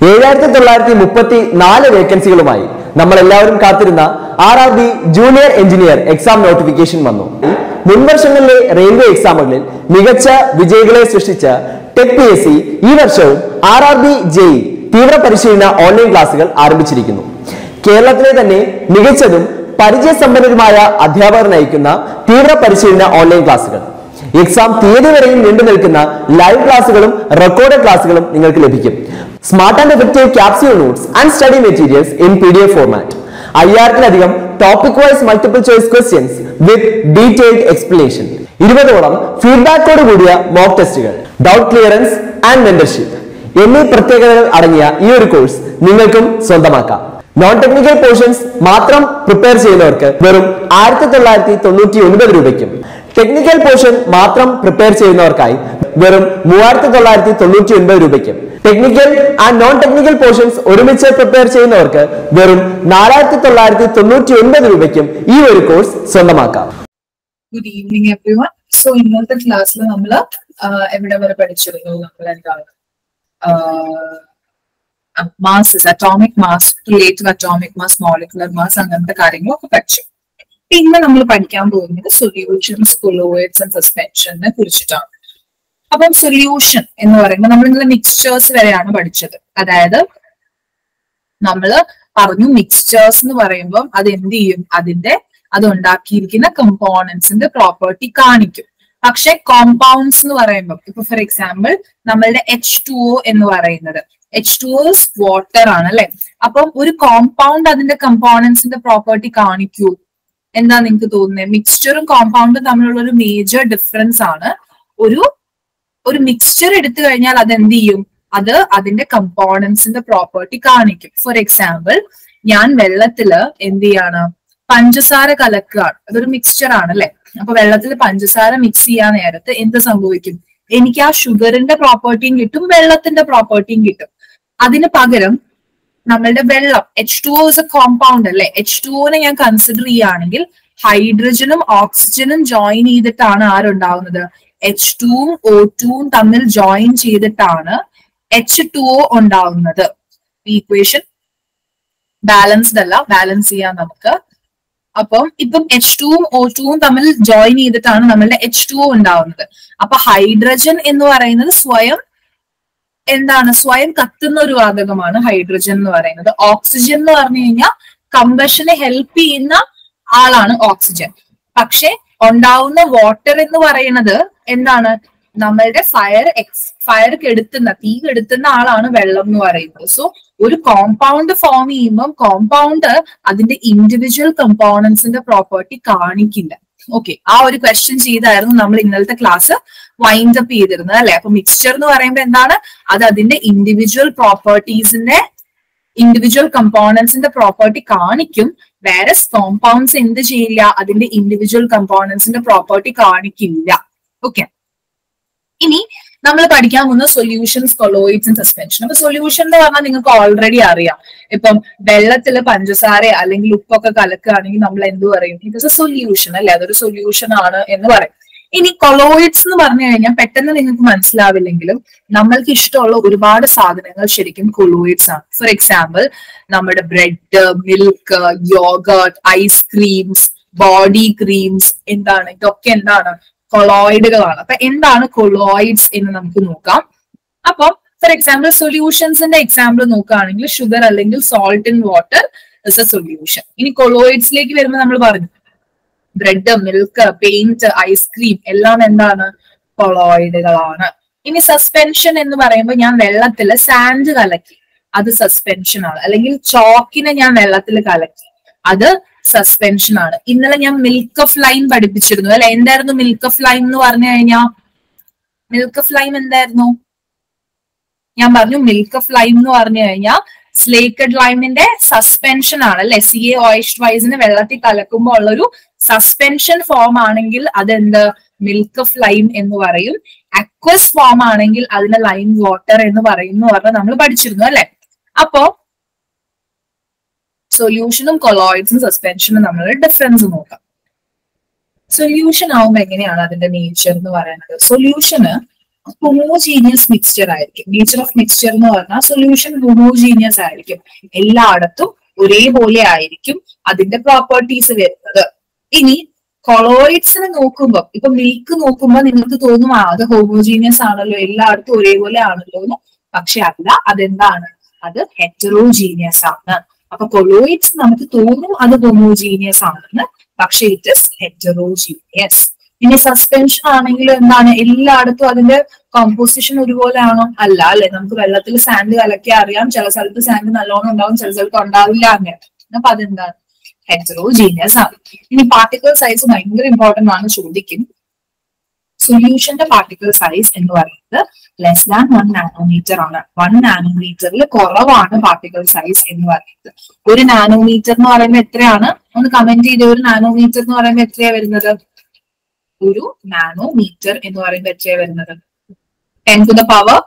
ഏഴായിരത്തി തൊള്ളായിരത്തി മുപ്പത്തി നാല് വേക്കൻസികളുമായി നമ്മൾ എല്ലാവരും കാത്തിരുന്ന R R B junior engineer exam notification വന്നു മുൻവർഷങ്ങളിലെ റെയിൽവേ എക്സാമുകളിൽ മികച്ച വിജയികളെ സൃഷ്ടിച്ച ടെക് പി എസ് സി ഈ വർഷവും ആർ ആർ ബി ജെഇ തീവ്ര പരിശീലന ഓൺലൈൻ ക്ലാസുകൾ ആരംഭിച്ചിരിക്കുന്നു കേരളത്തിലെ തന്നെ മികച്ചതും പരിചയസമ്പന്നരുമായ അധ്യാപകർ നയിക്കുന്ന തീവ്ര പരിശീലന ഓൺലൈൻ ക്ലാസുകൾ എക്സാം തീയതി വരെയും നീണ്ടു നിൽക്കുന്ന ലൈവ് ക്ലാസുകളും റെക്കോർഡ് ക്ലാസുകളും നിങ്ങൾക്ക് ലഭിക്കും smart and effective capsule notes and study materials in P D F format അയ്യായിരത്തിലധികം topic wise multiple choice questions with detailed explanation ഇരുപതോളം ഫീഡ്ബാക്കോട് കൂടിയ മോക്ക് ടെസ്റ്റുകൾ ഡൗട്ട് ക്ലിയറൻസ് ആൻഡ് മെന്റർഷിപ്പ് എന്നീ പ്രത്യേകതകൾ അടങ്ങിയ ഈ ഒരു കോഴ്സ് നിങ്ങൾക്കും സ്വന്തമാക്കാം നോൺ ടെക്നിക്കൽ പോർഷൻസ് മാത്രം പ്രിപ്പയർ ചെയ്യുന്നവർക്ക് വെറും ആയിരത്തി തൊള്ളായിരത്തി തൊണ്ണൂറ്റി ഒൻപത് രൂപയ്ക്കും ടെക്നിക്കൽ പോർഷൻ മാത്രം പ്രിപ്പയർ ചെയ്യുന്നവർക്കായി വെറും മൂവായിരത്തി തൊള്ളായിരത്തി തൊണ്ണൂറ്റി ഒൻപത് രൂപയ്ക്കും technical and non technical portions ഒരുമിച്ച് പ്രിപ്പയർ ചെയ്യുന്നവർക്ക് വെറും നാലായിരത്തി തൊള്ളായിരത്തി തൊണ്ണൂറ്റി ഒൻപത് രൂപയ്ക്കും ഈ ഒരു കോഴ്സ് സ്വന്തമാക്കാം good evening every one so ഇന്നത്തെ ക്ലാസ്സിൽ നമ്മൾ എവിടെ വരെ പഠിച്ചിരുന്നു നമ്മൾ എന്താണ് masses atomic mass relative atomic mass molecular mass അങ്ങനത്തെ കാര്യങ്ങളൊക്കെ പഠിച്ചു പിന്നെ നമ്മൾ പഠിക്കാൻ പോകുന്നത് സൊല്യൂഷൻസ് കൊളോയിഡ്സ് ആൻഡ് സസ്പെൻഷനെ കുറിച്ചിട്ടാണ് അപ്പം സൊല്യൂഷൻ എന്ന് പറയുമ്പോൾ നമ്മൾ ഇന്നലെ മിക്സ്ചേഴ്സ് വരെയാണ് പഠിച്ചത് അതായത് നമ്മള് പറഞ്ഞു മിക്സ്ചേഴ്സ് എന്ന് പറയുമ്പോൾ അത് എന്ത് ചെയ്യും അതിന്റെ അത് ഉണ്ടാക്കിയിരിക്കുന്ന കമ്പോണൻസിന്റെ പ്രോപ്പർട്ടി കാണിക്കും പക്ഷെ കോമ്പൗണ്ട്സ് എന്ന് പറയുമ്പോൾ ഇപ്പൊ ഫോർ എക്സാമ്പിൾ നമ്മളുടെ എച്ച് ടു ഒ എന്ന് പറയുന്നത് എച്ച് ടു ഒ വാട്ടർ ആണ് അല്ലെ അപ്പം ഒരു കോമ്പൗണ്ട് അതിന്റെ കമ്പോണൻസിന്റെ പ്രോപ്പർട്ടി കാണിക്കൂ എന്താ നിങ്ങൾക്ക് തോന്നുന്നത് മിക്സ്ചറും കോമ്പൗണ്ടും തമ്മിലുള്ള ഒരു മേജർ ഡിഫറൻസ് ആണ് ഒരു ഒരു മിക്സ്ചർ എടുത്തു കഴിഞ്ഞാൽ അത് എന്ത് ചെയ്യും അത് അതിന്റെ കമ്പോണൻസിന്റെ പ്രോപ്പർട്ടി കാണിക്കും ഫോർ എക്സാമ്പിൾ ഞാൻ വെള്ളത്തില് എന്ത് ചെയ്യാണ് പഞ്ചസാര കലക്കുകയാണ് അതൊരു മിക്സ്ചർ ആണ് അല്ലെ അപ്പൊ വെള്ളത്തിൽ പഞ്ചസാര മിക്സ് ചെയ്യാൻ നേരത്ത് എന്ത് സംഭവിക്കും എനിക്ക് ആ ഷുഗറിന്റെ പ്രോപ്പർട്ടിയും കിട്ടും വെള്ളത്തിന്റെ പ്രോപ്പർട്ടിയും കിട്ടും അതിന് പകരം നമ്മളുടെ വെള്ളം എച്ച് ടു എ കോമ്പൗണ്ട് അല്ലെ എച്ച് ടു ഒനെ ഞാൻ കൺസിഡർ ചെയ്യുകയാണെങ്കിൽ ഹൈഡ്രജനും ഓക്സിജനും ജോയിൻ ചെയ്തിട്ടാണ് ആരുണ്ടാവുന്നത് എച്ച് ടുവും ഒ ടുവും തമ്മിൽ ജോയിൻ ചെയ്തിട്ടാണ് എച്ച് ടു ഒ ഉണ്ടാവുന്നത് ഈക്വേഷൻ ബാലൻസ്ഡ് അല്ല ബാലൻസ് ചെയ്യാൻ നമുക്ക് അപ്പം ഇപ്പം എച്ച് ടുവും ഒ ടുവും തമ്മിൽ ജോയിൻ ചെയ്തിട്ടാണ് നമ്മളുടെ എച്ച് ടു ഒ ഉണ്ടാവുന്നത് അപ്പൊ ഹൈഡ്രജൻ എന്ന് പറയുന്നത് സ്വയം എന്താണ് സ്വയം കത്തുന്ന ഒരു വാതകമാണ് ഹൈഡ്രജൻ എന്ന് പറയുന്നത് ഓക്സിജൻ എന്ന് പറഞ്ഞു കഴിഞ്ഞാൽ കമ്പഷനെ ഹെൽപ്പ് ചെയ്യുന്ന ആളാണ് ഓക്സിജൻ പക്ഷെ ഉണ്ടാവുന്ന വാട്ടർ എന്ന് പറയുന്നത് എന്താണ് നമ്മളുടെ ഫയർ എക്സ് ഫയർ കെടുത്തുന്ന തീ കെടുത്തുന്ന ആളാണ് വെള്ളം എന്ന് പറയുന്നത് സോ ഒരു കോമ്പൗണ്ട് ഫോം ചെയ്യുമ്പോൾ കോമ്പൗണ്ട് അതിന്റെ ഇൻഡിവിജ്വൽ കമ്പോണൻസിന്റെ പ്രോപ്പർട്ടി കാണിക്കില്ല ഓക്കെ ആ ഒരു ക്വസ്റ്റ്യൻ ചെയ്തായിരുന്നു നമ്മൾ ഇന്നലത്തെ ക്ലാസ് വൈൻഡ് അപ്പ് ചെയ്തിരുന്നത് അല്ലെ അപ്പൊ മിക്സ്ചർ എന്ന് പറയുമ്പോൾ എന്താണ് അത് അതിന്റെ ഇൻഡിവിജ്വൽ പ്രോപ്പർട്ടീസിന്റെ ഇൻഡിവിജ്വൽ കമ്പോണൻസിന്റെ പ്രോപ്പർട്ടി കാണിക്കും വേറെ കോമ്പൗണ്ട്സ് എന്ത് ചെയ്യില്ല അതിന്റെ ഇൻഡിവിജ്വൽ കമ്പോണൻസിന്റെ പ്രോപ്പർട്ടി കാണിക്കില്ല ഓക്കെ ഇനി നമ്മൾ പഠിക്കാൻ പോകുന്ന സൊല്യൂഷൻസ് കൊളോയിഡ്സ് ആൻഡ് സസ്പെൻഷൻ അപ്പൊ സൊല്യൂഷൻ എന്ന് പറഞ്ഞാൽ നിങ്ങൾക്ക് ഓൾറെഡി അറിയാം ഇപ്പം വെള്ളത്തിൽ പഞ്ചസാര അല്ലെങ്കിൽ ഉപ്പൊക്കെ കലക്കുകയാണെങ്കിൽ നമ്മൾ എന്ത് പറയും ഇറ്റ് ഇസ് എ സൊല്യൂഷൻ അല്ലെ അതൊരു സൊല്യൂഷൻ ആണ് എന്ന് പറയും ഇനി കൊളോയിഡ്സ് എന്ന് പറഞ്ഞു കഴിഞ്ഞാൽ പെട്ടെന്ന് നിങ്ങൾക്ക് മനസ്സിലാവില്ലെങ്കിലും നമ്മൾക്ക് ഇഷ്ടമുള്ള ഒരുപാട് സാധനങ്ങൾ ശരിക്കും കൊളോയിഡ്സ് ആണ് ഫോർ എക്സാമ്പിൾ നമ്മുടെ bread milk yogurt ice creams body creams എന്താണ് ഇതൊക്കെ എന്താണ് കൊളോയിഡുകളാണ് അപ്പൊ എന്താണ് കൊളോയിഡ്സ് എന്ന് നമുക്ക് നോക്കാം അപ്പം ഫോർ എക്സാമ്പിൾ സൊല്യൂഷൻസിന്റെ എക്സാമ്പിൾ നോക്കുകയാണെങ്കിൽ ഷുഗർ അല്ലെങ്കിൽ salt in water is a solution ഇനി കൊളോയിഡ്സിലേക്ക് വരുമ്പോൾ നമ്മൾ പറഞ്ഞു ബ്രെഡ് മിൽക്ക് പെയിന്റ് ഐസ്ക്രീം എല്ലാം എന്താണ് കൊളോയിഡുകളാണ് ഇനി സസ്പെൻഷൻ എന്ന് പറയുമ്പോൾ ഞാൻ വെള്ളത്തിൽ സാൻഡ് കലക്കി അത് സസ്പെൻഷൻ ആണ് അല്ലെങ്കിൽ ചോക്കിനെ ഞാൻ വെള്ളത്തിൽ കലക്കി അത് സസ്പെൻഷൻ ആണ് ഇന്നലെ ഞാൻ മിൽക്ക് ഓഫ് ലൈം പഠിപ്പിച്ചിരുന്നു അല്ലെ എന്തായിരുന്നു മിൽക്ക് ഓഫ് ലൈം എന്ന് പറഞ്ഞു കഴിഞ്ഞാ മിൽക്ക് ഓഫ് ലൈം എന്തായിരുന്നു ഞാൻ പറഞ്ഞു മിൽക്ക് ഓഫ് ലൈം എന്ന് പറഞ്ഞു കഴിഞ്ഞാൽ സ്ലേക്കഡ് ലൈമിന്റെ സസ്പെൻഷൻ ആണ് അല്ലെ സി എ ഓയിസ്റ്റ് വൈസിന് വെള്ളത്തിൽ കലക്കുമ്പോൾ ഉള്ളൊരു സസ്പെൻഷൻ ഫോം ആണെങ്കിൽ അതെന്ത് മിൽക്ക് ഓഫ് ലൈം എന്ന് പറയും അക്വസ് ഫോം ആണെങ്കിൽ അതിനെ ലൈം വാട്ടർ എന്ന് പറയും എന്ന് പറഞ്ഞാൽ നമ്മൾ പഠിച്ചിരുന്നു അല്ലെ അപ്പോ സൊല്യൂഷനും കൊളോയിഡ്സും സസ്പെൻഷനും നമ്മൾ ഡിഫറൻസ് നോക്കാം സൊല്യൂഷൻ ആവുമ്പോൾ എങ്ങനെയാണ് അതിന്റെ നേച്ചർ എന്ന് പറയുന്നത് സൊല്യൂഷന് ഹോമോജീനിയസ് മിക്സ്ചർ ആയിരിക്കും നേച്ചർ ഓഫ് മിക്സ്ചർ എന്ന് പറഞ്ഞാൽ സൊല്യൂഷൻ ഹോമോജീനിയസ് ആയിരിക്കും എല്ലായിടത്തും ഒരേപോലെ ആയിരിക്കും അതിന്റെ പ്രോപ്പർട്ടീസ് വരുന്നത് ഇനി കൊളോയിഡ്സിനെ നോക്കുമ്പോൾ ഇപ്പൊ മിൽക്ക് നോക്കുമ്പോൾ നിങ്ങൾക്ക് തോന്നും ആ അത് ഹോമോജീനിയസ് ആണല്ലോ എല്ലായിടത്തും ഒരേപോലെ ആണല്ലോ എന്ന് പക്ഷെ അല്ല അതെന്താണ് അത് ഹെറ്ററോജീനിയസ് ആണ് അപ്പൊ കൊളോയിഡ്സ് നമുക്ക് തോന്നും അത് ഹോമോജീനിയസ് ആണെന്ന് പക്ഷെ ഇറ്റ് ഇസ് ഹെറ്ററോജീനിയസ് ഇനി സസ്പെൻഷൻ ആണെങ്കിലും എന്താണ് എല്ലായിടത്തും അതിന്റെ കോമ്പോസിഷൻ ഒരുപോലെ ആണോ അല്ല അല്ലെ നമുക്ക് വെള്ളത്തിൽ സാൻഡ് കലക്കി അറിയാം ചില സ്ഥലത്ത് സാൻഡ് നല്ലോണം ഉണ്ടാവും ചില സ്ഥലത്ത് ഉണ്ടാവില്ല അങ്ങനെ അപ്പൊ അതെന്താണ് ഹെറ്ററോജീനിയസ് ആണ് ഇനി പാർട്ടിക്കിൾ സൈസ് ഭയങ്കര ഇമ്പോർട്ടന്റ് ആണ് ചോദിക്കും സൊല്യൂഷന്റെ പാർട്ടിക്കിൾ സൈസ് എന്ന് പറയുന്നത് ലെസ് ദാൻ വൺ നാനോമീറ്റർ ആണ് വൺ നാനോമീറ്ററിൽ കുറവാണ് പാർട്ടിക്കിൾ സൈസ് എന്ന് പറയുന്നത് ഒരു നാനോമീറ്റർ എന്ന് പറയുമ്പോൾ എത്രയാണ് ഒന്ന് കമന്റ് ചെയ്ത് ഒരു നാനോമീറ്റർ എന്ന് പറയുമ്പോൾ എത്രയാ വരുന്നത് ഒരു നാനോമീറ്റർ എന്ന് പറയുമ്പോൾ എത്രയാ വരുന്നത് ടെൻ ടു ദ പവർ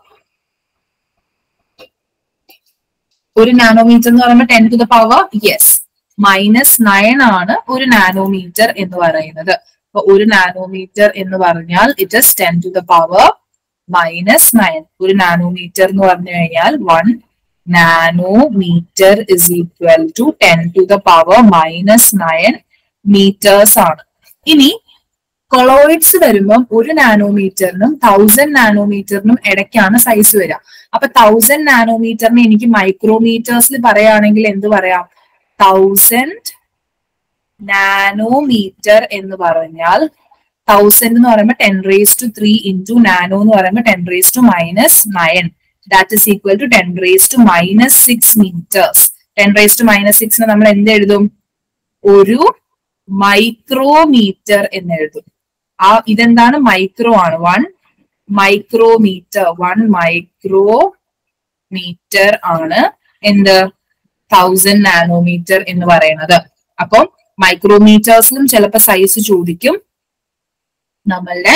ഒരു നാനോമീറ്റർ എന്ന് പറയുമ്പോൾ ten to the power yes minus nine ആണ് ഒരു നാനോമീറ്റർ എന്ന് പറയുന്നത് അപ്പൊ ഒരു നാനോമീറ്റർ എന്ന് പറഞ്ഞാൽ it is ten to the power minus nine ഒരു നാനോമീറ്റർ എന്ന് പറഞ്ഞു കഴിഞ്ഞാൽ one nanometer is equal to ten to the power minus nine meters ആണ് ഇനി കൊളോയിഡ്സ് വരുമ്പം ഒരു നാനോമീറ്ററിനും തൗസൻഡ് നാനോമീറ്ററിനും ഇടയ്ക്കാണ് സൈസ് വരിക അപ്പൊ തൗസൻഡ് നാനോമീറ്ററിന് എനിക്ക് മൈക്രോമീറ്റേഴ്സിൽ പറയുകയാണെങ്കിൽ എന്ത് പറയാം തൗസൻഡ് നാനോമീറ്റർ എന്ന് പറഞ്ഞാൽ തൗസൻഡ് എന്ന് പറയുമ്പോൾ ten raise to three into nano എന്ന് പറയുമ്പോൾ ten raise to minus nine that is equal to ten raise to minus six meters ten raise to minus സിക്സിന് നമ്മൾ എന്ത് എഴുതും ഒരു മൈക്രോമീറ്റർ എന്ന് എഴുതും ആ ഇതെന്താണ് മൈക്രോ ആണ് one micrometer one micro meter ആണ് എന്ത് തൗസൻഡ് നാനോമീറ്റർ എന്ന് പറയുന്നത് അപ്പം മൈക്രോമീറ്റേഴ്സിലും ചിലപ്പോൾ സൈസ് ചോദിക്കും നമ്മളുടെ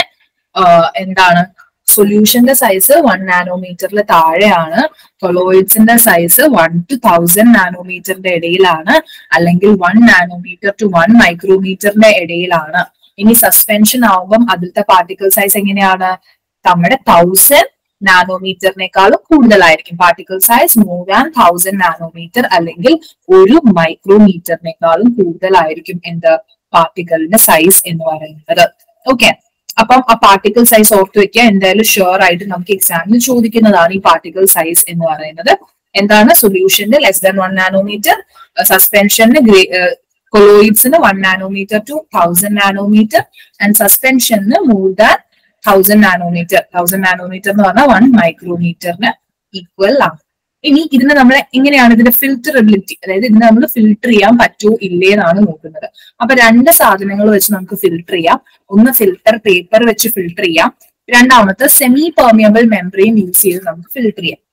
എന്താണ് സൊല്യൂഷന്റെ സൈസ് വൺ നാനോമീറ്ററിൽ താഴെയാണ് കൊളോയിഡ്സിന്റെ സൈസ് വൺ ടു തൗസൻഡ് നാനോമീറ്ററിന്റെ ഇടയിലാണ് അല്ലെങ്കിൽ വൺ നാനോമീറ്റർ ടു വൺ മൈക്രോമീറ്ററിന്റെ ഇടയിലാണ് ഇനി സസ്പെൻഷൻ ആവുമ്പം അതിലത്തെ പാർട്ടിക്കിൾ സൈസ് എങ്ങനെയാണ് നമ്മുടെ തൗസൻഡ് നാനോമീറ്ററിനേക്കാളും കൂടുതലായിരിക്കും particle size more than thousand nanometre അല്ലെങ്കിൽ ഒരു മൈക്രോമീറ്ററിനേക്കാളും കൂടുതലായിരിക്കും എന്ത് പാർട്ടിക്കിളിന്റെ സൈസ് എന്ന് പറയുന്നത് ഓക്കെ അപ്പം ആ പാർട്ടിക്കിൾ സൈസ് ഓർത്ത് വെക്കുക എന്തായാലും ഷുവർ ആയിട്ട് നമുക്ക് എക്സാമിന് ചോദിക്കുന്നതാണ് ഈ പാർട്ടിക്കിൾ സൈസ് എന്ന് പറയുന്നത് എന്താണ് സൊല്യൂഷന്റെ ലെസ് ദാൻ വൺ നാനോമീറ്റർ സസ്പെൻഷന് കൊളോയിഡ്സിന് one nanometre to thousand nanometre and സസ്പെൻഷന് more than thousand nanometre thousand nanometre എന്ന് പറഞ്ഞാൽ വൺ മൈക്രോമീറ്ററിന് ഈക്വൽ ആണ് ഇനി ഇതിനെ നമ്മൾ എങ്ങനെയാണ് ഇതിന്റെ ഫിൽറ്ററബിലിറ്റി അതായത് ഇതിനെ നമ്മൾ ഫിൽട്ടർ ചെയ്യാൻ പറ്റുമോ ഇല്ലേ എന്നാണ് നോക്കുന്നത് അപ്പൊ രണ്ട് സാധനങ്ങൾ വെച്ച് നമുക്ക് ഫിൽട്ടർ ചെയ്യാം ഒന്ന് ഫിൽട്ടർ പേപ്പർ വെച്ച് ഫിൽട്ടർ ചെയ്യാം രണ്ടാമത്തെ സെമി പെർമിയബിൾ മെംബ്രെയിൻ യൂസ് ചെയ്ത് നമുക്ക് ഫിൽട്ടർ ചെയ്യാം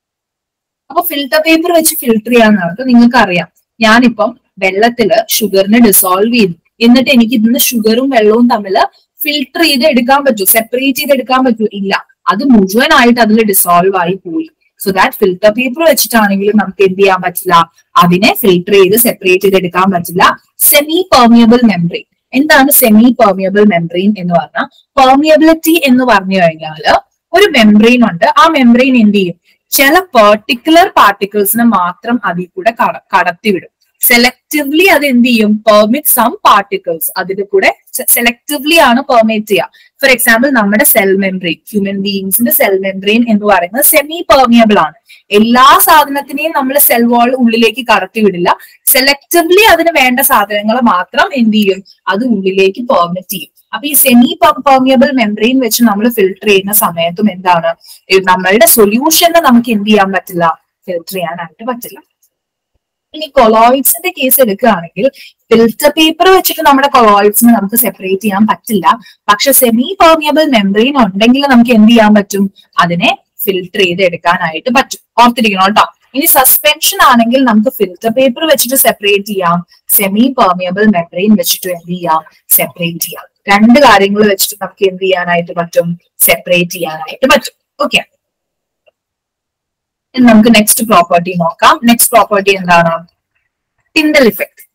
അപ്പൊ ഫിൽട്ടർ പേപ്പർ വെച്ച് ഫിൽട്ടർ ചെയ്യാന്നുള്ളത് നിങ്ങൾക്ക് അറിയാം ഞാനിപ്പം വെള്ളത്തില് ഷുഗറിനെ ഡിസോൾവ് ചെയ്തു എന്നിട്ട് എനിക്ക് ഇതിന് ഷുഗറും വെള്ളവും തമ്മിൽ ഫിൽട്ടർ ചെയ്ത് എടുക്കാൻ പറ്റൂ സെപ്പറേറ്റ് ചെയ്ത് എടുക്കാൻ പറ്റൂ ഇല്ല അത് മുഴുവനായിട്ട് അതിൽ ഡിസോൾവ് ആയി പോയി സോ ദാറ്റ് ഫിൽട്ടർ പേപ്പർ വെച്ചിട്ടാണെങ്കിലും നമുക്ക് എന്ത് ചെയ്യാൻ പറ്റില്ല അതിനെ ഫിൽട്ടർ ചെയ്ത് സെപ്പറേറ്റ് ചെയ്ത് എടുക്കാൻ പറ്റില്ല സെമി പെർമിയബിൾ മെംബ്രെയിൻ എന്താണ് സെമി പെർമിയബിൾ മെംബ്രെയിൻ എന്ന് പറഞ്ഞാൽ പെർമിയബിലിറ്റി എന്ന് പറഞ്ഞു കഴിഞ്ഞാൽ ഒരു മെംബ്രെയിൻ ഉണ്ട് ആ മെംബ്രെയിൻ എന്ത് ചെയ്യും ചില പെർട്ടിക്കുലർ പാർട്ടിക്കിൾസിനെ മാത്രം അതിൽ കൂടെ കടത്തിവിടും സെലക്റ്റീവ്ലി അത് എന്ത് ചെയ്യും പെർമിറ്റ് സം പാർട്ടിക്കിൾസ് അതിന്റെ കൂടെ സെലക്റ്റീവ്ലി ആണ് പെർമിറ്റ് ചെയ്യുക ഫോർ എക്സാമ്പിൾ നമ്മുടെ സെൽ മെംബ്രെയിൻ ഹ്യൂമൻ ബീയിങ്സിന്റെ സെൽ മെംബ്രെയിൻ എന്ന് പറയുന്നത് സെമി പെർമിയബിൾ ആണ് എല്ലാ സാധനത്തിനെയും നമ്മൾ സെൽ വാൾ ഉള്ളിലേക്ക് കടത്തിവിടില്ല സെലക്റ്റീവ്ലി അതിന് വേണ്ട സാധനങ്ങൾ മാത്രം എന്ത് ചെയ്യും അത് ഉള്ളിലേക്ക് പെർമിറ്റ് ചെയ്യും അപ്പൊ ഈ സെമി പെർമിയബിൾ മെംബ്രെയിൻ വെച്ച് നമ്മൾ ഫിൽട്ടർ ചെയ്യുന്ന സമയത്തും എന്താണ് നമ്മളുടെ സൊല്യൂഷനെ നമുക്ക് എന്ത് ചെയ്യാൻ പറ്റില്ല ഫിൽട്ടർ ചെയ്യാനായിട്ട് പറ്റില്ല ഇനി കൊളോയിഡ്സിന്റെ കേസ് എടുക്കുകയാണെങ്കിൽ ഫിൽറ്റർ പേപ്പർ വെച്ചിട്ട് നമ്മുടെ കൊളോയിഡ്സിനെ നമുക്ക് സെപ്പറേറ്റ് ചെയ്യാൻ പറ്റില്ല പക്ഷെ സെമി പെർമിയബിൾ മെംബ്രെയിൻ ഉണ്ടെങ്കിൽ നമുക്ക് എന്ത് ചെയ്യാൻ പറ്റും അതിനെ ഫിൽട്ടർ ചെയ്ത് എടുക്കാനായിട്ട് പറ്റും ഓർത്തിരിക്കണം കേട്ടോ ഇനി സസ്പെൻഷൻ ആണെങ്കിൽ നമുക്ക് ഫിൽറ്റർ പേപ്പർ വെച്ചിട്ട് സെപ്പറേറ്റ് ചെയ്യാം സെമി പെർമിയബിൾ മെംബ്രെയിൻ വെച്ചിട്ട് എന്ത് ചെയ്യാം സെപ്പറേറ്റ് ചെയ്യാം രണ്ട് കാര്യങ്ങൾ വെച്ചിട്ട് നമുക്ക് എന്ത് ചെയ്യാനായിട്ട് പറ്റും സെപ്പറേറ്റ് ചെയ്യാനായിട്ട് പറ്റും ഓക്കെ നമുക്ക് നെക്സ്റ്റ് പ്രോപ്പർട്ടി നോക്കാം നെക്സ്റ്റ് പ്രോപ്പർട്ടി എന്താണ് ടിൻഡൽ ഇഫക്ട്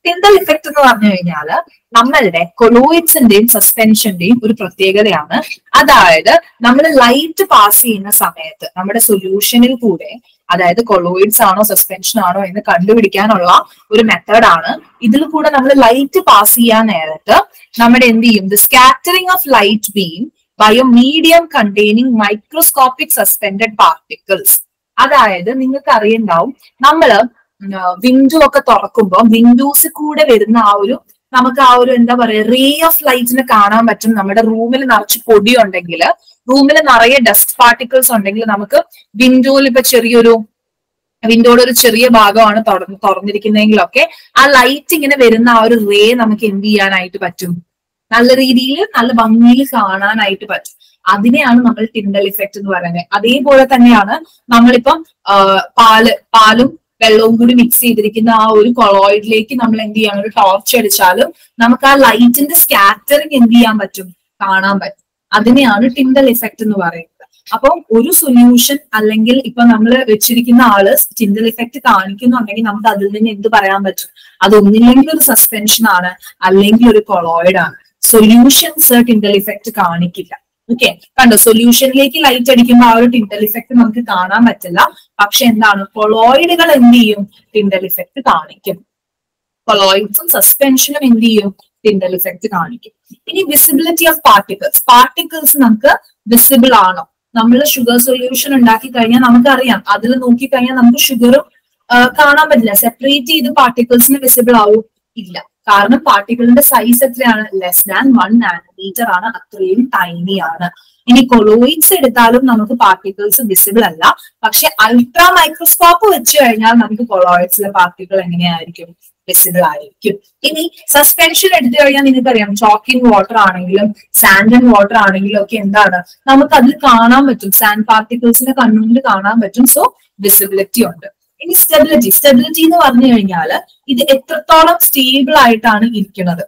ടിൻഡൽ ഇഫക്റ്റ് എന്ന് പറഞ്ഞു കഴിഞ്ഞാൽ നമ്മളുടെ കൊളോയിഡ്സിന്റെയും സസ്പെൻഷന്റെയും ഒരു പ്രത്യേകതയാണ് അതായത് നമ്മൾ ലൈറ്റ് പാസ് ചെയ്യുന്ന സമയത്ത് നമ്മുടെ സൊല്യൂഷനിൽ കൂടെ അതായത് കൊളോയിഡ്സ് ആണോ സസ്പെൻഷൻ ആണോ എന്ന് കണ്ടുപിടിക്കാനുള്ള ഒരു മെത്തേഡാണ് ഇതിൽ കൂടെ നമ്മൾ ലൈറ്റ് പാസ് ചെയ്യാൻ നേരത്ത് നമ്മുടെ എന്ത് ചെയ്യും the scattering of light beam by a medium containing microscopic suspended particles അതായത് നിങ്ങൾക്ക് അറിയണ്ടാവും നമ്മള് വിൻഡോ ഒക്കെ തുറക്കുമ്പോൾ വിൻഡോസ് കൂടെ വരുന്ന ആ ഒരു നമുക്ക് ആ ഒരു എന്താ പറയാ റേ ഓഫ് ലൈറ്റിനെ കാണാൻ പറ്റും നമ്മുടെ റൂമിൽ നിറച്ച് പൊടി ഉണ്ടെങ്കിൽ റൂമിൽ നിറയെ ഡസ്റ്റ് പാർട്ടിക്കിൾസ് ഉണ്ടെങ്കിൽ നമുക്ക് വിൻഡോയിൽ ഇപ്പൊ ചെറിയൊരു വിൻഡോയുടെ ഒരു ചെറിയ ഭാഗമാണ് തുറന്ന് തുറന്നിരിക്കുന്നതെങ്കിലൊക്കെ ആ ലൈറ്റ് ഇങ്ങനെ വരുന്ന ആ ഒരു റേ നമുക്ക് എന്ത് ചെയ്യാനായിട്ട് പറ്റും നല്ല രീതിയിൽ നല്ല ഭംഗിയിൽ കാണാനായിട്ട് പറ്റും അതിനെയാണ് നമ്മൾ ടിൻഡൽ ഇഫക്റ്റ് എന്ന് പറയുന്നത് അതേപോലെ തന്നെയാണ് നമ്മളിപ്പം ആ, പാല് പാലും വെള്ളവും കൂടി മിക്സ് ചെയ്തിരിക്കുന്ന ആ ഒരു കൊളോയിഡിലേക്ക് നമ്മൾ എന്ത് ചെയ്യാൻ ഒരു ടോർച്ച് അടിച്ചാലും നമുക്ക് ആ ലൈറ്റിന്റെ സ്കാറ്ററിങ് എന്ത് ചെയ്യാൻ പറ്റും കാണാൻ പറ്റും അതിനെയാണ് ടിൻഡൽ ഇഫക്റ്റ് എന്ന് പറയുന്നത് അപ്പം ഒരു സൊല്യൂഷൻ അല്ലെങ്കിൽ ഇപ്പൊ നമ്മൾ വെച്ചിരിക്കുന്ന ആള് ടിൻഡൽ ഇഫക്റ്റ് കാണിക്കുന്നുണ്ടെങ്കിൽ നമുക്ക് അതിൽ നിന്ന് എന്ത് പറയാൻ പറ്റും അത് ഒന്നില്ലെങ്കിൽ ഒരു സസ്പെൻഷൻ ആണ് അല്ലെങ്കിൽ ഒരു കൊളോയിഡ് ആണ് സൊല്യൂഷൻസ് ടിൻഡൽ ഇഫക്റ്റ് കാണിക്കില്ല ഓക്കെ കണ്ടോ സൊല്യൂഷനിലേക്ക് ലൈറ്റ് അടിക്കുമ്പോൾ ആ ഒരു ടിൻഡൽ ഇഫക്റ്റ് നമുക്ക് കാണാൻ പറ്റില്ല പക്ഷെ എന്താണ് കൊളോയിഡുകൾ എന്ത് ചെയ്യും ടിൻഡൽ ഇഫക്റ്റ് കാണിക്കും കൊളോയിഡ്സും സസ്പെൻഷനും എന്ത് ചെയ്യും ടിൻഡൽ ഇഫക്റ്റ് കാണിക്കും ഇനി വിസിബിലിറ്റി ഓഫ് പാർട്ടിക്കിൾസ് പാർട്ടിക്കിൾസ് നമുക്ക് വിസിബിൾ ആണോ നമ്മൾ ഷുഗർ സൊല്യൂഷൻ ഉണ്ടാക്കി കഴിഞ്ഞാൽ നമുക്കറിയാം അതിൽ നോക്കിക്കഴിഞ്ഞാൽ നമുക്ക് ഷുഗറും കാണാൻ പറ്റില്ല സെപ്പറേറ്റ് ചെയ്ത് പാർട്ടിക്കിൾസിന് വിസിബിൾ ആവും ഇല്ല കാരണം പാർട്ടിക്കിളിന്റെ സൈസ് എത്രയാണ് ലെസ് ദാൻ വൺ നാനോമീറ്റർ ആണ് അത്രയും ടൈനി ആണ് ഇനി കൊളോയിഡ്സ് എടുത്താലും നമുക്ക് പാർട്ടിക്കിൾസ് വിസിബിൾ അല്ല പക്ഷെ അൾട്രാ മൈക്രോസ്കോപ്പ് വെച്ച് കഴിഞ്ഞാൽ നമുക്ക് കൊളോയിഡ്സിലെ പാർട്ടിക്കിൾ എങ്ങനെയായിരിക്കും വിസിബിൾ ആയിരിക്കും ഇനി സസ്പെൻഷൻ എടുത്തു കഴിഞ്ഞാൽ നിങ്ങൾക്കറിയാം ചോക്ക് ഇൻ വാട്ടർ ആണെങ്കിലും സാൻഡ് ആൻഡ് വാട്ടർ ആണെങ്കിലും ഒക്കെ എന്താണ് നമുക്ക് അതിൽ കാണാൻ പറ്റും സാൻഡ് പാർട്ടിക്കിൾസിനെ കണ്ണുകൊണ്ട് കാണാൻ പറ്റും സോ വിസിബിലിറ്റി ഉണ്ട് ഇനി സ്റ്റെബിലിറ്റി സ്റ്റെബിലിറ്റി എന്ന് പറഞ്ഞു കഴിഞ്ഞാൽ ഇത് എത്രത്തോളം സ്റ്റേബിൾ ആയിട്ടാണ് ഇരിക്കുന്നത്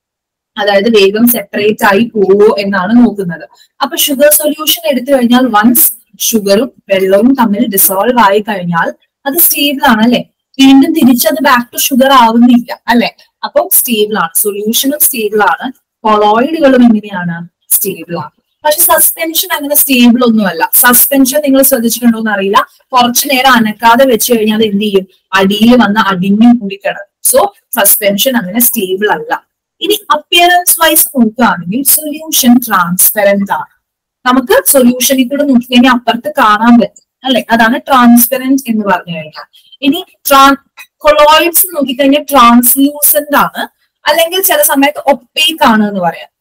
അതായത് വേഗം സെപ്പറേറ്റ് ആയി പോവോ എന്നാണ് നോക്കുന്നത് അപ്പൊ ഷുഗർ സൊല്യൂഷൻ എടുത്തു കഴിഞ്ഞാൽ വൺസ് ഷുഗറും വെള്ളവും തമ്മിൽ ഡിസോൾവ് ആയി കഴിഞ്ഞാൽ അത് സ്റ്റേബിൾ ആണ് അല്ലെ വീണ്ടും തിരിച്ചത് ബാക്ക് ടു ഷുഗർ ആവുന്നില്ല അല്ലെ അപ്പം സ്റ്റേബിൾ ആണ് സൊല്യൂഷനും സ്റ്റേബിൾ ആണ് കൊളോയിഡുകളും എങ്ങനെയാണ് സ്റ്റേബിൾ ആണ് പക്ഷെ സസ്പെൻഷൻ അങ്ങനെ സ്റ്റേബിൾ ഒന്നുമല്ല സസ്പെൻഷൻ നിങ്ങൾ ശ്രദ്ധിച്ചിട്ടുണ്ടോ എന്ന് അറിയില്ല കുറച്ചു നേരം അനക്കാതെ വെച്ച് കഴിഞ്ഞാൽ അത് എന്ത് ചെയ്യും അടിയിൽ വന്ന് അടിഞ്ഞു കൂടി കിടക്കും സോ സസ്പെൻഷൻ അങ്ങനെ സ്റ്റേബിൾ അല്ല ഇനി അപ്പിയറൻസ് വൈസ് നോക്കുകയാണെങ്കിൽ സൊല്യൂഷൻ ട്രാൻസ്പെറന്റ് ആണ് നമുക്ക് സൊല്യൂഷനിൽ കൂടെ നോക്കിക്കഴിഞ്ഞാൽ അപ്പുറത്ത് കാണാൻ പറ്റും അല്ലെ അതാണ് ട്രാൻസ്പെറന്റ് എന്ന് പറഞ്ഞു കഴിഞ്ഞാൽ ഇനി ട്രാൻ കൊളോയിഡ്സ് നോക്കിക്കഴിഞ്ഞാൽ ട്രാൻസ്ലൂസന്റ് ആണ് അല്ലെങ്കിൽ ചില സമയത്ത് ഒപ്പേക്ക് ആണ് എന്ന് പറയാം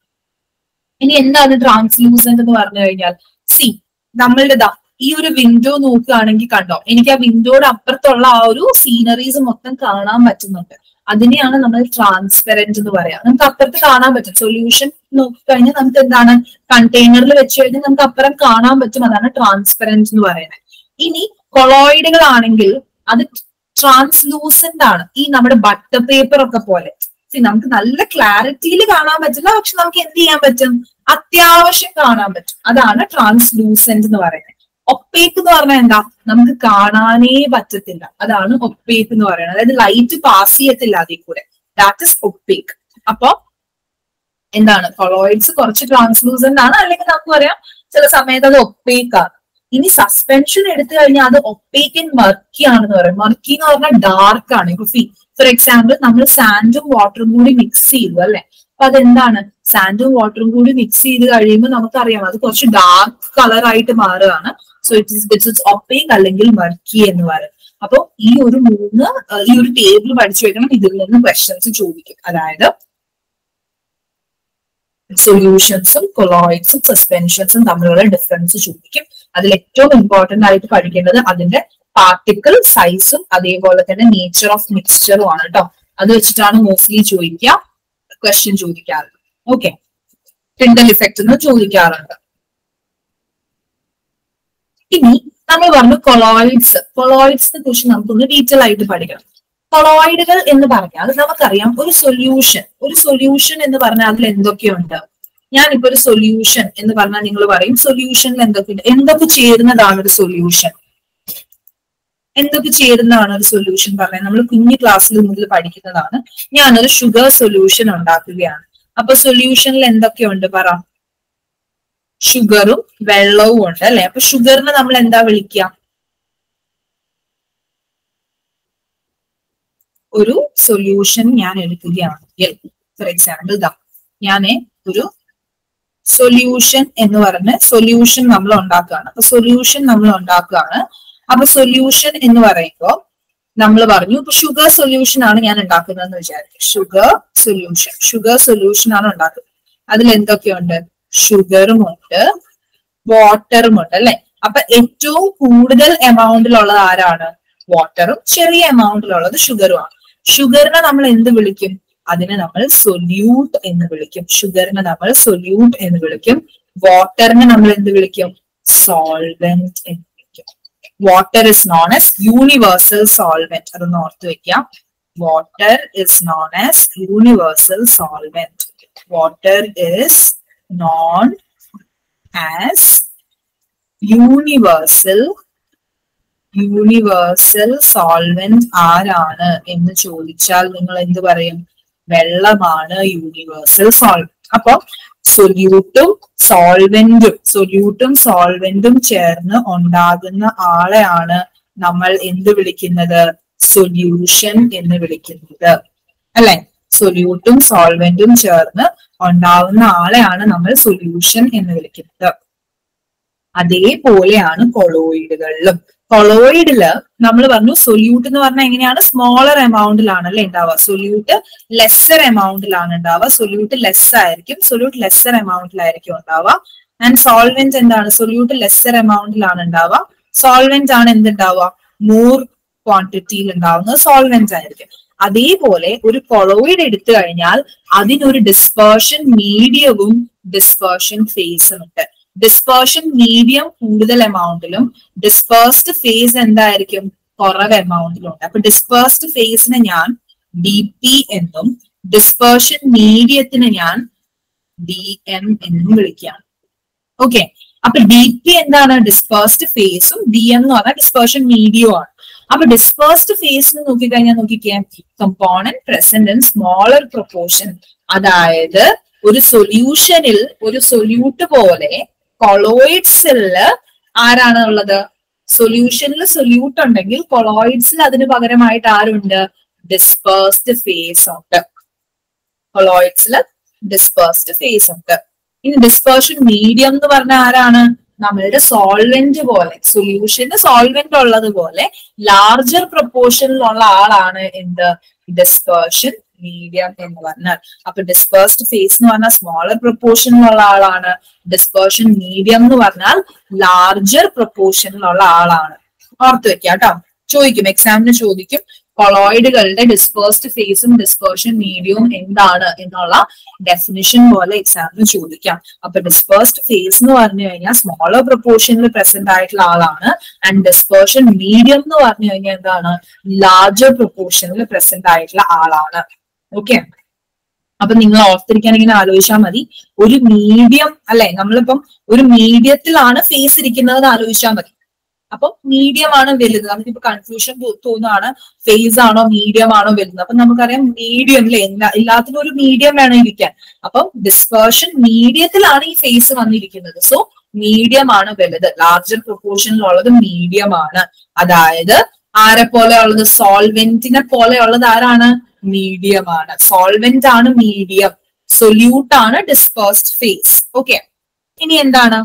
ഇനി എന്താണ് ട്രാൻസ്ലൂസന്റ് എന്ന് പറഞ്ഞു കഴിഞ്ഞാൽ സി നമ്മളുടെ ദാ ഈ ഒരു വിൻഡോ നോക്കുകയാണെങ്കിൽ കണ്ടോ എനിക്ക് ആ വിൻഡോയുടെ അപ്പുറത്തുള്ള ആ ഒരു സീനറീസ് മൊത്തം കാണാൻ പറ്റുന്നുണ്ട് അതിനെയാണ് നമ്മൾ ട്രാൻസ്പെറന്റ് എന്ന് പറയാം നമുക്ക് അപ്പുറത്ത് കാണാൻ പറ്റും സൊല്യൂഷൻ നോക്കിക്കഴിഞ്ഞാൽ നമുക്ക് എന്താണ് കണ്ടെയ്നറിൽ വെച്ച് കഴിഞ്ഞാൽ നമുക്ക് അപ്പുറം കാണാൻ പറ്റും അതാണ് ട്രാൻസ്പെറന്റ് എന്ന് പറയുന്നത് ഇനി കൊളോയിഡുകൾ ആണെങ്കിൽ അത് ട്രാൻസ്ലൂസന്റ് ആണ് ഈ നമ്മുടെ ബട്ടർ പേപ്പർ ഒക്കെ പോലെ See, നമുക്ക് നല്ല ക്ലാരിറ്റിയിൽ കാണാൻ പറ്റില്ല പക്ഷെ നമുക്ക് എന്ത് ചെയ്യാൻ പറ്റും അത്യാവശ്യം കാണാൻ പറ്റും അതാണ് ട്രാൻസ്ലൂസന്റ് എന്ന് പറയുന്നത് ഒപ്പേക്ക് എന്ന് പറഞ്ഞാൽ എന്താ നമുക്ക് കാണാനേ പറ്റത്തില്ല അതാണ് ഒപ്പേക്ക് എന്ന് പറയുന്നത് അതായത് ലൈറ്റ് പാസ് ചെയ്യത്തില്ല അതിൽ കൂടെ ദാറ്റ് ഇസ് ഒപ്പേക്ക് അപ്പൊ എന്താണ് കൊളോയിഡ്സ് കുറച്ച് ട്രാൻസ്ലൂസന്റ് ആണ് അല്ലെങ്കിൽ നമുക്ക് പറയാം ചില സമയത്ത് അത് ഒപ്പേക്ക് ആണ് ഇനി സസ്പെൻഷൻ എടുത്തു കഴിഞ്ഞാൽ അത് ഒപ്പേക്ക് ഇൻ മർക്കി ആണെന്ന് പറയും മർക്കി എന്ന് പറഞ്ഞാൽ ഡാർക്ക് ആണ് ഇപ്പൊ ഫോർ എക്സാമ്പിൾ നമ്മൾ സാൻഡും വാട്ടറും കൂടി മിക്സ് ചെയ്തു അല്ലെ അപ്പൊ അതെന്താണ് സാൻഡും വാട്ടറും കൂടി മിക്സ് ചെയ്ത് കഴിയുമ്പോൾ നമുക്കറിയാം അത് കുറച്ച് ഡാർക്ക് കളർ ആയിട്ട് മാറുകയാണ് so it is it's it's opaque അല്ലെങ്കിൽ മർക്കി എന്ന് പറയും അപ്പൊ ഈ ഒരു മൂന്ന് ഏഹ്, ഈ ഒരു ടേബിൾ പഠിച്ചു വെക്കണം ഇതിൽ നിന്ന് ക്വസ്റ്റ്യൻസ് ചോദിക്കും അതായത് സൊല്യൂഷൻസും കൊളോയിഡ്സും സസ്പെൻഷൻസും തമ്മിലുള്ള ഡിഫറൻസ് ചോദിക്കും അതിൽ ഏറ്റവും ഇമ്പോർട്ടന്റ് ആയിട്ട് പഠിക്കേണ്ടത് അതിന്റെ പാർട്ടിക്കിൾ സൈസും അതേപോലെ തന്നെ നേച്ചർ ഓഫ് മിക്സ്ചറും ആണ് കേട്ടോ അത് വെച്ചിട്ടാണ് മോസ്റ്റ്ലി ചോദിക്കുക ക്വസ്റ്റ്യൻ ചോദിക്കാറ് ഓക്കെ ടിൻഡൽ ഇഫക്റ്റ് എന്ന് ചോദിക്കാറുണ്ട് ഇനി നമ്മൾ പറഞ്ഞു കൊളോയിഡ്സ് കൊളോയിഡ്സിനെ കുറിച്ച് നമുക്കൊന്ന് ഡീറ്റെയിൽ ആയിട്ട് പഠിക്കണം കൊളോയിഡുകൾ എന്ന് പറഞ്ഞാൽ നമുക്കറിയാം ഒരു സൊല്യൂഷൻ ഒരു സൊല്യൂഷൻ എന്ന് പറഞ്ഞാൽ അതിൽ എന്തൊക്കെയുണ്ട് ഞാനിപ്പോ ഒരു സൊല്യൂഷൻ എന്ന് പറഞ്ഞാൽ നിങ്ങൾ പറയും സൊല്യൂഷനിൽ എന്തൊക്കെയുണ്ട് എന്തൊക്കെ ചേരുന്നതാണ് ഒരു സൊല്യൂഷൻ എന്തൊക്കെ ചേരുന്നതാണ് ഒരു സൊല്യൂഷൻ പറഞ്ഞത് നമ്മൾ കുഞ്ഞു ക്ലാസ്സിൽ മുതൽ പഠിക്കുന്നതാണ് ഞാനൊരു ഷുഗർ സൊല്യൂഷൻ ഉണ്ടാക്കുകയാണ് അപ്പൊ സൊല്യൂഷനിൽ എന്തൊക്കെയുണ്ട് പറ ഷുഗറും വെള്ളവും ഉണ്ട് അല്ലെ അപ്പൊ ഷുഗറിനെ നമ്മൾ എന്താ വിളിക്കുക ഒരു സൊല്യൂഷൻ ഞാൻ എടുക്കുകയാണെങ്കിൽ ഫോർ എക്സാമ്പിൾ ഇതാ ഞാന് ഒരു സൊല്യൂഷൻ എന്ന് പറഞ്ഞ് സൊല്യൂഷൻ നമ്മൾ ഉണ്ടാക്കുകയാണ് അപ്പൊ സൊല്യൂഷൻ നമ്മൾ ഉണ്ടാക്കുകയാണ് അപ്പൊ സൊല്യൂഷൻ എന്ന് പറയുമ്പോൾ നമ്മൾ പറഞ്ഞു ഇപ്പൊ ഷുഗർ സൊല്യൂഷൻ ആണ് ഞാൻ ഉണ്ടാക്കുന്നതെന്ന് വിചാരിക്കും ഷുഗർ സൊല്യൂഷൻ ഷുഗർ സൊല്യൂഷൻ ആണ് ഉണ്ടാക്കുന്നത് അതിൽ എന്തൊക്കെയുണ്ട് ഷുഗറും ഉണ്ട് വാട്ടറും ഉണ്ട് അല്ലെ അപ്പൊ ഏറ്റവും കൂടുതൽ എമൗണ്ടിലുള്ളത് ആരാണ് വാട്ടറും ചെറിയ എമൗണ്ടിലുള്ളത് ഷുഗറുമാണ് ഷുഗറിനെ നമ്മൾ എന്ത് വിളിക്കും അതിനെ നമ്മൾ സൊല്യൂട്ട് എന്ന് വിളിക്കും ഷുഗറിനെ നമ്മൾ സൊല്യൂട്ട് എന്ന് വിളിക്കും വാട്ടറിനെ നമ്മൾ എന്ത് വിളിക്കും സോൾവെന്റ് എന്ന് വിളിക്കും water is known as universal solvent അതൊന്ന് ഓർത്ത് വെക്കാം water is known as universal solvent water is known as universal universal solvent ആരാണ് എന്ന് ചോദിച്ചാൽ നിങ്ങൾ എന്ത് പറയും വെള്ളമാണ് യൂണിവേഴ്സൽ സോൾവെന്റ് അപ്പൊ സൊല്യൂട്ടും സോൾവെന്റും സൊല്യൂട്ടും സോൾവെന്റും ചേർന്ന് ഉണ്ടാകുന്ന ആളെയാണ് നമ്മൾ എന്ത് വിളിക്കുന്നത് സൊല്യൂഷൻ എന്ന് വിളിക്കുന്നത് അല്ലെ സൊല്യൂട്ടും സോൾവെന്റും ചേർന്ന് ഉണ്ടാവുന്ന ആളെയാണ് നമ്മൾ സൊല്യൂഷൻ എന്ന് വിളിക്കുന്നത് അതേപോലെയാണ് കൊളോയിഡുകളിലും കൊളോയിഡില് നമ്മൾ പറഞ്ഞു സൊല്യൂട്ട് എന്ന് പറഞ്ഞാൽ എങ്ങനെയാണ് സ്മോളർ എമൗണ്ടിലാണ് അല്ലെ ഉണ്ടാവുക സൊല്യൂട്ട് ലെസ്സർ എമൗണ്ടിലാണ് ഉണ്ടാവുക സൊല്യൂട്ട് ലെസ് ആയിരിക്കും സൊല്യൂട്ട് ലെസ്സർ എമൗണ്ടിലായിരിക്കും ഉണ്ടാവുക ആൻഡ് സോൾവെന്റ് എന്താണ് സൊല്യൂട്ട് ലെസ്സർ എമൗണ്ടിലാണ് ഉണ്ടാവുക സോൾവെന്റ് ആണ് എന്തുണ്ടാവുക മോർ ക്വാണ്ടിറ്റിയിൽ ഉണ്ടാവുന്നത് സോൾവെന്റ് ആയിരിക്കും അതേപോലെ ഒരു കൊളോയിഡ് എടുത്തു കഴിഞ്ഞാൽ അതിനൊരു ഡിസ്പേർഷൻ മീഡിയവും ഡിസ്പേർഷൻ ഫേസും ഉണ്ട് ഡിസ്പേർഷൻ മീഡിയം കൂടുതൽ എമൗണ്ടിലും ഡിസ്പേഴ്സ്ഡ് ഫേസ് എന്തായിരിക്കും കുറവ് എമൗണ്ടിലും ഉണ്ട് അപ്പൊ ഡിസ്പേഴ്സ്ഡ് ഫേസിനെ ഞാൻ ഡി പി എന്നും ഡിസ്പേർഷൻ മീഡിയത്തിന് ഞാൻ ഡി എം എന്നും വിളിക്കുകയാണ് ഓക്കെ അപ്പൊ ഡി പി എന്താണ് ഡിസ്പേഴ്സ്ഡ് ഫേസും ഡി എം എന്ന് പറഞ്ഞാൽ ഡിസ്പേർഷൻ മീഡിയം ആണ് അപ്പൊ ഡിസ്പേഴ്സ്ഡ് ഫേസിന് നോക്കിക്കഴിഞ്ഞാൽ നോക്കിക്കേ component present in smaller proportion അതായത് ഒരു സൊല്യൂഷനിൽ ഒരു സൊല്യൂട്ട് പോലെ കൊളോയിഡ്സിൽ ആരാണ് ഉള്ളത് സൊല്യൂഷനിൽ സൊല്യൂട്ട് ഉണ്ടെങ്കിൽ കൊളോയിഡ്സിൽ അതിന് പകരമായിട്ട് ആരുണ്ട് ഡിസ്പേഴ്സ്ഡ് ഫേസ് ഉണ്ട് കൊളോയിഡ്സിൽ ഡിസ്പേഴ്സ്ഡ് ഫേസ് ഉണ്ട് ഇനി ഡിസ്പേർഷൻ മീഡിയം എന്ന് പറഞ്ഞ ആരാണ് നമ്മളുടെ സോൾവെന്റ് പോലെ സൊല്യൂഷന് സോൾവെന്റ് ഉള്ളത് പോലെ ലാർജർ പ്രൊപ്പോർഷനിലുള്ള ആളാണ് എന്ത് ഡിസ്പേർഷൻ മീഡിയം എന്ന് പറഞ്ഞാൽ അപ്പൊ ഡിസ്പേഴ്സ്ഡ് ഫേസ് എന്ന് പറഞ്ഞാൽ സ്മോളർ പ്രൊപ്പോർഷനിലുള്ള ആളാണ് ഡിസ്പേർഷൻ മീഡിയം എന്ന് പറഞ്ഞാൽ ലാർജർ പ്രൊപ്പോർഷനിലുള്ള ആളാണ് ഓർത്ത് വെക്കാം കേട്ടോ ചോദിക്കും എക്സാമിന് ചോദിക്കും കൊളോയിഡുകളുടെ ഡിസ്പേഴ്സ്ഡ് ഫേസും ഡിസ്പേർഷൻ മീഡിയവും എന്താണ് എന്നുള്ള ഡെഫിനിഷൻ പോലെ എക്സാമിന് ചോദിക്കാം അപ്പൊ ഡിസ്പേഴ്സ്ഡ് ഫേസ് എന്ന് പറഞ്ഞു കഴിഞ്ഞാൽ സ്മോളർ പ്രൊപ്പോർഷനിൽ പ്രസന്റ് ആയിട്ടുള്ള ആളാണ് ആൻഡ് ഡിസ്പേർഷൻ മീഡിയം എന്ന് പറഞ്ഞു കഴിഞ്ഞാൽ എന്താണ് ലാർജർ പ്രൊപ്പോർഷനിൽ പ്രസന്റ് ആയിട്ടുള്ള ആളാണ് ഓക്കെ അപ്പൊ നിങ്ങൾ ഓർത്തിരിക്കാൻ ഇങ്ങനെ ആലോചിച്ചാൽ മതി ഒരു മീഡിയം അല്ലെ നമ്മളിപ്പം ഒരു മീഡിയത്തിലാണ് ഫേസ് ഇരിക്കുന്നത് ആലോചിച്ചാൽ മതി അപ്പൊ മീഡിയം ആണ് വലുത് നമുക്കിപ്പോ കൺഫ്യൂഷൻ തോന്നുകയാണ് ഫേസ് ആണോ മീഡിയം ആണോ വലുത് അപ്പൊ നമുക്കറിയാം മീഡിയം അല്ലെ എല്ലാത്തിനും ഒരു മീഡിയം വേണം ഇരിക്കാൻ അപ്പം ഡിസ്പേർഷൻ മീഡിയത്തിലാണ് ഈ ഫേസ് വന്നിരിക്കുന്നത് സോ മീഡിയം ആണ് വലുത് ലാർജർ പ്രൊപ്പോർഷനിലുള്ളത് മീഡിയം ആണ് അതായത് ആരെ പോലെ ഉള്ളത് സോൾവെന്റിനെ പോലെ ഉള്ളത് ആരാണ് മീഡിയം ആണ് സോൾവെന്റ് ആണ് മീഡിയം സൊല്യൂട്ട് ആണ് ഡിസ്പേഴ്സ്ഡ് ഫേസ് ഓക്കെ ഇനി എന്താണ്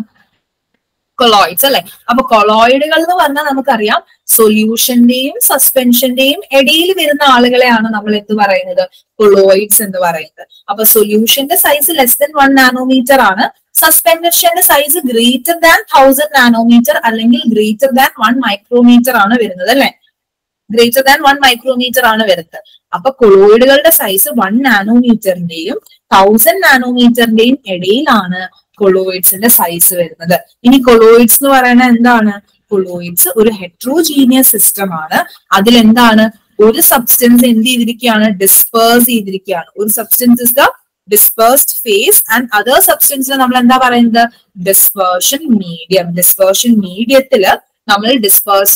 കൊളോയിഡ്സ് അല്ലെ അപ്പൊ കൊളോയിഡുകൾ എന്ന് പറഞ്ഞാൽ നമുക്കറിയാം സൊല്യൂഷന്റെയും സസ്പെൻഷന്റെയും ഇടയിൽ വരുന്ന ആളുകളെയാണ് നമ്മൾ എന്ത് പറയുന്നത് കൊളോയിഡ്സ് എന്ന് പറയുന്നത് അപ്പൊ സൊല്യൂഷന്റെ size less than one nanometre ആണ് സസ്പെൻഷന്റെ size greater than thousand nanometre അല്ലെങ്കിൽ ഗ്രേറ്റർ ദാൻ വൺ മൈക്രോമീറ്റർ ആണ് വരുന്നത് അല്ലെ ഗ്രേറ്റർ ദാൻ വൺ മൈക്രോമീറ്റർ ആണ് വരുന്നത് അപ്പൊ കൊളോയിഡുകളുടെ സൈസ് വൺ നാനോമീറ്ററിന്റെയും തൗസൻഡ് നാനോമീറ്ററിന്റെയും ഇടയിലാണ് കൊളോയിഡ്സിന്റെ സൈസ് വരുന്നത് ഇനി കൊളോയിഡ്സ് എന്ന് പറയുന്നത് എന്താണ് കൊളോയിഡ്സ് ഒരു ഹെട്രോജീനിയസ് സിസ്റ്റം ആണ് അതിലെന്താണ് ഒരു സബ്സ്റ്റൻസ് എന്ത് ചെയ്തിരിക്കുകയാണ് ഡിസ്പേഴ്സ് ചെയ്തിരിക്കുകയാണ് ഒരു substance is the dispersed phase and other സബ്സ്റ്റൻസിന് നമ്മൾ എന്താ പറയുന്നത് ഡിസ്പേർഷൻ മീഡിയം ഡിസ്പേർഷൻ മീഡിയത്തില് നമ്മൾ ഡിസ്പേർഷൻ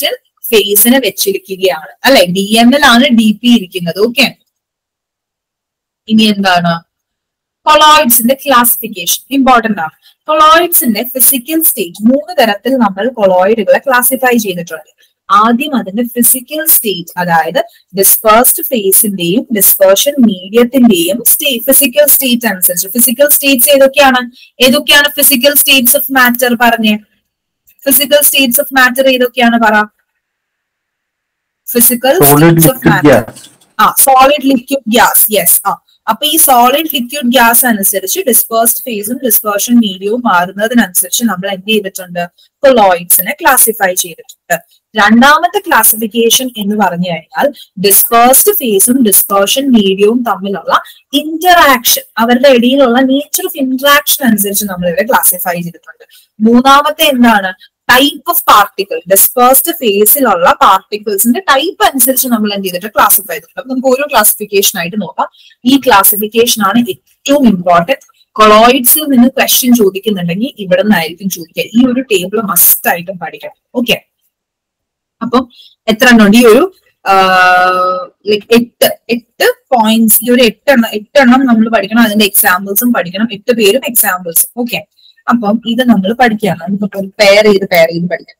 ഫേസിനെ വെച്ചിരിക്കുകയാണ് അല്ലെ ഡി എൻ എൽ ആണ് ഡി പി ഇരിക്കുന്നത് ഓക്കെ ഇനി എന്താണ് കൊളോയിഡ്സിന്റെ ക്ലാസിഫിക്കേഷൻ ഇമ്പോർട്ടന്റ് ആണ് കൊളോയിഡ്സിന്റെ ഫിസിക്കൽ സ്റ്റേറ്റ് മൂന്ന് തരത്തിൽ നമ്മൾ കൊളോയിഡുകളെ ക്ലാസിഫൈ ചെയ്തിട്ടുണ്ട് ആദ്യം അതിന്റെ ഫിസിക്കൽ സ്റ്റേറ്റ് അതായത് ഡിസ്പേഴ്സ്ഡ് ഫേസിന്റെയും ഡിസ്പേർഷൻ മീഡിയത്തിന്റെയും ഫിസിക്കൽ സ്റ്റേറ്റ് അനുസരിച്ച് ഫിസിക്കൽ സ്റ്റേറ്റ്സ് ഏതൊക്കെയാണ് ഏതൊക്കെയാണ് ഫിസിക്കൽ സ്റ്റേറ്റ്സ് ഓഫ് മാറ്റർ പറഞ്ഞേ ഫിസിക്കൽ സ്റ്റേറ്റ്സ് ഓഫ് മാറ്റർ ഏതൊക്കെയാണ് പറ physical Solid states of liquid matter gas. ആ സോളിഡ് ലിക്വിഡ് ഗ്യാസ് യെസ് ആ അപ്പൊ ഈ സോളിഡ് ലിക്വിഡ് ഗ്യാസ് അനുസരിച്ച് ഡിസ്പേഴ്സ്ഡ് ഫേസും ഡിസ്പേർഷൻ മീഡിയവും മാറുന്നതിനനുസരിച്ച് നമ്മൾ എന്ത് ചെയ്തിട്ടുണ്ട് കൊളോയിഡ്സിനെ ക്ലാസിഫൈ ചെയ്തിട്ടുണ്ട് രണ്ടാമത്തെ ക്ലാസിഫിക്കേഷൻ എന്ന് പറഞ്ഞു കഴിഞ്ഞാൽ ഡിസ്പേഴ്സ്ഡ് ഫേസും ഡിസ്പേർഷൻ മീഡിയവും തമ്മിലുള്ള ഇന്ററാക്ഷൻ അവരുടെ ഇടയിലുള്ള നേച്ചർ ഓഫ് ഇന്ററാക്ഷൻ അനുസരിച്ച് നമ്മൾ ഇവരെ ക്ലാസിഫൈ ചെയ്തിട്ടുണ്ട് മൂന്നാമത്തെ എന്താണ് ടൈപ്പ് ഓഫ് പാർട്ടിക്കിൾ ഡിസ്പേഴ്സ്ഡ് ഫേസിലുള്ള പാർട്ടിക്കിൾസിന്റെ ടൈപ്പ് അനുസരിച്ച് നമ്മൾ എന്ത് ചെയ്തിട്ട് ക്ലാസിഫൈ ചെയ്തിട്ടുണ്ട് അപ്പൊ നമുക്ക് ഓരോ ക്ലാസിഫിക്കേഷൻ ആയിട്ട് നോക്കാം ഈ ക്ലാസിഫിക്കേഷൻ ആണ് ഏറ്റവും ഇമ്പോർട്ടന്റ് കൊളോയിഡ്സിൽ നിന്ന് ക്വസ്റ്റ്യൻ ചോദിക്കുന്നുണ്ടെങ്കിൽ ഇവിടെ നിന്നായിരിക്കും ചോദിക്കുക ഈ ഒരു ടേബിൾ മസ്റ്റ് ആയിട്ടും പഠിക്കണം ഓക്കെ അപ്പം എത്ര എണ്ണം ഉണ്ട് ഈ ഒരു ലൈക് എട്ട് എട്ട് പോയിന്റ്സ് ഈ ഒരു എട്ടെണ്ണം എട്ടെണ്ണം നമ്മൾ പഠിക്കണം അതിന്റെ എക്സാമ്പിൾസും പഠിക്കണം എട്ട് പേരും എക്സാമ്പിൾസും ഓക്കെ അപ്പം ഇത് നമ്മൾ പഠിക്കുകയാണ് നമുക്കിപ്പം പെയർ ചെയ്ത് പെയർ ചെയ്ത് പഠിക്കാം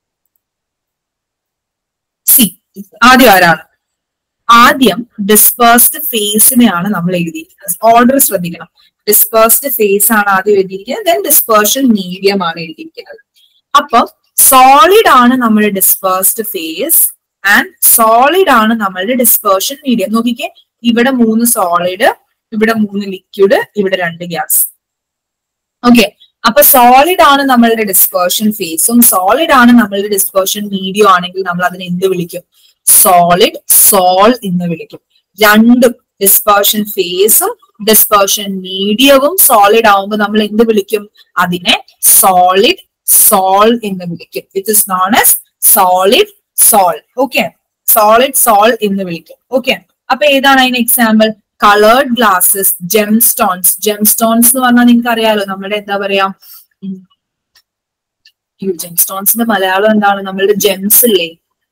സി ആദ്യം ആരാണ് ആദ്യം ഡിസ്പേഴ്സ്ഡ് ഫേസിനെയാണ് നമ്മൾ എഴുതിയിരിക്കുന്നത് ഓർഡർ ശ്രദ്ധിക്കണം ഡിസ്പേഴ്സ്ഡ് ഫേസ് ആണ് ആദ്യം എഴുതിയിരിക്കുന്നത് ദെൻ ഡിസ്പേർഷൻ മീഡിയം ആണ് എഴുതിയിരിക്കുന്നത് അപ്പം സോളിഡ് ആണ് നമ്മുടെ ഡിസ്പേഴ്സ്ഡ് ഫേസ് ആൻഡ് സോളിഡ് ആണ് നമ്മളുടെ ഡിസ്പേർഷൻ മീഡിയം നോക്കിക്കേ ഇവിടെ മൂന്ന് സോളിഡ് ഇവിടെ മൂന്ന് ലിക്വിഡ് ഇവിടെ രണ്ട് ഗ്യാസ് ഓക്കെ അപ്പൊ സോളിഡ് ആണ് നമ്മളുടെ ഡിസ്പേർഷൻ ഫേസും സോളിഡ് ആണ് നമ്മളുടെ ഡിസ്പേർഷൻ മീഡിയം ആണെങ്കിൽ നമ്മൾ അതിനെ എന്ത് വിളിക്കും സോളിഡ് സോൾ എന്ന് വിളിക്കും രണ്ടും ഡിസ്പേർഷൻ ഫേസും ഡിസ്പേർഷൻ മീഡിയവും സോളിഡ് ആവുമ്പോൾ നമ്മൾ എന്ത് വിളിക്കും അതിനെ സോളിഡ് സോൾ എന്ന് വിളിക്കും it is known as solid sol okay solid sol എന്ന് വിളിക്കും ഓക്കെ അപ്പൊ ഏതാണ് അതിന് example coloured glasses gem stones gem stones എന്ന് പറഞ്ഞാൽ നിങ്ങൾക്ക് അറിയാലോ നമ്മുടെ എന്താ പറയാ ജെം സ്റ്റോൺസിന്റെ മലയാളം എന്താണ് നമ്മളുടെ ജെംസ് ഇല്ലേ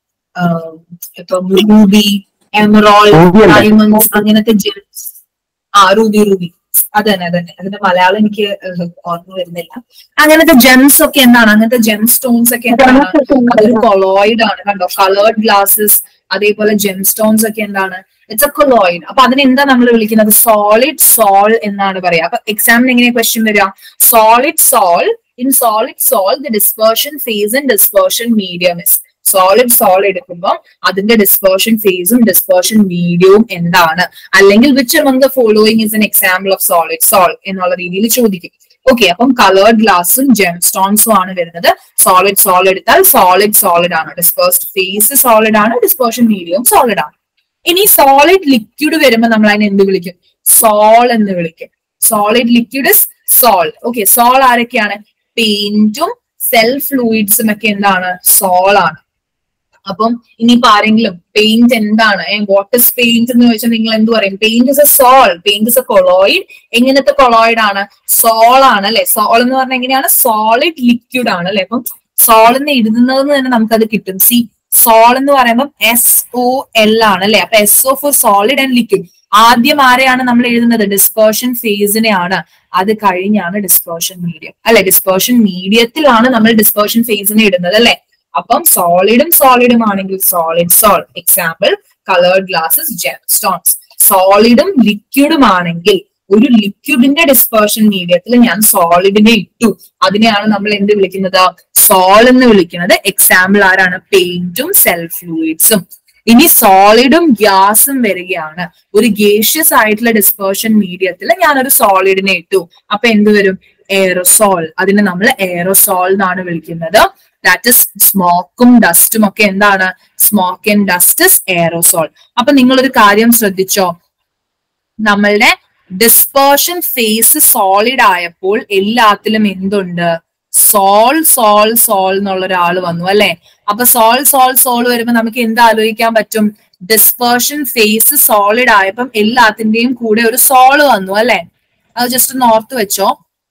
ആഹ് ഇപ്പൊ റൂബി എമറോൾ Ruby അല്ലേ? ഡയമണ്ട്സ് അങ്ങനത്തെ ജെംസ് ആ റൂബി റൂബി അതന്നെ അതന്നെ അതിന്റെ മലയാളം എനിക്ക് ഏഹ്, ഓർമ്മ വരുന്നില്ല അങ്ങനത്തെ ജെംസ് ഒക്കെ എന്താണ് അങ്ങനത്തെ ജെം സ്റ്റോൺസ് ഒക്കെ എന്താണ് അതൊരു കൊളോയിഡ് ആണ് കണ്ടോ കളേർഡ് ഗ്ലാസസ് അതേപോലെ ജെം സ്റ്റോൺസ് ഒക്കെ എന്താണ് ഇറ്റ്സ് എ കൊളോയിഡ് അപ്പൊ അതിന് എന്താ നമ്മൾ വിളിക്കുന്നത് സോളിഡ് സോൾ എന്നാണ് പറയാ അപ്പൊ എക്സാമിന് എങ്ങനെ ക്വസ്റ്റ്യൻ വരിക solid sol in solid sol the dispersion phase and dispersion medium is solid sol എടുക്കുമ്പോൾ അതിന്റെ ഡിസ്പേർഷൻ ഫേസും ഡിസ്പേർഷൻ മീഡിയവും എന്താണ് അല്ലെങ്കിൽ which among the following is an example of solid sol എന്നുള്ള രീതിയിൽ ചോദിക്കും ഓക്കെ അപ്പം കളേർഡ് ഗ്ലാസും ജെം സ്റ്റോൺസും ആണ് വരുന്നത് സോളിഡ് സോൾ എടുത്താൽ സോളിഡ് സോളിഡ് ആണ് ഡിസ്പേഴ്സ്ഡ് ഫേസ് സോളിഡ് ആണ് ഡിസ്പേർഷൻ മീഡിയം സോളിഡ് ആണ് ഇനി സോളിഡ് ലിക്വിഡ് വരുമ്പോൾ നമ്മൾ അതിനെ എന്ത് വിളിക്കും സോൾ എന്ന് വിളിക്കും solid liquid is sol okay sol ആരൊക്കെയാണ് പെയിന്റും സെൽ ഫ്ലൂയിഡ്സും ഒക്കെ എന്താണ് സോൾ ആണ് അപ്പം ഇനിയിപ്പോ ആരെങ്കിലും പെയിന്റ് എന്താണ് വാട്ട് ഇസ് പെയിന്റ് എന്ന് ചോദിച്ചാൽ നിങ്ങൾ എന്ത് പറയും paint is a sol paint is a colloid എങ്ങനത്തെ കൊളോയിഡ് ആണ് സോൾ ആണ് അല്ലെ സോൾ എന്ന് പറഞ്ഞാൽ എങ്ങനെയാണ് സോളിഡ് ലിക്വിഡ് ആണ് അല്ലെ അപ്പം സോൾ എന്ന് എഴുതുന്നത് തന്നെ നമുക്കത് കിട്ടും സി സോൾ എന്ന് പറയുമ്പോൾ എസ് ഒ എൽ ആണ് അല്ലെ അപ്പൊ S O for solid and liquid ആദ്യം ആരെയാണ് നമ്മൾ എഴുതുന്നത് ഡിസ്പേർഷൻ ഫേസിനെയാണ് അത് കഴിഞ്ഞാണ് ഡിസ്പേർഷൻ മീഡിയം അല്ലെ ഡിസ്പേർഷൻ മീഡിയത്തിലാണ് നമ്മൾ ഡിസ്പേർഷൻ ഫേസിനെ ഇടുന്നത് അല്ലെ അപ്പം സോളിഡും സോളിഡും ആണെങ്കിൽ solid sol example coloured glasses gem stones സോളിഡും ലിക്വിഡും ആണെങ്കിൽ ഒരു ലിക്വിഡിന്റെ ഡിസ്പേർഷൻ മീഡിയത്തിൽ ഞാൻ സോളിഡിനെ ഇട്ടു അതിനെയാണ് നമ്മൾ എന്ത് വിളിക്കുന്നത് സോൾ എന്ന് വിളിക്കുന്നത് എക്സാമ്പിൾ ആരാണ് പെയിന്റും സെൽ ഫ്ലൂയിഡ്സും ഇനി സോളിഡും ഗ്യാസും വരികയാണ് ഒരു ഗേഷ്യസ് ആയിട്ടുള്ള ഡിസ്പേർഷൻ മീഡിയത്തിൽ ഞാൻ ഒരു സോളിഡിനെ ഇട്ടു അപ്പൊ എന്ത് വരും എയറോസോൾ അതിനെ നമ്മൾ എയറോസോൾ എന്നാണ് വിളിക്കുന്നത് ദാറ്റ് ഇസ് സ്മോക്കും ഡസ്റ്റും ഒക്കെ എന്താണ് smoke and dust is aerosol അപ്പൊ നിങ്ങളൊരു കാര്യം ശ്രദ്ധിച്ചോ നമ്മളുടെ ഡിസ്പേർഷൻ ഫേസ് സോളിഡ് ആയപ്പോൾ എല്ലാത്തിലും എന്തുണ്ട് സോൾ സോൾ സോൾ എന്നുള്ള ഒരാൾ വന്നു അല്ലെ അപ്പൊ സോൾ സോൾ സോൾ വരുമ്പോ നമുക്ക് എന്ത് ആലോചിക്കാൻ പറ്റും ഡിസ്പേർഷൻ ഫേസ് സോളിഡ് ആയപ്പം എല്ലാത്തിന്റെയും കൂടെ ഒരു സോള് വന്നു അല്ലെ അത് ജസ്റ്റ് ഒന്ന് ഓർത്ത് വെച്ചോ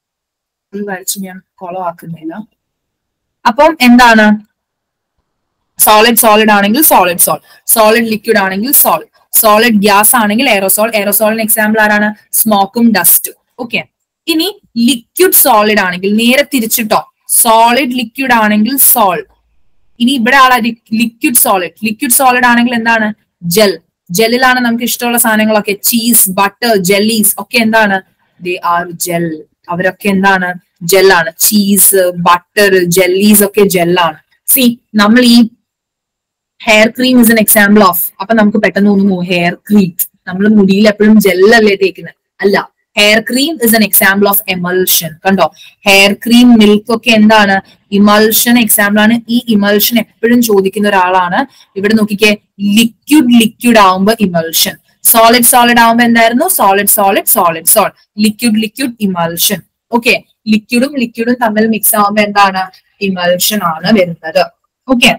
ഇത് വരച്ച് ഞാൻ കൊളമാക്കുന്നില്ല അപ്പം എന്താണ് സോളിഡ് സോളിഡ് ആണെങ്കിൽ സോളിഡ് സോൾ സോളിഡ് ലിക്വിഡ് ആണെങ്കിൽ സോൾ സോളിഡ് ഗ്യാസ് ആണെങ്കിൽ എയറോസോൾ എയറോസോളിന് എക്സാമ്പിൾ ആരാണ് സ്മോക്കും ഡസ്റ്റും ഓക്കെ ഇനി ലിക്വിഡ് സോളിഡ് ആണെങ്കിൽ നേരെ തിരിച്ചിട്ടോ സോളിഡ് ലിക്വിഡ് ആണെങ്കിൽ സോൾ ഇനി ഇവിടെ ആളാ ലിക്വിഡ് സോളിഡ് ലിക്വിഡ് സോളിഡ് ആണെങ്കിൽ എന്താണ് ജെൽ ജെല്ലിലാണ് നമുക്ക് ഇഷ്ടമുള്ള സാധനങ്ങളൊക്കെ ചീസ് ബട്ടർ ജെല്ലീസ് ഒക്കെ എന്താണ് ദേ ആർ ജെൽ അവരൊക്കെ എന്താണ് ജെല്ലാണ് ചീസ് ബട്ടർ ജെല്ലീസ് ഒക്കെ ജെല്ലാണ് സി നമ്മൾ ഈ hair cream is an example of അപ്പൊ നമുക്ക് പെട്ടെന്ന് തോന്നുന്നു ഹെയർ ക്രീം നമ്മൾ മുടിയിൽ എപ്പോഴും ജെല്ലല്ലേ തേക്കുന്നത് അല്ല hair cream is an example of emulsion കണ്ടോ ഹെയർ ക്രീം മിൽക്ക് ഒക്കെ എന്താണ് ഇമൽഷൻ എക്സാമ്പിൾ ആണ് ഈ ഇമൽഷൻ എപ്പോഴും ചോദിക്കുന്ന ഒരാളാണ് ഇവിടെ നോക്കിക്കേ ലിക്വിഡ് ലിക്വിഡ് ആവുമ്പോ ഇമൽഷൻ സോളിഡ് സോളിഡ് ആവുമ്പോ എന്തായിരുന്നു solid solid solid sol liquid liquid emulsion okay ലിക്വിഡും ലിക്വിഡും തമ്മിൽ മിക്സ് ആവുമ്പോ എന്താണ് ഇമൽഷൻ ആണ് വരുന്നത് ഓക്കെ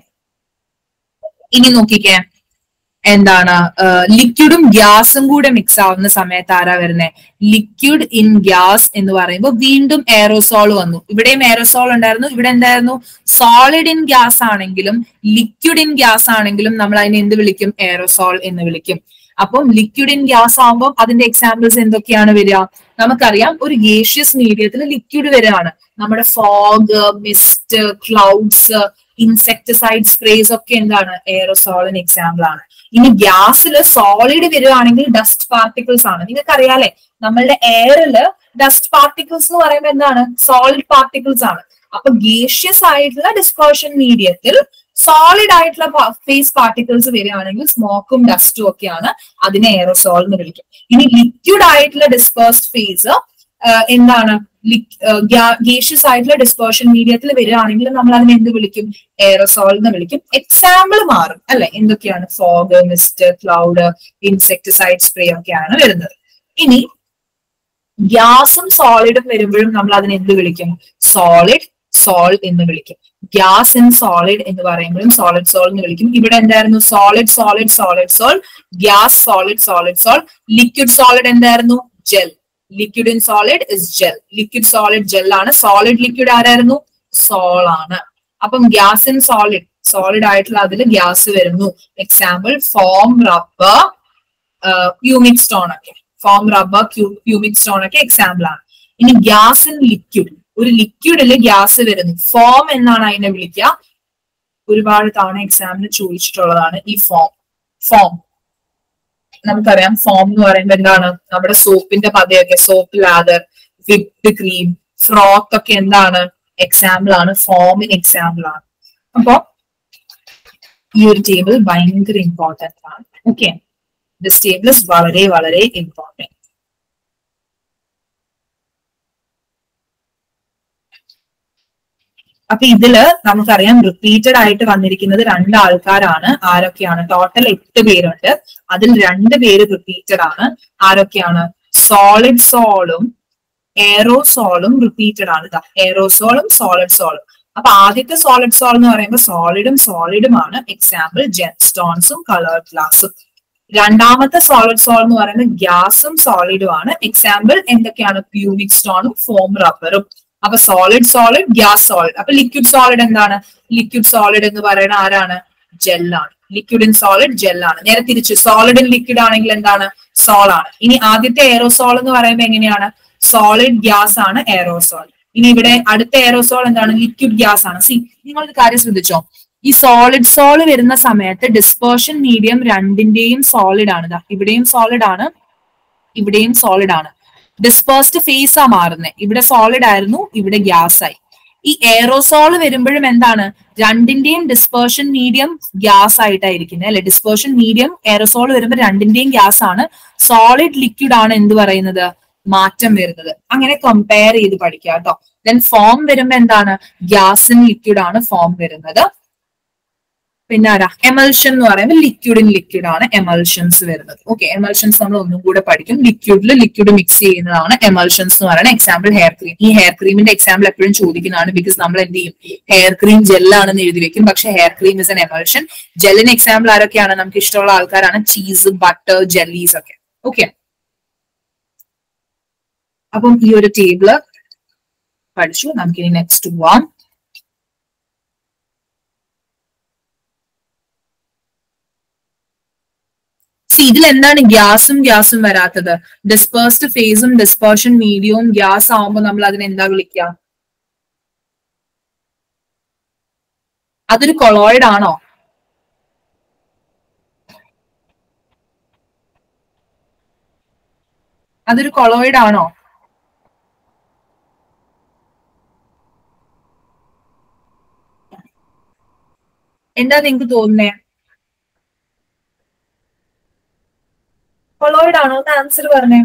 ഇനി നോക്കിക്കേ എന്താണ് ലിക്വിഡും ഗ്യാസും കൂടെ മിക്സ് ആവുന്ന സമയത്ത് ആരാ വരുന്നത് ലിക്വിഡ് ഇൻ ഗ്യാസ് എന്ന് പറയുമ്പോൾ വീണ്ടും എയറോസോൾ വന്നു ഇവിടെയും എയറോസോൾ ഉണ്ടായിരുന്നു ഇവിടെ എന്തായിരുന്നു സോളിഡ് ഇൻ ഗ്യാസ് ആണെങ്കിലും ലിക്വിഡ് ഇൻ ഗ്യാസ് ആണെങ്കിലും നമ്മൾ അതിനെ എന്ത് വിളിക്കും എയറോസോൾ എന്ന് വിളിക്കും അപ്പം ലിക്വിഡ് ഇൻ ഗ്യാസ് ആകുമ്പോൾ അതിന്റെ എക്സാമ്പിൾസ് എന്തൊക്കെയാണ് വരിക നമുക്കറിയാം ഒരു ഗേഷ്യസ് മീഡിയത്തിൽ ലിക്വിഡ് വരികയാണ് നമ്മുടെ fog mist clouds insecticide sprays ഒക്കെ എന്താണ് എയറോസോളിന് എക്സാമ്പിൾ ആണ് ഇനി ഗ്യാസിൽ സോളിഡ് വരികയാണെങ്കിൽ ഡസ്റ്റ് പാർട്ടിക്കിൾസ് ആണ് നിങ്ങൾക്ക് അറിയാലേ നമ്മളുടെ എയറില് ഡസ്റ്റ് പാർട്ടിക്കിൾസ് എന്ന് പറയുമ്പോൾ എന്താണ് സോളിഡ് പാർട്ടിക്കിൾസ് ആണ് അപ്പൊ ഗേഷ്യസ് ആയിട്ടുള്ള ഡിസ്പേർഷൻ മീഡിയത്തിൽ സോളിഡ് ആയിട്ടുള്ള ഫേസ് പാർട്ടിക്കിൾസ് വരികയാണെങ്കിൽ സ്മോക്കും ഡസ്റ്റും ഒക്കെയാണ് അതിനെ എയറോസോൾ എന്ന് വിളിക്കും ഇനി ലിക്വിഡ് ആയിട്ടുള്ള ഡിസ്പേഴ്സ്ഡ് ഫേസ് എന്താണ് ഗേഷ്യസ് ആയിട്ടുള്ള ഡിസ്പേർഷൻ മീഡിയത്തിൽ വരികയാണെങ്കിൽ നമ്മൾ അതിനെ എന്ത് വിളിക്കും എയറോസോൾ എന്ന് വിളിക്കും എക്സാമ്പിൾ മാറും അല്ലെ എന്തൊക്കെയാണ് fog mist cloud insecticide spray ഒക്കെയാണ് വരുന്നത് ഇനി ഗ്യാസും സോളിഡും വരുമ്പോഴും നമ്മൾ അതിനെ എന്ത് വിളിക്കും സോളിഡ് സോൾ എന്ന് വിളിക്കും ഗ്യാസ് ഇൻ സോളിഡ് എന്ന് പറയുമ്പോഴും സോളിഡ് സോൾ എന്ന് വിളിക്കും ഇവിടെ എന്തായിരുന്നു solid solid solid sol gas solid solid sol liquid solid എന്തായിരുന്നു gel liquid in solid is gel liquid solid gel ആണ് സോളിഡ് ലിക്വിഡ് ആരായിരുന്നു സോൾ ആണ് അപ്പം ഗ്യാസ് ഇൻ സോളിഡ് സോളിഡ് ആയിട്ടുള്ള അതിൽ ഗ്യാസ് വരുന്നു example foam rubber pumice stone ഒക്കെ foam rubber pumice stone ഒക്കെ എക്സാമ്പിൾ ആണ് ഇനി ഗ്യാസ് ഇൻ ലിക്വിഡ് ഒരു ലിക്വിഡിൽ ഗ്യാസ് വരുന്നു ഫോം എന്നാണ് അതിനെ വിളിക്കുക ഒരുപാട് തവണ എക്സാമിന് ചോദിച്ചിട്ടുള്ളതാണ് ഈ ഫോം ഫോം നമുക്കറിയാം ഫോം എന്ന് പറയുമ്പോൾ എന്താണ് നമ്മുടെ സോപ്പിന്റെ പതയൊക്കെ soap lather whipped cream froth ഒക്കെ എന്താണ് എക്സാമ്പിൾ ആണ് ഫോമിന് എക്സാമ്പിൾ ആണ് അപ്പോ ഈ ഒരു ടേബിൾ ഭയങ്കര ഇമ്പോർട്ടന്റ് ആണ് ഓക്കെ ദിസ് ടേബിൾ ഇസ് വളരെ വളരെ ഇമ്പോർട്ടന്റ് അപ്പൊ ഇതില് നമുക്കറിയാം റിപ്പീറ്റഡ് ആയിട്ട് വന്നിരിക്കുന്നത് രണ്ട് ആൾക്കാരാണ് ആരൊക്കെയാണ് ടോട്ടൽ എട്ട് പേരുണ്ട് അതിൽ രണ്ട് പേര് റിപ്പീറ്റഡ് ആണ് ആരൊക്കെയാണ് സോളിഡ് സോളും എയറോസോളും റിപ്പീറ്റഡ് ആണ് ഇതാ എയറോസോളും സോളിഡ് സോളും അപ്പൊ ആദ്യത്തെ സോളിഡ് സോൾ എന്ന് പറയുമ്പോൾ സോളിഡും സോളിഡുമാണ് എക്സാമ്പിൾ ജെൻ സ്റ്റോൺസും കളർ ഗ്ലാസും രണ്ടാമത്തെ സോളിഡ് സോൾ എന്ന് പറയുന്നത് ഗ്യാസും സോളിഡും ആണ് എക്സാമ്പിൾ എന്തൊക്കെയാണ് പ്യൂമിക് സ്റ്റോണും ഫോം റബ്ബറും അപ്പൊ സോളിഡ് സോളിഡ് ഗ്യാസ് സോളിഡ് അപ്പൊ ലിക്വിഡ് സോളിഡ് എന്താണ് ലിക്വിഡ് സോളിഡ് എന്ന് പറയുന്ന ആരാണ് ജെല്ലാണ് ലിക്വിഡ് ഇൻ സോളിഡ് ജെല്ലാണ് നേരെ തിരിച്ച് സോളിഡ് ഇൻ ലിക്വിഡ് ആണെങ്കിൽ എന്താണ് സോൾ ആണ് ഇനി ആദ്യത്തെ എയറോസോൾ എന്ന് പറയുമ്പോൾ എങ്ങനെയാണ് സോളിഡ് ഗ്യാസ് ആണ് എയറോസോൾ ഇനി ഇവിടെ അടുത്ത എയറോസോൾ എന്താണ് ലിക്വിഡ് ഗ്യാസ് ആണ് സി നിങ്ങൾ ഒരു കാര്യം ശ്രദ്ധിച്ചോ ഈ സോളിഡ് സോൾ വരുന്ന സമയത്ത് ഡിസ്പേർഷൻ മീഡിയം രണ്ടിന്റെയും സോളിഡ് ആണ് ദാ ഇവിടെയും സോളിഡ് ആണ് ഇവിടെയും സോളിഡ് ആണ് ഡിസ്പേഴ്സ്ഡ് ഫേസ് ആ മാറുന്നത് ഇവിടെ സോളിഡ് ആയിരുന്നു ഇവിടെ ഗ്യാസ് ആയി ഈ എയറോസോൾ വരുമ്പോഴും എന്താണ് രണ്ടിന്റെയും ഡിസ്പേർഷൻ മീഡിയം ഗ്യാസ് ആയിട്ടായിരിക്കുന്നത് അല്ലെ ഡിസ്പേർഷൻ മീഡിയം എയറോസോൾ വരുമ്പോൾ രണ്ടിന്റെയും ഗ്യാസ് ആണ് സോളിഡ് ലിക്വിഡ് ആണ് എന്ത് പറയുന്നത് മാറ്റം വരുന്നത് അങ്ങനെ കമ്പയർ ചെയ്ത് പഠിക്കുക കേട്ടോ ദെൻ ഫോം വരുമ്പോ എന്താണ് ഗ്യാസ് ഇൻ ലിക്വിഡ് ആണ് ഫോം വരുന്നത് പിന്നെ ആരാ എമൽഷൻ എന്ന് പറയുമ്പോൾ ലിക്വിഡ് ഇൻ ലിക്വിഡ് ആണ് എമൽഷൻസ് വരുന്നത് ഓക്കെ എമൽഷൻസ് നമ്മൾ ഒന്നും കൂടെ പഠിക്കും ലിക്വിഡിൽ ലിക്വിഡ് മിക്സ് ചെയ്യുന്നതാണ് എമൽഷൻസ് എന്ന് പറയുന്നത് എക്സാമ്പിൾ ഹെയർ ക്രീം ഈ ഹെയർ ക്രീമിന്റെ എക്സാമ്പിൾ എപ്പോഴും ചോദിക്കുന്നതാണ് ബിക്കോസ് നമ്മൾ എന്ത് ചെയ്യും ഹെയർ ക്രീം ജെല്ലാണെന്ന് എഴുതി വെക്കും പക്ഷെ hair cream is an emulsion ജെല്ലിന് എക്സാമ്പിൾ ആരൊക്കെയാണ് നമുക്ക് ഇഷ്ടമുള്ള ആൾക്കാരാണ് ചീസ് ബട്ടർ ജെല്ലീസ് ഒക്കെ ഓക്കെ അപ്പം ഈ ഒരു ടേബിള് പഠിച്ചു നമുക്കിനി നെക്സ്റ്റ് പോവാം ഇതിൽ എന്താണ് ഗ്യാസും ഗ്യാസും വരാത്തത് ഡിസ്പേഴ്സ്ഡ് ഫേസും ഡിസ്പേർഷൻ മീഡിയവും ഗ്യാസ് ആവുമ്പോൾ നമ്മൾ അതിനെ എന്താ വിളിക്കുക അതൊരു കൊളോയിഡ് ആണോ അതൊരു കൊളോയിഡ് ആണോ എന്താ നിങ്ങക്ക് തോന്നുന്നേ കൊളോയിഡ് ആണോ ഒന്ന് ആൻസർ പറഞ്ഞേ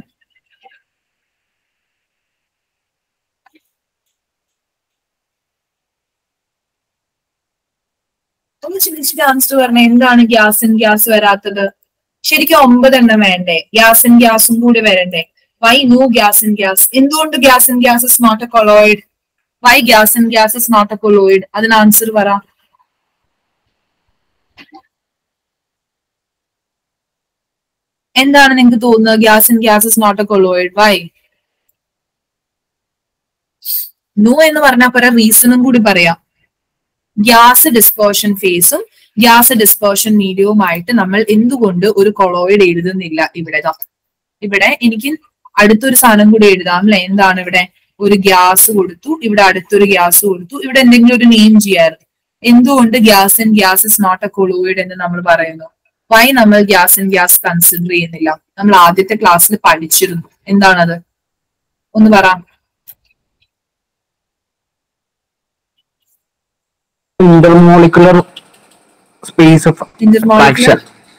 ഒന്ന് ചിന്തിച്ചിട്ട് ആൻസർ പറഞ്ഞേ എന്താണ് ഗ്യാസിൻ ഗ്യാസ് വരാത്തത് ശരിക്കും ഒമ്പതെണ്ണം വേണ്ടേ ഗ്യാസിൻ ഗ്യാസും കൂടി വരണ്ടേ why no gas in gas എന്തുകൊണ്ട് gas in gas is not a colloid why gas in gas is not a colloid അതിന് ആൻസർ പറ എന്താണ് നിങ്ങൾക്ക് തോന്നുന്നത് gas in gas is not a colloid why no എന്ന് പറഞ്ഞാൽ പോരാ റീസണും കൂടി പറയാം ഗ്യാസ് ഡിസ്പേർഷൻ ഫേസും ഗ്യാസ് ഡിസ്പേർഷൻ മീഡിയവുമായിട്ട് നമ്മൾ എന്തുകൊണ്ട് ഒരു കൊളോയിഡ് എഴുതുന്നില്ല ഇവിടെ ദാ. ഇവിടെ എനിക്ക് അടുത്തൊരു സാധനം കൂടി എഴുതാം അല്ലെ എന്താണ് ഇവിടെ ഒരു ഗ്യാസ് കൊടുത്തു ഇവിടെ അടുത്തൊരു ഗ്യാസ് കൊടുത്തു ഇവിടെ എന്തെങ്കിലും ഒരു നെയിം ചെയ്യാറ് എന്തുകൊണ്ട് gas and gas is not a colloid എന്ന് നമ്മൾ പറയുന്നു വൈ നമ്മൾ ഗ്യാസ് ആൻഡ് ഗ്യാസ് കൺസിഡർ ചെയ്യുന്നില്ല നമ്മൾ ആദ്യത്തെ ക്ലാസ്സിൽ പഠിച്ചിരുന്നു എന്താണത് ഒന്ന് പറ intermolecular space of intermolecular fraction.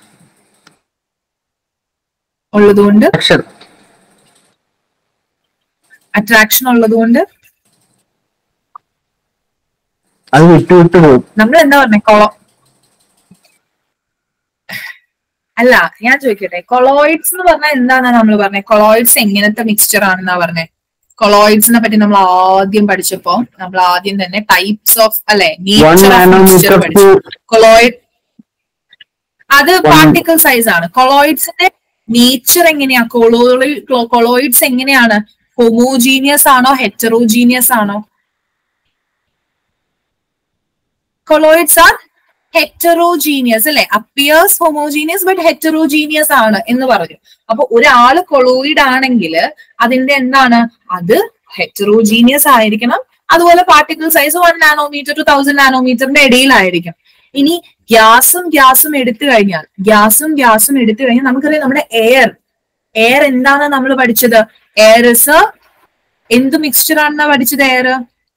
ഉള്ളതുകൊണ്ട് Fraction. അട്രാക്ഷൻ ഉള്ളതുകൊണ്ട് അത് വിട്ടു വിട്ടു പോകും നമ്മൾ എന്താ പറഞ്ഞേ കൊളോ അല്ല ഞാൻ ചോദിക്കട്ടെ കൊളോയിഡ്സ് എന്ന് പറഞ്ഞാൽ എന്താണ് നമ്മൾ പറഞ്ഞത് കൊളോയിഡ്സ് എങ്ങനത്തെ മിക്സ്ചർ ആണെന്നാ പറഞ്ഞേ കൊളോയിഡ്സിനെ പറ്റി നമ്മൾ ആദ്യം പഠിച്ചപ്പോ നമ്മൾ ആദ്യം തന്നെ ടൈപ്സ് ഓഫ് അല്ലെ One nature of mixture nanometer പഠിച്ചു to കൊളോയിഡ് അത് One- പാർട്ടിക്കിൾ സൈസ് ആണ് കൊളോയിഡ്സിന്റെ നേച്ചർ എങ്ങനെയാ കൊളോയിഡ് കൊളോയിഡ്സ് എങ്ങനെയാണ് ഹോമോജീനിയസ് ആണോ ഹെറ്ററോജീനിയസ് ആണോ കൊളോയിഡ്സ് ആർ ഹെറ്ററോജീനിയസ് അല്ലെ അപ്പിയേഴ്സ് ഹോമോജീനിയസ് ബട്ട് ഹെറ്ററോജീനിയസ് ആണ് എന്ന് പറഞ്ഞു അപ്പൊ ഒരാള് കൊളോയിഡ് ആണെങ്കിൽ അതിന്റെ എന്താണ് അത് ഹെറ്ററോജീനിയസ് ആയിരിക്കണം അതുപോലെ particle size one nanometre to thousand നാനോമീറ്ററിന്റെ ഇടയിലായിരിക്കും ഇനി ഗ്യാസും ഗ്യാസും എടുത്തു കഴിഞ്ഞാൽ ഗ്യാസും ഗ്യാസും എടുത്തു കഴിഞ്ഞാൽ നമുക്കറിയാം നമ്മുടെ എയർ എയർ എന്താണ് നമ്മൾ പഠിച്ചത് എയർ ഇസ് എന്ത് മിക്സ്ചർ ആണെന്നാ പഠിച്ചത് air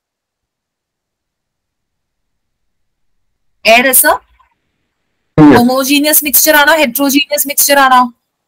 air is homogeneous mixture ആണോ ഹെട്രോജീനിയസ് മിക്സ്ചർ ആണോ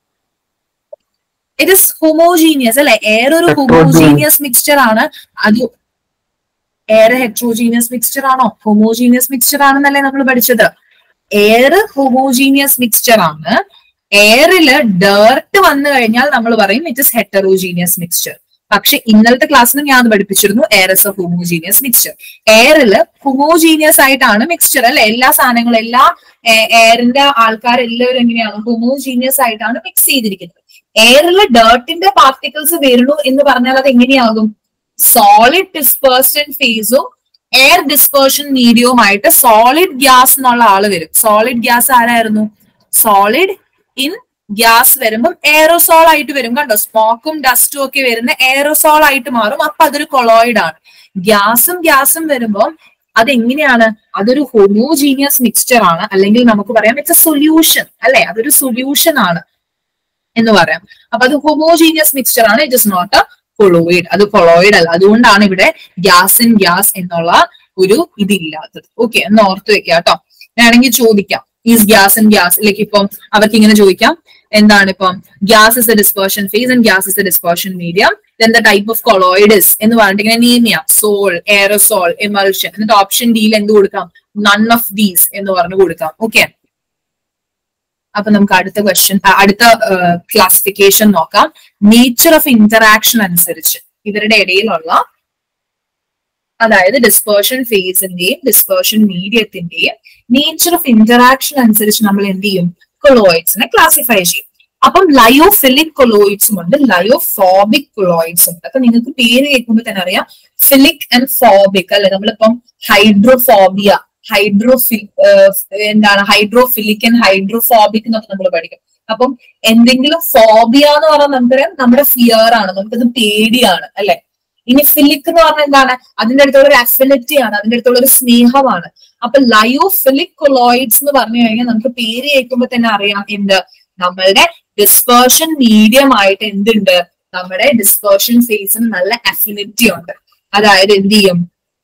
ഇറ്റ് ഇസ് ഹോമോജീനിയസ് അല്ലെ എയർ ഒരു Heterogeneous. ഹോമോജീനിയസ് മിക്സ്ചർ ആണ് അത് എയർ ഹെട്രോജീനിയസ് മിക്സ്ചർ ആണോ ഹോമോജീനിയസ് മിക്സ്ചർ ആണെന്നല്ലേ നമ്മൾ പഠിച്ചത് എയർ ഹോമോജീനിയസ് മിക്സ്ചർ ആണ് എയറില് ഡേർട്ട് വന്നു കഴിഞ്ഞാൽ നമ്മൾ പറയും ഇറ്റ് ഇസ് ഹെറ്ററോജീനിയസ് മിക്സ്ചർ പക്ഷെ ഇന്നലത്തെ ക്ലാസ്സിലും ഞാൻ അത് പഠിപ്പിച്ചിരുന്നു air is a homogeneous mixture എയറില് ഹോമോജീനിയസ് ആയിട്ടാണ് മിക്സ്ചർ അല്ലെ എല്ലാ സാധനങ്ങളും എല്ലാ എയറിന്റെ ആൾക്കാരെല്ലാവരും എങ്ങനെയാണ് ഹോമോജീനിയസ് ആയിട്ടാണ് മിക്സ് ചെയ്തിരിക്കുന്നത് എയറിൽ ഡേർട്ടിന്റെ പാർട്ടിക്കിൾസ് വരുന്നു എന്ന് പറഞ്ഞാൽ അത് എങ്ങനെയാകും സോളിഡ് ഡിസ്പേഴ്സൺ ഫേസും എയർ ഡിസ്പേർഷൻ മീഡിയവുമായിട്ട് സോളിഡ് ഗ്യാസ് എന്നുള്ള ആള് വരും സോളിഡ് ഗ്യാസ് ആരായിരുന്നു സോളിഡ് ഇൻ ഗ്യാസ് വരുമ്പം എയറോസോൾ ആയിട്ട് വരും കണ്ടോ സ്മോക്കും ഡസ്റ്റും ഒക്കെ വരുന്ന എയറോസോൾ ആയിട്ട് മാറും അപ്പൊ അതൊരു കൊളോയിഡ് ആണ് ഗ്യാസും ഗ്യാസും വരുമ്പോൾ അതെങ്ങനെയാണ് അതൊരു ഹോമോജീനിയസ് മിക്സ്ചർ ആണ് അല്ലെങ്കിൽ നമുക്ക് പറയാം ഇറ്റ്സ് എ സൊല്യൂഷൻ അല്ലെ അതൊരു സൊല്യൂഷൻ ആണ് എന്ന് പറയാം അപ്പൊ അത് ഹോമോജീനിയസ് മിക്സ്ചർ ആണ് it is not a colloid അത് കൊളോയിഡ് അല്ല അതുകൊണ്ടാണ് ഇവിടെ ഗ്യാസ് ഇൻ ഗ്യാസ് എന്നുള്ള ഒരു ഇതില്ലാത്തത് ഓക്കെ എന്ന് ഓർത്ത് വെക്കുക കേട്ടോ വേണമെങ്കിൽ ചോദിക്കാം is gas in gas like ഇപ്പം അവർക്ക് ഇങ്ങനെ ചോദിക്കാം എന്താണ് ഇപ്പം gas is a dispersion phase and gas is a dispersion medium then the type of colloids എന്ന് പറഞ്ഞിട്ട് ഇങ്ങനെ നെയിം ചെയ്യാം സോൾ എയറോസോൾ എമൾഷൻ എന്നിട്ട് ഓപ്ഷൻ ഡിയിൽ എന്ത് കൊടുക്കാം നൺ ഓഫ് ദീസ് എന്ന് പറഞ്ഞു കൊടുക്കാം ഓക്കെ അപ്പൊ നമുക്ക് അടുത്ത ക്വസ്റ്റ്യൻ അടുത്ത ക്ലാസിഫിക്കേഷൻ നോക്കാം നേച്ചർ ഓഫ് ഇന്ററാക്ഷൻ അനുസരിച്ച് ഇവരുടെ ഇടയിലുള്ള അതായത് ഡിസ്പേർഷൻ ഫേസിന്റെയും ഡിസ്പേർഷൻ മീഡിയത്തിന്റെയും നേച്ചർ ഓഫ് ഇന്ററാക്ഷൻ അനുസരിച്ച് നമ്മൾ എന്ത് ചെയ്യും കൊളോയിഡ്സിനെ ക്ലാസിഫൈ ചെയ്യും അപ്പം ലയോഫിലിക് കൊളോയിഡ്സും ഉണ്ട് ലയോഫോബിക് കൊളോയിഡ്സ് ഉണ്ട് അപ്പൊ നിങ്ങൾക്ക് പേര് കേൾക്കുമ്പോൾ തന്നെ അറിയാം ഫിലിക് ആൻഡ് ഫോബിക് അല്ലെ നമ്മളിപ്പം ഹൈഡ്രോഫോബിയ ഹൈഡ്രോഫിൽ എന്താണ് ഹൈഡ്രോഫിലിക് ആൻഡ് ഹൈഡ്രോഫോബിക് എന്നൊക്കെ നമ്മൾ പഠിക്കും അപ്പം എന്തെങ്കിലും ഫോബിയ എന്ന് പറഞ്ഞാൽ നമുക്കറിയാം നമ്മുടെ ഫിയർ ആണ് നമുക്കത് പേടിയാണ് അല്ലെ ഇനി ഫിലിക് എന്ന് പറഞ്ഞാൽ എന്താണ് അതിന്റെ അടുത്തുള്ള ഒരു അഫിനിറ്റി ആണ് അതിന്റെ അടുത്തുള്ള ഒരു സ്നേഹമാണ് അപ്പൊ ലയോഫിലിക് കൊളോയിഡ്സ് എന്ന് പറഞ്ഞു കഴിഞ്ഞാൽ നമുക്ക് പേര് കേൾക്കുമ്പോൾ തന്നെ അറിയാം എന്ത് നമ്മളുടെ ഡിസ്പേർഷൻ മീഡിയം ആയിട്ട് എന്തുണ്ട് നമ്മുടെ ഡിസ്പേർഷൻ ഫേസിന് നല്ല അഫിനിറ്റി ഉണ്ട് അതായത് എന്ത് ചെയ്യും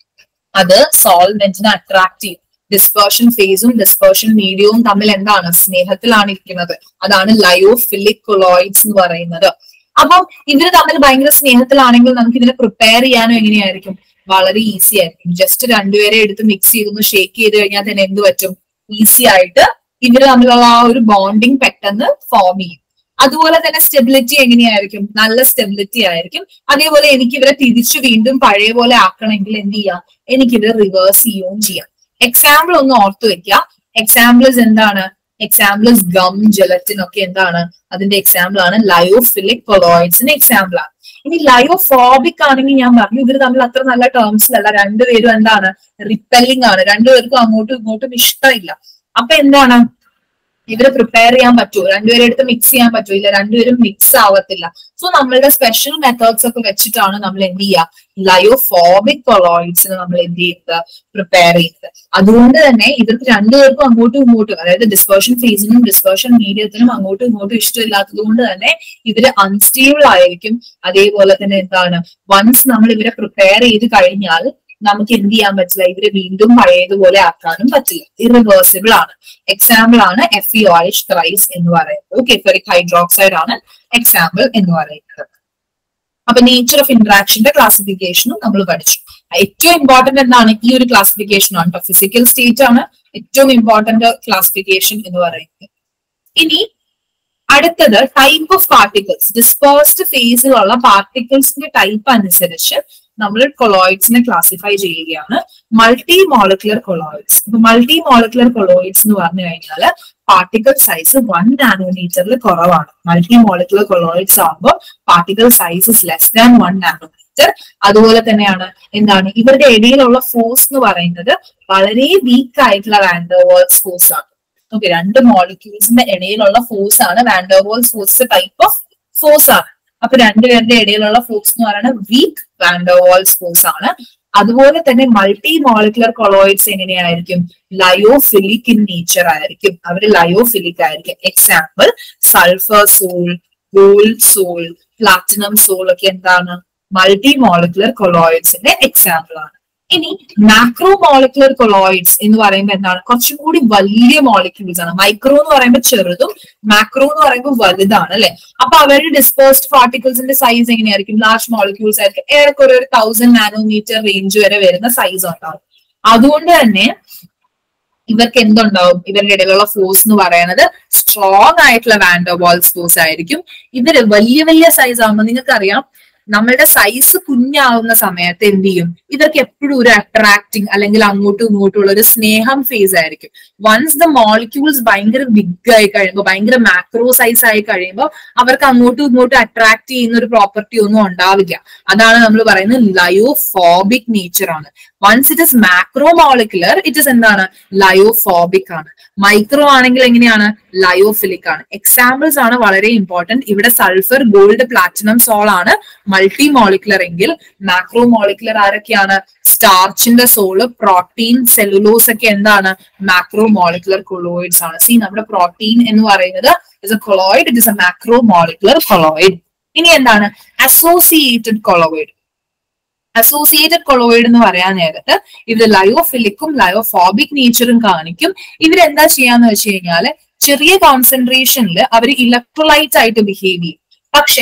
അത് സോൾവെന്റിനെ അട്രാക്ട് ചെയ്യും ഡിസ്പേർഷൻ ഫേസും ഡിസ്പേർഷൻ മീഡിയവും തമ്മിൽ എന്താണ് സ്നേഹത്തിലാണ് ഇരിക്കുന്നത് അതാണ് ലയോഫിലിക് കൊളോയിഡ്സ് എന്ന് പറയുന്നത് അപ്പം ഇവര് തമ്മിൽ ഭയങ്കര സ്നേഹത്തിലാണെങ്കിൽ നമുക്ക് ഇതിനെ പ്രിപ്പയർ ചെയ്യാനും എങ്ങനെയായിരിക്കും വളരെ ഈസി ആയിരിക്കും ജസ്റ്റ് രണ്ടുപേരെ എടുത്ത് മിക്സ് ചെയ്തൊന്ന് ഷേക്ക് ചെയ്ത് കഴിഞ്ഞാൽ തന്നെ എന്ത് പറ്റും ഈസി ആയിട്ട് ഇവര് തമ്മിലുള്ള ആ ഒരു ബോണ്ടിങ് പെട്ടെന്ന് ഫോം ചെയ്യും അതുപോലെ തന്നെ സ്റ്റെബിലിറ്റി എങ്ങനെയായിരിക്കും നല്ല സ്റ്റെബിലിറ്റി ആയിരിക്കും അതേപോലെ എനിക്ക് ഇവരെ തിരിച്ചു വീണ്ടും പഴയ പോലെ ആക്കണമെങ്കിൽ എന്ത് ചെയ്യാം എനിക്കിത് റിവേഴ്സ് ചെയ്യുകയും ചെയ്യാം എക്സാമ്പിൾ ഒന്ന് ഓർത്തു വെക്കുക എക്സാമ്പിൾസ് എന്താണ് എക്സാമ്പിൾസ് ഗം ജലറ്റിൻ ഒക്കെ എന്താണ് അതിന്റെ എക്സാമ്പിൾ ആണ് ലയോഫിലിക് കൊളോയിഡ്സിന് എക്സാമ്പിൾ ആണ് ഇനി ലയോഫോബിക് ആണെങ്കിൽ ഞാൻ പറഞ്ഞു ഇവർ തമ്മിൽ അത്ര നല്ല ടേംസിലല്ല രണ്ടുപേരും എന്താണ് റിപ്പല്ലിംഗ് ആണ് രണ്ടുപേർക്കും അങ്ങോട്ടും ഇങ്ങോട്ടും ഇഷ്ടമില്ല അപ്പൊ എന്താണ് ഇവരെ പ്രിപ്പയർ ചെയ്യാൻ പറ്റുമോ രണ്ടുപേരെ എടുത്ത് മിക്സ് ചെയ്യാൻ പറ്റുമോ ഇല്ല രണ്ടുപേരും മിക്സ് ആവത്തില്ല സോ നമ്മളുടെ സ്പെഷ്യൽ മെത്തേഡ്സ് ഒക്കെ വെച്ചിട്ടാണ് നമ്മൾ എന്ത് ചെയ്യുക ലയോഫോബിക് കൊളോയിഡ്സിന് നമ്മൾ എന്ത് ചെയ്യുന്നത് പ്രിപ്പയർ ചെയ്യുന്നത് അതുകൊണ്ട് തന്നെ ഇവർക്ക് രണ്ടുപേർക്കും അങ്ങോട്ടും ഇങ്ങോട്ടും അതായത് ഡിസ്പേർഷൻ ഫേസിനും ഡിസ്പേർഷൻ മീഡിയത്തിനും അങ്ങോട്ടും ഇങ്ങോട്ടും ഇഷ്ടമില്ലാത്തത് കൊണ്ട് തന്നെ ഇവര് അൺസ്റ്റേബിൾ ആയിരിക്കും അതേപോലെ തന്നെ എന്താണ് വൺസ് നമ്മൾ ഇവരെ പ്രിപ്പയർ ചെയ്ത് കഴിഞ്ഞാൽ നമുക്ക് എന്ത് ചെയ്യാൻ പറ്റില്ല ഇവരെ വീണ്ടും പഴയതുപോലെ ആക്കാനും പറ്റില്ല ഇറിവേഴ്സിബിൾ ആണ് എക്സാമ്പിൾ ആണ് എഫ് ഇ ഓയിഷ് ത്രൈസ് എന്ന് പറയുന്നത് ഓക്കെ ഫെറിക് ഹൈഡ്രോക്സൈഡ് ആണ് എക്സാമ്പിൾ എന്ന് പറയുന്നത് അപ്പൊ നേച്ചർ ഓഫ് ഇന്ററാക്ഷന്റെ ക്ലാസിഫിക്കേഷനും നമ്മൾ പഠിച്ചു ഏറ്റവും ഇമ്പോർട്ടന്റ് എന്താണ് ഈ ഒരു ക്ലാസിഫിക്കേഷൻ ആണ് ഫിസിക്കൽ സ്റ്റേറ്റ് ആണ് ഏറ്റവും ഇമ്പോർട്ടന്റ് ക്ലാസിഫിക്കേഷൻ എന്ന് പറയുന്നത് ഇനി അടുത്തത് ടൈപ്പ് ഓഫ് പാർട്ടിക്കിൾസ് ഡിസ്പേഴ്സ്ഡ് ഫേസിലുള്ള പാർട്ടിക്കിൾസിന്റെ ടൈപ്പ് അനുസരിച്ച് നമ്മൾ കൊളോയിഡ്സിനെ ക്ലാസിഫൈ ചെയ്യുകയാണ് മൾട്ടി മോളിക്കുലർ കൊളോയിഡ്സ് ഇപ്പൊ മൾട്ടി മോളിക്കുലർ കൊളോയിഡ്സ് എന്ന് പറഞ്ഞു കഴിഞ്ഞാൽ പാർട്ടിക്കിൾ സൈസ് വൺ നാനോമീറ്ററിൽ കുറവാണ് മൾട്ടി മോളിക്കുലർ കൊളോയിഡ്സ് ആകുമ്പോൾ particle size is less than one nanometer അതുപോലെ തന്നെയാണ് എന്താണ് ഇവരുടെ ഇടയിലുള്ള ഫോഴ്സ് എന്ന് പറയുന്നത് വളരെ വീക്ക് ആയിട്ടുള്ള വാൻഡർവേൾസ് ഫോഴ്സ് ആണ് ഓക്കെ രണ്ട് മോളിക്യൂൾസിന്റെ ഇടയിലുള്ള ഫോഴ്സ് ആണ് van der Waals force type of force ആണ് അപ്പൊ രണ്ടുപേരുടെ ഇടയിലുള്ള ഫോഴ്സ് എന്ന് പറയുന്നത് വീക്ക് വാൻഡർവോൾസ് ഫോഴ്സ് ആണ് അതുപോലെ തന്നെ മൾട്ടി മോളിക്കുലർ കൊളോയിഡ്സ് എങ്ങനെയായിരിക്കും ലയോഫിലിക് ഇൻ നേച്ചർ ആയിരിക്കും അവര് ലയോഫിലിക് ആയിരിക്കും example sulphur sol gold sol platinum sol ഒക്കെ എന്താണ് മൾട്ടി മോളിക്കുലർ കൊളോയിഡ്സിന്റെ എക്സാമ്പിൾ ആണ് ഇനി മാക്രോ മോളിക്കുലർ കൊളോയിഡ്സ് എന്ന് പറയുമ്പോൾ എന്താണ് കുറച്ചും കൂടി വലിയ മോളിക്യൂൾസ് ആണ് മൈക്രോ എന്ന് പറയുമ്പോൾ ചെറുതും മാക്രോ എന്ന് പറയുമ്പോൾ വലുതാണ് അല്ലെ അപ്പൊ അവരുടെ ഡിസ്പേഴ്സ്ഡ് പാർട്ടിക്കിൾസിന്റെ സൈസ് എങ്ങനെയായിരിക്കും ലാർജ് മോളിക്യൂൾസ് ആയിരിക്കും ഏറെക്കുറെ ഒരു തൗസൻഡ് നാനോമീറ്റർ റേഞ്ച് വരെ വരുന്ന സൈസ് ഉണ്ടാവും അതുകൊണ്ട് തന്നെ ഇവർക്ക് എന്തുണ്ടാവും ഇവരുടെ ഇടയിലുള്ള ഫോഴ്സ് എന്ന് പറയുന്നത് സ്ട്രോങ് ആയിട്ടുള്ള വാൻഡോബോൾസ് ഫോഴ്സ് ആയിരിക്കും ഇവര് വലിയ വലിയ സൈസ് ആകുമ്പോൾ നിങ്ങൾക്കറിയാം നമ്മളുടെ സൈസ് കുഞ്ഞാവുന്ന സമയത്ത് എന്ത് ചെയ്യും ഇവർക്ക് എപ്പോഴും ഒരു അട്രാക്ടിങ് അല്ലെങ്കിൽ അങ്ങോട്ടും ഇങ്ങോട്ടും ഉള്ള ഒരു സ്നേഹം ഫേസ് ആയിരിക്കും വൺസ് ദ മോളിക്യൂൾസ് ഭയങ്കര ബിഗ് ആയി കഴിയുമ്പോൾ ഭയങ്കര മാക്രോ സൈസ് ആയി കഴിയുമ്പോൾ അവർക്ക് അങ്ങോട്ടും ഇങ്ങോട്ടും അട്രാക്ട് ചെയ്യുന്ന ഒരു പ്രോപ്പർട്ടി ഒന്നും ഉണ്ടാവില്ല അതാണ് നമ്മൾ പറയുന്നത് ലയോഫോബിക് നേച്ചർ ആണ് once it is macro molecular it is എന്താണ് ലയോഫോബിക് ആണ് മൈക്രോ ആണെങ്കിൽ എങ്ങനെയാണ് ലയോഫിലിക് ആണ് എക്സാമ്പിൾസ് ആണ് വളരെ ഇമ്പോർട്ടന്റ് ഇവിടെ സൾഫർ ഗോൾഡ് പ്ലാറ്റിനം സോൾ ആണ് മൾട്ടി മോളിക്കുലർ എങ്കിൽ മാക്രോ മോളിക്കുലർ ആരൊക്കെയാണ് സ്റ്റാർച്ചിന്റെ സോള് പ്രോട്ടീൻ സെല്ലുലോസ് ഒക്കെ എന്താണ് മാക്രോ മോളിക്കുലർ കൊളോയിഡ്സ് ആണ് സി നമ്മുടെ പ്രോട്ടീൻ എന്ന് പറയുന്നത് is a colloid it is a macro molecular colloid ഇനി എന്താണ് അസോസിയേറ്റഡ് കൊളോയിഡ് അസോസിയേറ്റഡ് കൊളോയിഡ് എന്ന് പറയാൻ നേരത്ത് ഇത് ലയോഫിലിക്കും ലയോഫോബിക് നേച്ചറും കാണിക്കും ഇവരെന്താ ചെയ്യാന്ന് വെച്ച് കഴിഞ്ഞാല് ചെറിയ കോൺസെൻട്രേഷനിൽ അവർ ഇലക്ട്രോലൈറ്റ് ആയിട്ട് ബിഹേവ് ചെയ്യും പക്ഷെ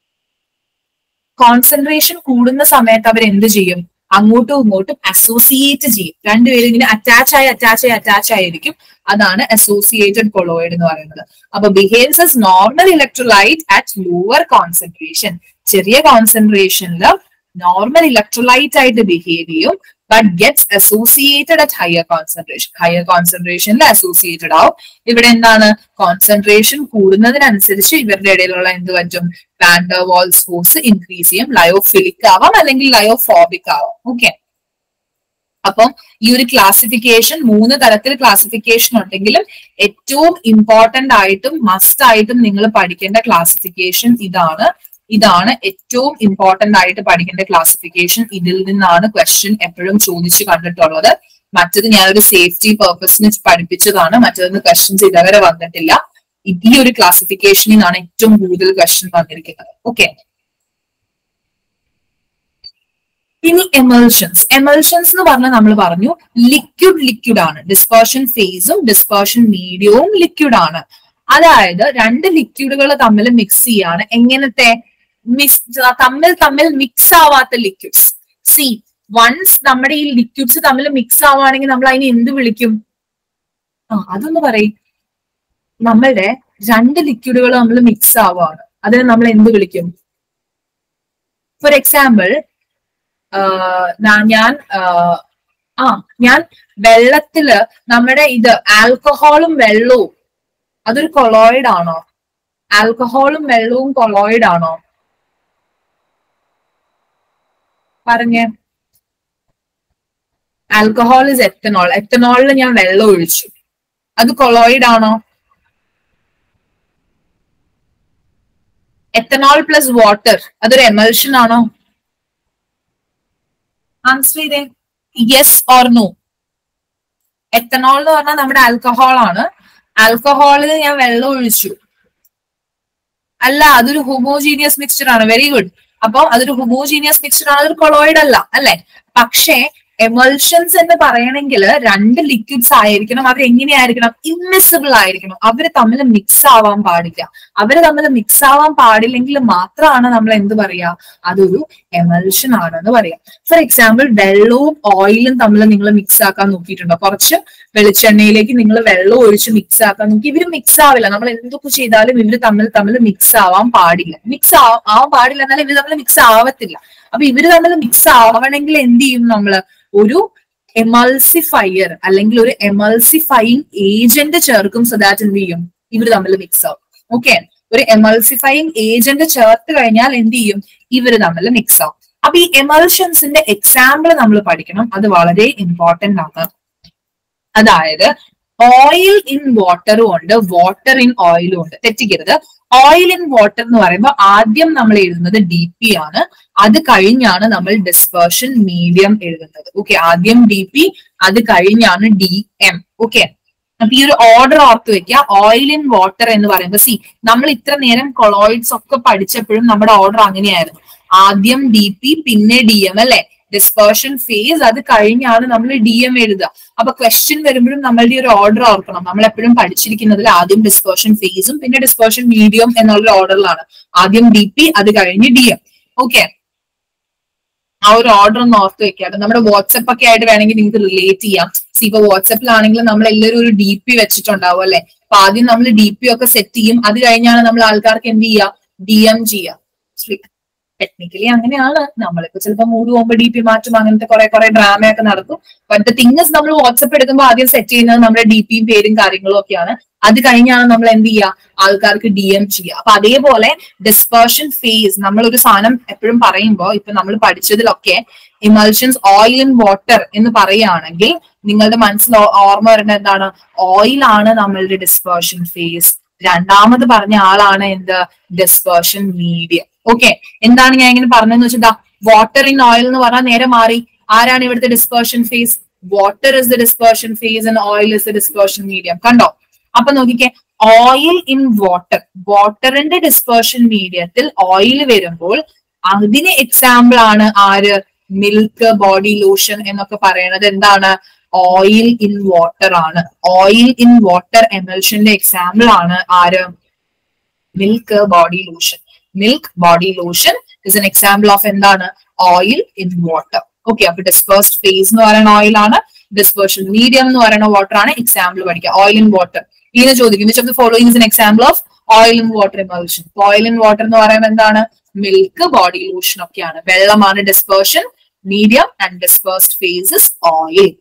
കോൺസെൻട്രേഷൻ കൂടുന്ന സമയത്ത് അവർ എന്ത് ചെയ്യും അങ്ങോട്ടും ഇങ്ങോട്ടും അസോസിയേറ്റ് ചെയ്യും രണ്ടുപേരും ഇങ്ങനെ അറ്റാച്ച് ആയി അറ്റാച്ച് ആയി അറ്റാച്ച് ആയിരിക്കും അതാണ് അസോസിയേറ്റഡ് കൊളോയിഡ് എന്ന് പറയുന്നത് അപ്പൊ behaves as normal electrolyte at lower concentration ചെറിയ കോൺസെൻട്രേഷനിൽ നോർമൽ ഇലക്ട്രോലൈറ്റ് ആയിട്ട് ബിഹേവ് ചെയ്യും but gets associated at higher concentration higher കോൺസെൻട്രേഷനിൽ അസോസിയേറ്റഡ് ആവും ഇവിടെ എന്താണ് കോൺസെൻട്രേഷൻ കൂടുന്നതിനനുസരിച്ച് ഇവരുടെ ഇടയിലുള്ള എന്ത് പറ്റും വാൻഡർവാൾസ് ഫോഴ്സ് ഇൻക്രീസ് ചെയ്യും ലയോഫിലിക് ആവാം അല്ലെങ്കിൽ ലയോഫോബിക് ആവാം ഓക്കെ അപ്പം ഈ ഒരു ക്ലാസിഫിക്കേഷൻ മൂന്ന് തരത്തിൽ ക്ലാസിഫിക്കേഷൻ ഉണ്ടെങ്കിലും ഏറ്റവും ഇമ്പോർട്ടന്റ് ആയിട്ടും മസ്റ്റ് ആയിട്ടും നിങ്ങൾ പഠിക്കേണ്ട ക്ലാസിഫിക്കേഷൻ ഇതാണ് ഇതാണ് ഏറ്റവും ഇമ്പോർട്ടന്റ് ആയിട്ട് പഠിക്കേണ്ട ക്ലാസിഫിക്കേഷൻ ഇതിൽ നിന്നാണ് ക്വസ്റ്റ്യൻ എപ്പോഴും ചോദിച്ചു കണ്ടിട്ടുള്ളത് മറ്റത് ഞാനൊരു സേഫ്റ്റി പർപ്പസിന് പഠിപ്പിച്ചതാണ് മറ്റേതൊന്ന് ക്വസ്റ്റ്യൻസ് ഇതുവരെ വന്നിട്ടില്ല ഈ ഒരു ക്ലാസിഫിക്കേഷനിൽ നിന്നാണ് ഏറ്റവും കൂടുതൽ ക്വസ്റ്റ്യൻ വന്നിരിക്കുന്നത് ഓക്കെ ഇനി എമൽഷൻസ് എമൽഷൻസ് എന്ന് പറഞ്ഞാൽ നമ്മൾ പറഞ്ഞു ലിക്വിഡ് ലിക്വിഡ് ആണ് ഡിസ്പേർഷൻ ഫേസും ഡിസ്പേർഷൻ മീഡിയവും ലിക്വിഡ് ആണ് അതായത് രണ്ട് ലിക്വിഡുകൾ തമ്മിൽ മിക്സ് ചെയ്യാണ് എങ്ങനത്തെ മിക്സ് തമ്മിൽ തമ്മിൽ മിക്സ് ആവാത്ത ലിക്വിഡ്സ് സി വൺസ് നമ്മുടെ ഈ ലിക്വിഡ്സ് തമ്മിൽ മിക്സ് ആവുകയാണെങ്കിൽ നമ്മൾ അതിനെ എന്ത് വിളിക്കും ആ അതൊന്ന് പറയും നമ്മളുടെ രണ്ട് ലിക്വിഡുകൾ നമ്മൾ മിക്സ് ആവുകയാണ് അതിനെ നമ്മൾ എന്ത് വിളിക്കും ഫോർ എക്സാമ്പിൾ ഞാൻ ആഹ്, ആ ഞാൻ വെള്ളത്തില് നമ്മുടെ ഇത് ആൽക്കഹോളും വെള്ളവും അതൊരു കൊളോയിഡ് ആണോ ആൽക്കഹോളും വെള്ളവും കൊളോയിഡ് ആണോ പറഞ്ഞേ ആൽക്കഹോൾ ഇസ് എത്തനോൾ എത്തനോളിൽ ഞാൻ വെള്ളം ഒഴിച്ചു അത് കൊളോയിഡ് ആണോ എത്തനോൾ പ്ലസ് വാട്ടർ അതൊരു എമൽഷൻ ആണോ ആൻസർ ചെയ്തേ യെസ് ഓർ നോ എത്തനോൾ എന്ന് പറഞ്ഞാൽ നമ്മുടെ ആൽക്കഹോൾ ആണ് ആൽക്കഹോളിൽ ഞാൻ വെള്ളം ഒഴിച്ചു അല്ല അതൊരു ഹോമോജീനിയസ് മിക്സ്ചർ ആണ് വെരി ഗുഡ് അപ്പൊ അതൊരു ഹോമോജീനിയസ് മിക്സ്ചർ ആണ് അതൊരു കൊളോയിഡ് അല്ല അല്ലെ പക്ഷേ എമൽഷൻസ് എന്ന് പറയണമെങ്കിൽ രണ്ട് ലിക്വിഡ്സ് ആയിരിക്കണം അവർ എങ്ങനെയായിരിക്കണം ഇമ്മിസിബിൾ ആയിരിക്കണം അവര് തമ്മിൽ മിക്സ് ആവാൻ പാടില്ല അവര് തമ്മിൽ മിക്സ് ആവാൻ പാടില്ലെങ്കിൽ മാത്രമാണ് നമ്മൾ എന്ത് പറയാ അതൊരു എമൽഷൻ ആണെന്ന് പറയാം ഫോർ എക്സാമ്പിൾ വെള്ളവും ഓയിലും തമ്മിൽ നിങ്ങൾ മിക്സ് ആക്കാൻ നോക്കിയിട്ടുണ്ടോ കുറച്ച് വെളിച്ചെണ്ണയിലേക്ക് നിങ്ങൾ വെള്ളം ഒഴിച്ച് മിക്സ് ആക്കാൻ നോക്കി ഇവര് മിക്സ് ആവില്ല നമ്മൾ എന്തൊക്കെ ചെയ്താലും ഇവര് തമ്മിൽ തമ്മിൽ മിക്സ് ആവാൻ പാടില്ല മിക്സ് ആവാൻ പാടില്ല എന്നാലും ഇവര് തമ്മിൽ മിക്സ് ആവത്തില്ല അപ്പൊ ഇവര് തമ്മിൽ മിക്സ് ആവണമെങ്കിൽ എന്ത് ചെയ്യും നമ്മള് ഒരു എമൾസിഫയർ അല്ലെങ്കിൽ ഒരു എമൾസിഫയിങ് ഏജന്റ് ചേർക്കും സോ ദാറ്റ് എന്ത് ചെയ്യും ഇവര് തമ്മിൽ മിക്സ് ആവും ഓക്കെ ഒരു എമൾസിഫയിങ് ഏജന്റ് ചേർത്ത് കഴിഞ്ഞാൽ എന്ത് ചെയ്യും ഇവര് തമ്മിൽ മിക്സ് ആവും അപ്പൊ ഈ എമൽഷൻസിന്റെ എക്സാമ്പിൾ നമ്മൾ പഠിക്കണം അത് വളരെ ഇമ്പോർട്ടന്റ് ആണ് അതായത് ഓയിൽ ഇൻ വാട്ടറും ഉണ്ട് വാട്ടർ ഇൻ ഓയിലും ഉണ്ട് തെറ്റിക്കരുത് ഓയിൽ ഇൻ വാട്ടർ എന്ന് പറയുമ്പോൾ ആദ്യം നമ്മൾ എഴുതുന്നത് ഡി പി ആണ് അത് കഴിഞ്ഞാണ് നമ്മൾ ഡിസ്പേർഷൻ മീഡിയം എഴുതുന്നത് ഓക്കെ ആദ്യം ഡി പി അത് കഴിഞ്ഞാണ് ഡി എം ഓക്കെ അപ്പൊ ഈ ഒരു ഓർഡർ ഓർത്ത് വെക്കുക ഓയിൽ ഇൻ വാട്ടർ എന്ന് പറയുമ്പോൾ സി നമ്മൾ ഇത്ര നേരം കൊളോയിഡ്സ് ഒക്കെ പഠിച്ചപ്പോഴും നമ്മുടെ ഓർഡർ അങ്ങനെയായിരുന്നു ആദ്യം ഡി പി പിന്നെ ഡി എം അല്ലെ ഡിസ്പേർഷൻ ഫേസ് അത് കഴിഞ്ഞാണ് നമ്മൾ ഡി എം എഴുതുക അപ്പൊ ക്വസ്റ്റ്യൻ വരുമ്പോഴും നമ്മളുടെ ഒരു ഓർഡർ ഓർക്കണം നമ്മൾ എപ്പോഴും പഠിച്ചിരിക്കുന്നതിൽ ആദ്യം ഡിസ്പേർഷൻ ഫേസും പിന്നെ ഡിസ്പേർഷൻ മീഡിയം എന്നുള്ള ഓർഡറിലാണ് ആദ്യം ഡി പി അത് കഴിഞ്ഞ് ഡി എം ഓക്കെ ആ ഒരു ഓർഡർ ഒന്ന് ഓർത്ത് വെക്കുക അപ്പൊ നമ്മുടെ വാട്സപ്പ് ഒക്കെ ആയിട്ട് വേണമെങ്കിൽ നിങ്ങൾക്ക് റിലേറ്റ് ചെയ്യാം സി ഇപ്പൊ വാട്സപ്പിലാണെങ്കിൽ നമ്മൾ എല്ലാവരും ഒരു ഡി പി വെച്ചിട്ടുണ്ടാവും അല്ലെ അപ്പൊ ആദ്യം നമ്മൾ ഡി പി ഒക്കെ സെറ്റ് ചെയ്യും അത് കഴിഞ്ഞാണ് നമ്മൾ ആൾക്കാർക്ക് എന്ത് ചെയ്യുക ഡി എം ചെയ്യുക ടെക്നിക്കലി അങ്ങനെയാണ് നമ്മളിപ്പോ ചിലപ്പോൾ മൂഡ് പോകുമ്പോൾ ഡി പി മാറ്റും അങ്ങനത്തെ കുറെ കുറെ ഡ്രാമയൊക്കെ നടക്കും ബട്ട് ദ തിങ്സ് നമ്മൾ വാട്സപ്പ് എടുക്കുമ്പോൾ ആദ്യം സെറ്റ് ചെയ്യുന്നത് നമ്മുടെ ഡി പിയും പേരും കാര്യങ്ങളും ഒക്കെയാണ് അത് കഴിഞ്ഞാണ് നമ്മൾ എന്ത് ചെയ്യുക ആൾക്കാർക്ക് ഡി എം ചെയ്യുക അപ്പൊ അതേപോലെ ഡിസ്പേർഷൻ ഫേസ് നമ്മൾ ഒരു സാധനം എപ്പോഴും പറയുമ്പോൾ ഇപ്പൊ നമ്മൾ പഠിച്ചതിലൊക്കെ ഇമൽഷൻസ് ഓയിൽ ഇൻ വാട്ടർ എന്ന് പറയുകയാണെങ്കിൽ നിങ്ങളുടെ മനസ്സിൽ ഓ- ഓർമ്മ വരുന്നത് എന്താണ് ഓയിൽ ആണ് നമ്മളുടെ ഡിസ്പേർഷൻ ഫേസ് രണ്ടാമത് പറഞ്ഞ ആളാണ് എന്ത് ഡിസ്പേർഷൻ മീഡിയം ഓക്കെ എന്താണ് ഞാൻ ഇങ്ങനെ പറഞ്ഞതെന്ന് വെച്ചാൽ വാട്ടർ ഇൻ ഓയിൽ എന്ന് പറഞ്ഞാൽ നേരെ മാറി ആരാണ് ഇവിടുത്തെ dispersion phase water is the dispersion phase and oil is the dispersion medium കണ്ടോ അപ്പൊ നോക്കിക്കേ ഓയിൽ ഇൻ വാട്ടർ വാട്ടറിന്റെ ഡിസ്പേർഷൻ മീഡിയത്തിൽ ഓയിൽ വരുമ്പോൾ അതിന് എക്സാമ്പിൾ ആണ് ആര് മിൽക്ക് ബോഡി ലോഷൻ എന്നൊക്കെ പറയുന്നത് എന്താണ് ഓയിൽ ഇൻ വാട്ടർ ആണ് ഓയിൽ ഇൻ വാട്ടർ എമൽഷന്റെ എക്സാമ്പിൾ ആണ് ആര് milk body lotion milk body lotion is an example of എന്താണ് ഓയിൽ ഇൻ വാട്ടർ ഓക്കെ അപ്പൊ ഡിസ്പേഴ്സ്ഡ് ഫേസ് എന്ന് പറയുന്ന ഓയിൽ ആണ് ഡിസ്പേർഷൻ മീഡിയം എന്ന് പറയുന്ന വാട്ടർ ആണ് എക്സാമ്പിൾ പഠിക്കുക ഓയിൽ ഇൻ വാട്ടർ ഇങ്ങനെ ചോദിക്കും which of the following is an example of oil in water emulsion oil in water എന്ന് പറയുന്നത് എന്താണ് മിൽക്ക് ബോഡി ലോഷൻ ഒക്കെയാണ് വെള്ളമാണ് dispersion medium and dispersed phases oil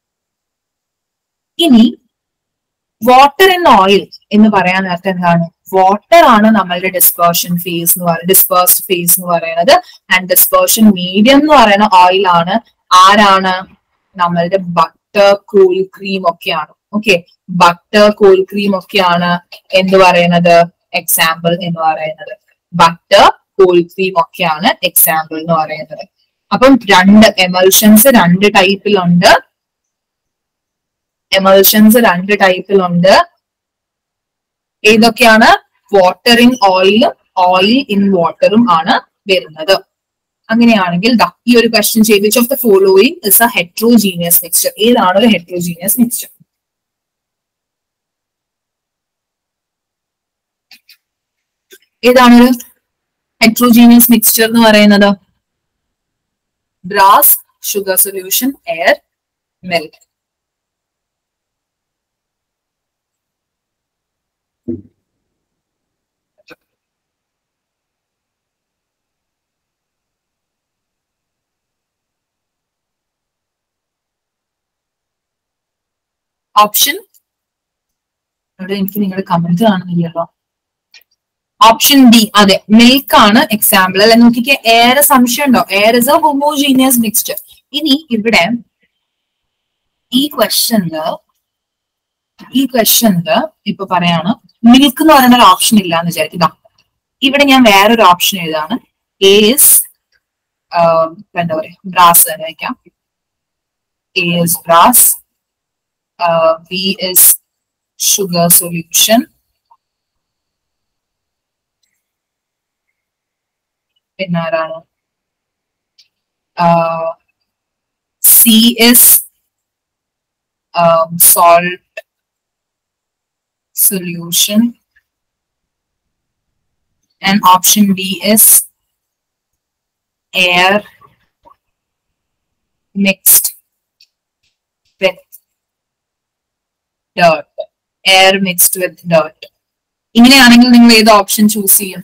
ഇനി വാട്ടർ ഇൻ ഓയിൽ എന്ന് പറയാൻ നേരത്തെ എന്താണ് വാട്ടർ ആണ് നമ്മളുടെ ഡിസ്പേർഷൻ ഫേസ് എന്ന് പറയുന്നത് ഡിസ്പേഴ്സ്ഡ് ഫേസ് എന്ന് പറയുന്നത് ആൻഡ് ഡിസ്പേർഷൻ മീഡിയം എന്ന് പറയുന്ന ഓയിൽ ആണ് ആരാണ് നമ്മളുടെ ബട്ടർ കൂൾ ക്രീം ഒക്കെയാണ് ഓക്കെ ബട്ടർ കൂൾ ക്രീം ഒക്കെയാണ് എന്ത് പറയുന്നത് എക്സാമ്പിൾ എന്ന് പറയുന്നത് ബട്ടർ കൂൾ ക്രീം ഒക്കെയാണ് എക്സാമ്പിൾ എന്ന് പറയുന്നത് അപ്പം രണ്ട് എമൽഷൻസ് രണ്ട് ടൈപ്പിലുണ്ട് എമൽഷൻസ് രണ്ട് ടൈപ്പിലുണ്ട് ഏതൊക്കെയാണ് വാട്ടറിങ് ഓയിലും ഓയിൽ ഇൻ വാട്ടറും ആണ് വരുന്നത് അങ്ങനെയാണെങ്കിൽ ദാ ഈ ഒരു ക്വസ്റ്റ്യൻ ചെയ്ത് which of the following is a heterogeneous mixture ഏതാണ് ഒരു ഹെട്രോജീനിയസ് മിക്സ്ചർ ഏതാണ് ഒരു ഹെട്രോജീനിയസ് മിക്സ്ചർ എന്ന് പറയുന്നത് brass sugar solution air milk option ഇവിടെ എനിക്ക് നിങ്ങളുടെ കമന്റ് കാണുന്നില്ലല്ലോ ഓപ്ഷൻ ഡി അതെ മിൽക്ക് ആണ് എക്സാമ്പിൾ അല്ലെ നോക്കിക്കേ എയർ സംശയം ഉണ്ടോ air is a homogeneous mixture ഇനി ഇവിടെ ഈ ക്വസ്റ്റനില് ഈ ക്വസ്റ്റനില് ഇപ്പൊ പറയാണ് മിൽക്ക് എന്ന് പറയുന്ന ഒരു ഓപ്ഷൻ ഇല്ല എന്ന് വിചാരിക്കുക ഇവിടെ ഞാൻ വേറൊരു ഓപ്ഷൻ എഴുതാണ് ഏസ് എന്താ പറയാ ബ്രാസ് തന്നെ വയ്ക്കാം as brass B is sugar solution പിന്നെ ആരാണ് C is salt solution and option D is air mixed with dirt air mixed with dirt ഇങ്ങനെയാണെങ്കിൽ നിങ്ങൾ ഏത് ഓപ്ഷൻ ചൂസ് ചെയ്യും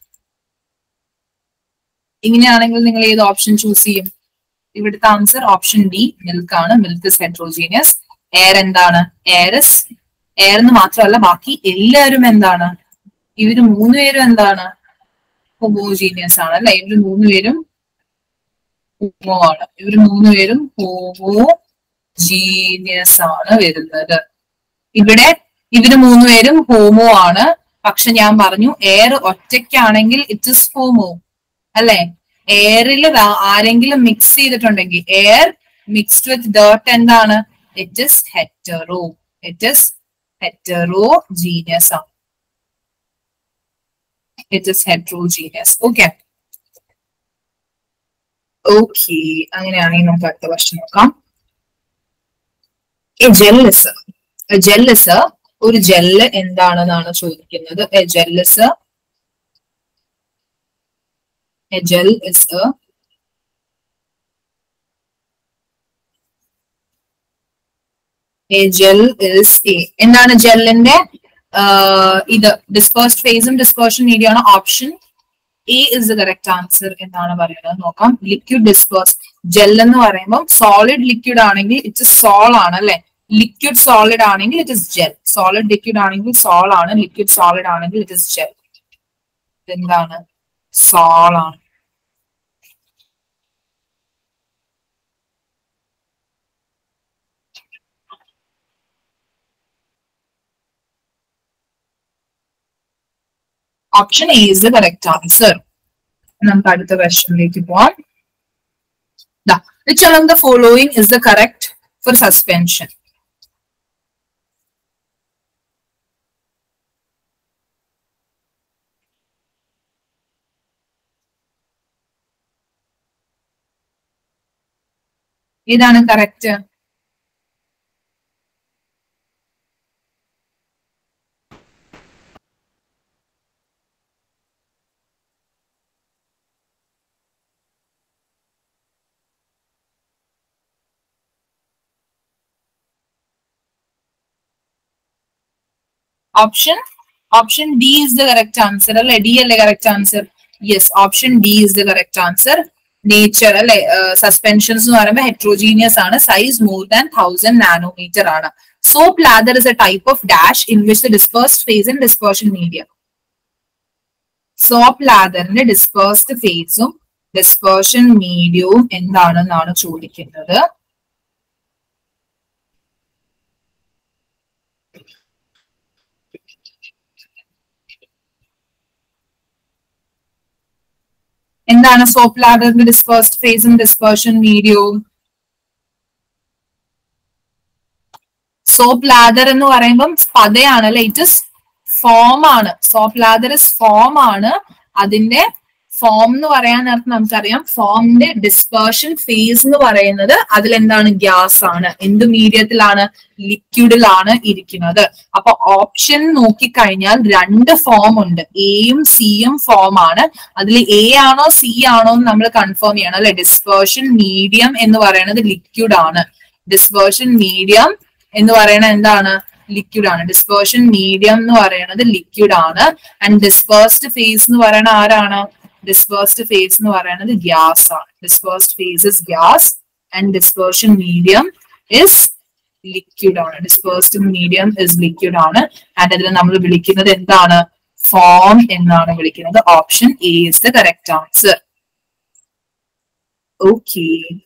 ഇങ്ങനെയാണെങ്കിൽ നിങ്ങൾ ഏത് ഓപ്ഷൻ ചൂസ് ചെയ്യും ഇവിടുത്തെ ആൻസർ ഓപ്ഷൻ ഡി മിൽക്ക് ആണ് മിൽക്ക് ഇസ് ഹെട്രോജീനിയസ് എയർ എന്താണ് എയർ ഇസ് എയർ എന്ന് മാത്രമല്ല ബാക്കി എല്ലാവരും എന്താണ് ഇവര് മൂന്നുപേരും എന്താണ് ഹോമോജീനിയസ് ആണ് അല്ലെ ഇവര് മൂന്നുപേരും ഹോമോ ആണ് ഇവര് മൂന്നുപേരും ഹോമോ ജീനിയസ് ആണ് വരുന്നത് ഇവിടെ ഇവര് മൂന്നുപേരും ഹോമോ ആണ് പക്ഷെ ഞാൻ പറഞ്ഞു എയർ ഒറ്റയ്ക്കാണെങ്കിൽ ഇറ്റ് ഇസ് ഹോമോ അല്ലെ എയറിൽ ആരെങ്കിലും മിക്സ് ചെയ്തിട്ടുണ്ടെങ്കിൽ എയർ മിക്സ്ഡ് വിത്ത് ഡേർട്ട് എന്താണ് it is hetero it is heterogeneous ആണ് it is heterogeneous okay okay അങ്ങനെയാണെങ്കിൽ നമുക്ക് അടുത്ത ക്വസ്റ്റ്യൻ നോക്കാം എ ജെല്ലിസ് ജെല്ലിസ് ഒരു ജെല്ല് എന്താണെന്നാണ് ചോദിക്കുന്നത് a gel is a gel is a a gel is a എന്താണ് ജെല്ലിന്റെ ഇത് ഡിസ്പേഴ്സ്ഡ് ഫേസും ഡിസ്പേർഷൻ മീഡിയ ആണ് option A is the correct answer എന്നാണ് പറയുന്നത് നോക്കാം ലിക്വിഡ് ഡിസ്പേഴ്സ് ജെൽ എന്ന് പറയുമ്പോൾ സോളിഡ് ലിക്വിഡ് ആണെങ്കിൽ ഇറ്റ് സോൾ ആണ് അല്ലെ ലിക്വിഡ് സോളിഡ് ആണെങ്കിൽ it is gel solid liquid ആണെങ്കിൽ സോൾ ആണ് ലിക്വിഡ് സോളിഡ് ആണെങ്കിൽ ഇറ്റ് ഇസ് ജെൽ എന്താണ് സോൾ ആണ് option A is the correct answer നമുക്ക് അടുത്ത ക്വസ്റ്റ്യനിലേക്ക് പോവാം which among the following is the correct for suspension ഇതാണ് correct option option D is the correct answer അല്ലെ ഡി അല്ലേ correct answer yes option D is the correct answer nature അല്ലെ suspensions എന്ന് പറയുമ്പോൾ ഹെട്രോജീനിയസ് ആണ് size more than thousand nanometer ആണ് soap lather is a type of dash in which the dispersed phase and dispersion media soap ലാദറിന്റെ dispersed ഫേസും dispersion മീഡിയവും എന്താണെന്നാണ് ചോദിക്കുന്നത് എന്താണ് സോപ്പ് ലാഡറിന്റെ ഡിസ്പേഴ്സ്ഡ് ഫേസും ഡിസ്പേർഷൻ മീഡിയവും സോപ്പ് ലാദർ എന്ന് പറയുമ്പം പതയാണ് അല്ലെ ഇറ്റ് ഇസ് ഫോം ആണ് സോപ്പ് ലാദർ ഇസ് ഫോം ആണ് അതിന്റെ ഫോം എന്ന് പറയാൻ നേരത്ത് നമുക്കറിയാം ഫോമിന്റെ ഡിസ്പേർഷൻ ഫേസ് എന്ന് പറയുന്നത് അതിലെന്താണ് ഗ്യാസ് ആണ് എന്ത് മീഡിയത്തിലാണ് ലിക്വിഡിലാണ് ഇരിക്കുന്നത് അപ്പൊ ഓപ്ഷൻ നോക്കിക്കഴിഞ്ഞാൽ രണ്ട് ഫോം ഉണ്ട് എയും സിയും ഫോം ആണ് അതിൽ എ ആണോ സി ആണോ എന്ന് നമ്മൾ കൺഫേം ചെയ്യണം അല്ലെ ഡിസ്പേർഷൻ മീഡിയം എന്ന് പറയുന്നത് ലിക്വിഡ് ആണ് ഡിസ്പേർഷൻ മീഡിയം എന്ന് പറയുന്നത് എന്താണ് ലിക്വിഡ് ആണ് ഡിസ്പേർഷൻ മീഡിയം എന്ന് പറയുന്നത് ലിക്വിഡ് ആണ് ആൻഡ് ഡിസ്പേഴ്സ്ഡ് ഫേസ് എന്ന് പറയുന്നത് ആരാണ് ഡിസ്പേഴ്സ്ഡ് ഫേസ് എന്ന് പറയുന്നത് ഗ്യാസ് ആണ് dispersed phase is gas and dispersion medium is liquid ആണ് ഡിസ്പേഴ്സ്ഡ് മീഡിയം ഇസ് ലിക്വിഡ് ആണ് ആൻഡ് അതിൽ നമ്മൾ വിളിക്കുന്നത് എന്താണ് ഫോം എന്നാണ് വിളിക്കുന്നത് option A is the correct answer okay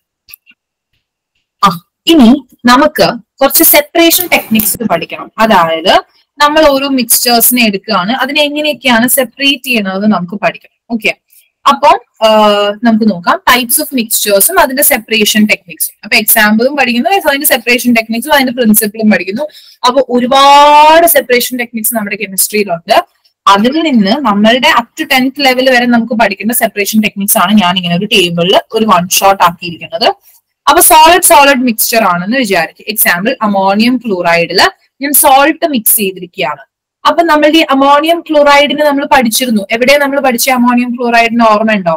ആ ഇനി നമുക്ക് കുറച്ച് സെപ്പറേഷൻ ടെക്നിക്സ് പഠിക്കണം അതായത് നമ്മൾ ഓരോ മിക്സ്ചേഴ്സിനെ എടുക്കുകയാണ് അതിനെ എങ്ങനെയൊക്കെയാണ് സെപ്പറേറ്റ് ചെയ്യുന്നത് നമുക്ക് പഠിക്കണം ഓക്കെ അപ്പം നമുക്ക് നോക്കാം ടൈപ്സ് ഓഫ് മിക്സ്ചേഴ്സും അതിന്റെ സെപ്പറേഷൻ ടെക്നിക്സും അപ്പൊ എക്സാമ്പിളും പഠിക്കുന്നു അതിന്റെ സെപ്പറേഷൻ ടെക്നിക്സും അതിന്റെ പ്രിൻസിപ്പിളും പഠിക്കുന്നു അപ്പൊ ഒരുപാട് സെപ്പറേഷൻ ടെക്നിക്സ് നമ്മുടെ കെമിസ്ട്രിയിലുണ്ട് അതിൽ നിന്ന് നമ്മളുടെ അപ് ടു ടെൻത്ത് ലെവൽ വരെ നമുക്ക് പഠിക്കേണ്ട സെപ്പറേഷൻ ടെക്നിക്സ് ആണ് ഞാൻ ഇങ്ങനെ ഒരു ടേബിളിൽ ഒരു വൺ ഷോട്ട് ആക്കിയിരിക്കുന്നത് അപ്പൊ സോളിഡ് സോളിഡ് മിക്സ്ചർ ആണെന്ന് വിചാരിക്കും എക്സാമ്പിൾ അമോണിയം ക്ലോറൈഡില് ഞാൻ സോൾട്ട് മിക്സ് ചെയ്തിരിക്കുകയാണ് അപ്പൊ നമ്മളുടെ ഈ അമോണിയം ക്ലോറൈഡിന് നമ്മൾ പഠിച്ചിരുന്നു എവിടെയാ നമ്മൾ പഠിച്ച അമോണിയം ക്ലോറൈഡിന് ഓർമ്മയുണ്ടോ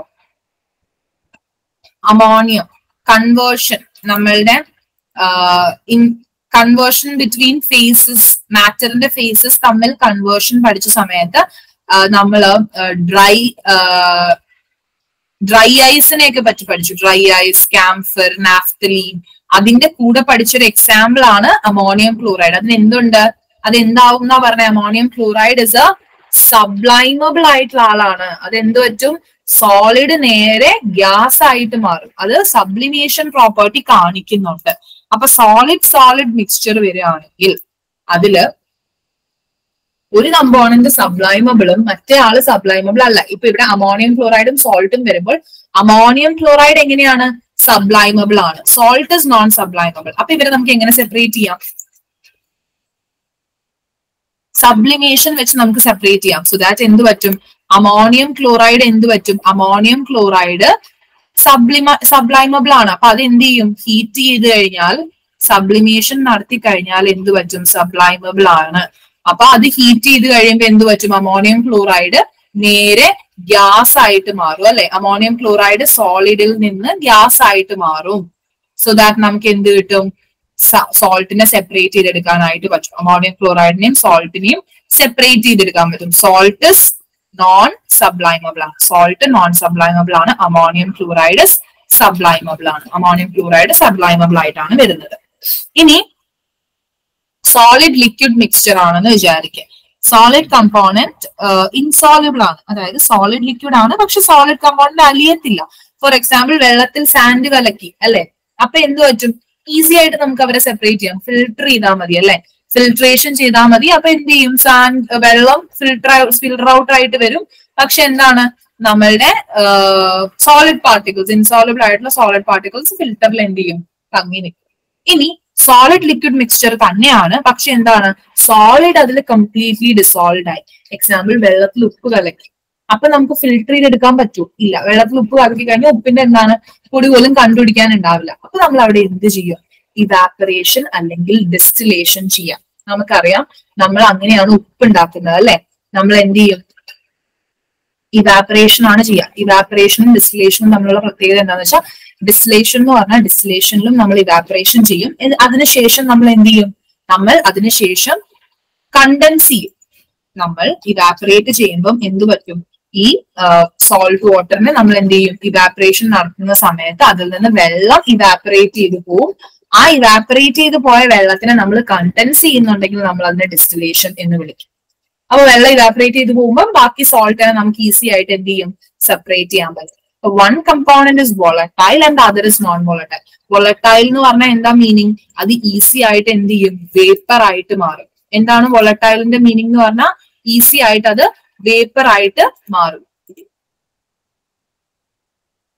അമോണിയം കൺവേർഷൻ നമ്മളുടെ ഇൻ കൺവേർഷൻ ബിറ്റ്വീൻ ഫേസസ് മാറ്ററിന്റെ ഫേസസ് തമ്മിൽ കൺവേർഷൻ പഠിച്ച സമയത്ത് നമ്മള് ഡ്രൈ ഡ്രൈ ഐസിനെയൊക്കെ പറ്റി പഠിച്ചു ഡ്രൈ ഐസ് ക്യാംഫർ നാഫ്തലീൻ അതിന്റെ കൂടെ പഠിച്ചൊരു എക്സാമ്പിൾ ആണ് അമോണിയം ക്ലോറൈഡ് അതിന് എന്തുണ്ട് അത് എന്താവും എന്നാ പറഞ്ഞ ammonium chloride is a sublimable ആയിട്ടുള്ള ആളാണ് അത് എന്ത് പറ്റും സോളിഡ് നേരെ ഗ്യാസ് ആയിട്ട് മാറും അത് സബ്ലിമേഷൻ പ്രോപ്പർട്ടി കാണിക്കുന്നുണ്ട് അപ്പൊ സോളിഡ് സോളിഡ് മിക്സ്ചർ വരികയാണെങ്കിൽ അതില് ഒരു കമ്പോണന്റ് സബ്ലൈമബിളും മറ്റേ ആള് സബ്ലൈമബിൾ അല്ല ഇപ്പൊ ഇവിടെ അമോണിയം ക്ലോറൈഡും സോൾട്ടും വരുമ്പോൾ അമോണിയം ക്ലോറൈഡ് എങ്ങനെയാണ് സബ്ലൈമബിൾ ആണ് സോൾട്ട് ഇസ് നോൺ സബ്ലൈമബിൾ അപ്പൊ ഇവരെ നമുക്ക് എങ്ങനെ സെപ്പറേറ്റ് ചെയ്യാം സബ്ലിമേഷൻ വെച്ച് നമുക്ക് സെപ്പറേറ്റ് ചെയ്യാം സോ ദാറ്റ് എന്ത് പറ്റും അമോണിയം ക്ലോറൈഡ് എന്ത് പറ്റും അമോണിയം ക്ലോറൈഡ് സബ്ലിമ സബ്ലൈമബിൾ ആണ് അപ്പൊ അത് എന്ത് ചെയ്യും ഹീറ്റ് ചെയ്ത് കഴിഞ്ഞാൽ സബ്ലിമേഷൻ നടത്തി കഴിഞ്ഞാൽ എന്ത് പറ്റും സബ്ലൈമബിൾ ആണ് അപ്പൊ അത് ഹീറ്റ് ചെയ്ത് കഴിയുമ്പോൾ എന്ത് പറ്റും അമോണിയം ക്ലോറൈഡ് നേരെ ഗ്യാസ് ആയിട്ട് മാറും അല്ലെ അമോണിയം ക്ലോറൈഡ് സോളിഡിൽ നിന്ന് ഗ്യാസ് ആയിട്ട് മാറും സോ ദാറ്റ് നമുക്ക് എന്ത് കിട്ടും സോൾട്ടിനെ സെപ്പറേറ്റ് ചെയ്തെടുക്കാനായിട്ട് പറ്റും അമോണിയം ക്ലോറൈഡിനെയും സോൾട്ടിനെയും സെപ്പറേറ്റ് ചെയ്തെടുക്കാൻ പറ്റും സോൾട്ട് ഇസ് നോൺ സബ്ലൈമബിൾ ആണ് സോൾട്ട് നോൺ സബ്ലൈമബിൾ ആണ് അമോണിയം ക്ലോറൈഡ് സബ്ലൈമബിൾ ആണ് അമോണിയം ക്ലോറൈഡ് സബ്ലൈമബിൾ ആയിട്ടാണ് വരുന്നത് ഇനി സോളിഡ് ലിക്വിഡ് മിക്സ്ചർ ആണെന്ന് വിചാരിക്കുക സോളിഡ് കമ്പോണന്റ് ഇൻസോളിബിൾ ആണ് അതായത് സോളിഡ് ലിക്വിഡ് ആണ് പക്ഷെ സോളിഡ് കമ്പോണന്റ് അലിയത്തില്ല ഫോർ എക്സാമ്പിൾ വെള്ളത്തിൽ സാൻഡ് കലക്കി അല്ലെ അപ്പൊ എന്ത് പറ്റും ഈസി ആയിട്ട് നമുക്ക് അവരെ സെപ്പറേറ്റ് ചെയ്യാം ഫിൽട്ടർ ചെയ്താൽ മതി അല്ലെ ഫിൽട്രേഷൻ ചെയ്താൽ മതി അപ്പൊ എന്ത് ചെയ്യും സാൻഡ് വെള്ളം ഫിൽട്ടർ ഫിൽട്ടർ ഔട്ട് ആയിട്ട് വരും പക്ഷെ എന്താണ് നമ്മളുടെ സോളിഡ് പാർട്ടിക്കിൾസ് ഇൻസോളിബിൾ ആയിട്ടുള്ള സോളിഡ് പാർട്ടിക്കിൾസ് ഫിൽറ്ററിൽ എന്ത് ചെയ്യും തങ്ങി നിൽക്കും ഇനി സോളിഡ് ലിക്വിഡ് മിക്സ്ചർ തന്നെയാണ് പക്ഷെ എന്താണ് സോളിഡ് അതിൽ കംപ്ലീറ്റ്ലി ഡിസോൾവ് ആയി എക്സാമ്പിൾ വെള്ളത്തിൽ ഉപ്പ് കലക്കി അപ്പൊ നമുക്ക് ഫിൽട്ടർ ചെയ്തെടുക്കാൻ പറ്റൂ ഇല്ല വെള്ളത്തിൽ ഉപ്പ് കലക്കി കഴിഞ്ഞാൽ ഉപ്പിന്റെ എന്താണ് പൊടി പോലും കണ്ടുപിടിക്കാൻ ഉണ്ടാവില്ല അപ്പൊ നമ്മൾ അവിടെ എന്ത് ചെയ്യും ഇവാപ്പറേഷൻ അല്ലെങ്കിൽ ഡിസ്റ്റിലേഷൻ ചെയ്യാം നമുക്കറിയാം നമ്മൾ അങ്ങനെയാണ് ഉപ്പ് ഉണ്ടാക്കുന്നത് അല്ലെ നമ്മൾ എന്ത് ചെയ്യും ഇവാപ്പറേഷൻ ആണ് ചെയ്യുക ഇവാപ്പറേഷനും ഡിസ്റ്റിലേഷനും തമ്മിലുള്ള പ്രത്യേകത എന്താണെന്ന് വെച്ചാൽ ഡിസ്റ്റിലേഷൻ എന്ന് പറഞ്ഞാൽ ഡിസ്റ്റിലേഷനിലും നമ്മൾ ഇവാപ്പറേഷൻ ചെയ്യും ഇത് അതിനുശേഷം നമ്മൾ എന്ത് ചെയ്യും നമ്മൾ അതിനുശേഷം കണ്ടൻസ് ചെയ്യും നമ്മൾ ഇവാപ്പറേറ്റ് ചെയ്യുമ്പം എന്ത് പറ്റും ഈ സോൾട്ട് വാട്ടറിനെ നമ്മൾ എന്ത് ചെയ്യും ഇവാപ്പറേഷൻ നടത്തുന്ന സമയത്ത് അതിൽ നിന്ന് വെള്ളം ഇവാപ്പറേറ്റ് ചെയ്ത് പോവും ആ ഇവാപ്പറേറ്റ് ചെയ്ത് പോയ വെള്ളത്തിനെ നമ്മൾ കണ്ടൻസ് ചെയ്യുന്നുണ്ടെങ്കിൽ നമ്മൾ അതിനെ ഡിസ്റ്റിലേഷൻ എന്ന് വിളിക്കും അപ്പൊ വെള്ളം ഇവാപ്പറേറ്റ് ചെയ്ത് പോകുമ്പോൾ ബാക്കി സോൾട്ടിനെ നമുക്ക് ഈസി ആയിട്ട് എന്ത് ചെയ്യും സെപ്പറേറ്റ് ചെയ്യാൻ പറ്റും one component is volatile and other is non volatile volatile എന്ന് പറഞ്ഞാൽ എന്താ മീനിങ് അത് ഈസി ആയിട്ട് എന്ത് ചെയ്യും വേപ്പർ ആയിട്ട് മാറും എന്താണ് വോളറ്റൈലിന്റെ മീനിങ് എന്ന് പറഞ്ഞാൽ ഈസി ആയിട്ട് അത് വേപ്പർ ആയിട്ട് മാറും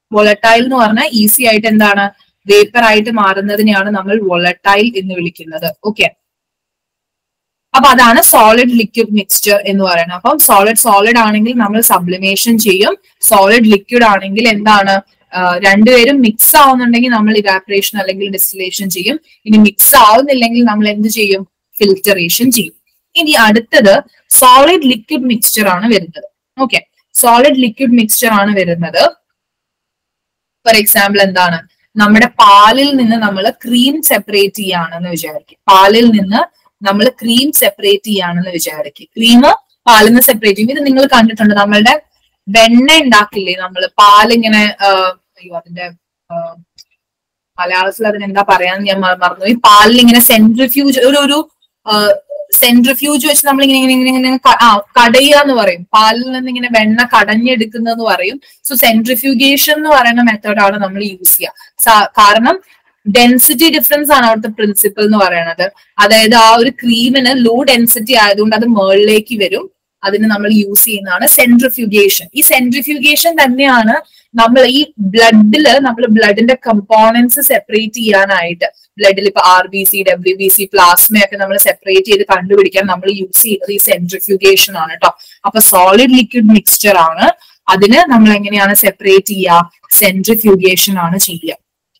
വൊളട്ടൈൽ എന്ന് പറഞ്ഞാൽ ഈസി ആയിട്ട് എന്താണ് വേപ്പർ ആയിട്ട് മാറുന്നതിനെയാണ് നമ്മൾ വൊളട്ടൈൽ എന്ന് വിളിക്കുന്നത് ഓക്കെ അപ്പൊ അതാണ് സോളിഡ് ലിക്വിഡ് മിക്സ്ചർ എന്ന് പറയുന്നത് അപ്പം സോളിഡ് സോളിഡ് ആണെങ്കിൽ നമ്മൾ സബ്ലിമേഷൻ ചെയ്യും സോളിഡ് ലിക്വിഡ് ആണെങ്കിൽ എന്താണ് ആ, രണ്ടുപേരും മിക്സ് ആവുന്നുണ്ടെങ്കിൽ നമ്മൾ ഇവാപറേഷൻ അല്ലെങ്കിൽ ഡിസ്റ്റിലേഷൻ ചെയ്യും ഇനി മിക്സ് ആവുന്നില്ലെങ്കിൽ നമ്മൾ എന്ത് ചെയ്യും ഫിൽറ്ററേഷൻ ചെയ്യും ഇനി അടുത്തത് സോളിഡ് ലിക്വിഡ് മിക്സ്ചർ ആണ് വരുന്നത് ഓക്കെ സോളിഡ് ലിക്വിഡ് മിക്സ്ചർ ആണ് വരുന്നത് ഫോർ എക്സാമ്പിൾ എന്താണ് നമ്മുടെ പാലിൽ നിന്ന് നമ്മൾ ക്രീം സെപ്പറേറ്റ് ചെയ്യാണെന്ന് വിചാരിക്കും പാലിൽ നിന്ന് നമ്മൾ ക്രീം സെപ്പറേറ്റ് ചെയ്യാണെന്ന് വിചാരിക്കും ക്രീം പാലിൽ നിന്ന് സെപ്പറേറ്റ് ചെയ്യും ഇത് നിങ്ങൾ കണ്ടിട്ടുണ്ട് നമ്മളുടെ വെണ്ണ ഉണ്ടാക്കില്ലേ നമ്മൾ പാലിങ്ങനെ ആ, അയ്യോ അതിന്റെ ആ, മലയാളത്തിൽ അതിന് എന്താ പറയാന്ന് ഞാൻ മ- മറന്നുപോയി പാലിൽ ഇങ്ങനെ സെൻട്രിഫ്യൂജ് ഒരു ഒരു സെൻട്രിഫ്യൂജ് വെച്ച് നമ്മൾ ഇങ്ങനെ ഇങ്ങനെ ഇങ്ങനെ ഇങ്ങനെ ക- ആ കടയുക എന്ന് പറയും പാലിൽ നിന്ന് ഇങ്ങനെ വെണ്ണ കടഞ്ഞെടുക്കുന്നതെന്ന് പറയും സോ സെൻട്രിഫ്യൂഗേഷൻ എന്ന് പറയുന്ന മെത്തേഡാണ് നമ്മൾ യൂസ് ചെയ്യുക സാ- കാരണം ഡെൻസിറ്റി ഡിഫറൻസ് ആണ് അവിടുത്തെ പ്രിൻസിപ്പിൾ എന്ന് പറയുന്നത് അതായത് ആ ഒരു ക്രീമിന് ലോ ഡെൻസിറ്റി ആയതുകൊണ്ട് അത് മുകളിലേക്ക് വരും അതിന് നമ്മൾ യൂസ് ചെയ്യുന്നതാണ് സെൻട്രിഫ്യൂഗേഷൻ ഈ സെൻട്രിഫ്യൂഗേഷൻ തന്നെയാണ് നമ്മൾ ഈ ബ്ലഡില് നമ്മൾ ബ്ലഡിന്റെ കമ്പോണൻസ് സെപ്പറേറ്റ് ചെയ്യാനായിട്ട് ബ്ലഡിൽ ഇപ്പൊ R B C W B C പ്ലാസ്മയൊക്കെ നമ്മൾ സെപ്പറേറ്റ് ചെയ്ത് കണ്ടുപിടിക്കാൻ നമ്മൾ യൂസ് ചെയ്യുന്നത് ഈ സെൻട്രിഫ്യൂഗേഷൻ ആണ് കേട്ടോ അപ്പൊ സോളിഡ് ലിക്വിഡ് മിക്സ്ചർ ആണ് അതിന് നമ്മൾ എങ്ങനെയാണ് സെപ്പറേറ്റ് ചെയ്യുക സെൻട്രിഫ്യൂഗേഷൻ ആണ് ചെയ്യുക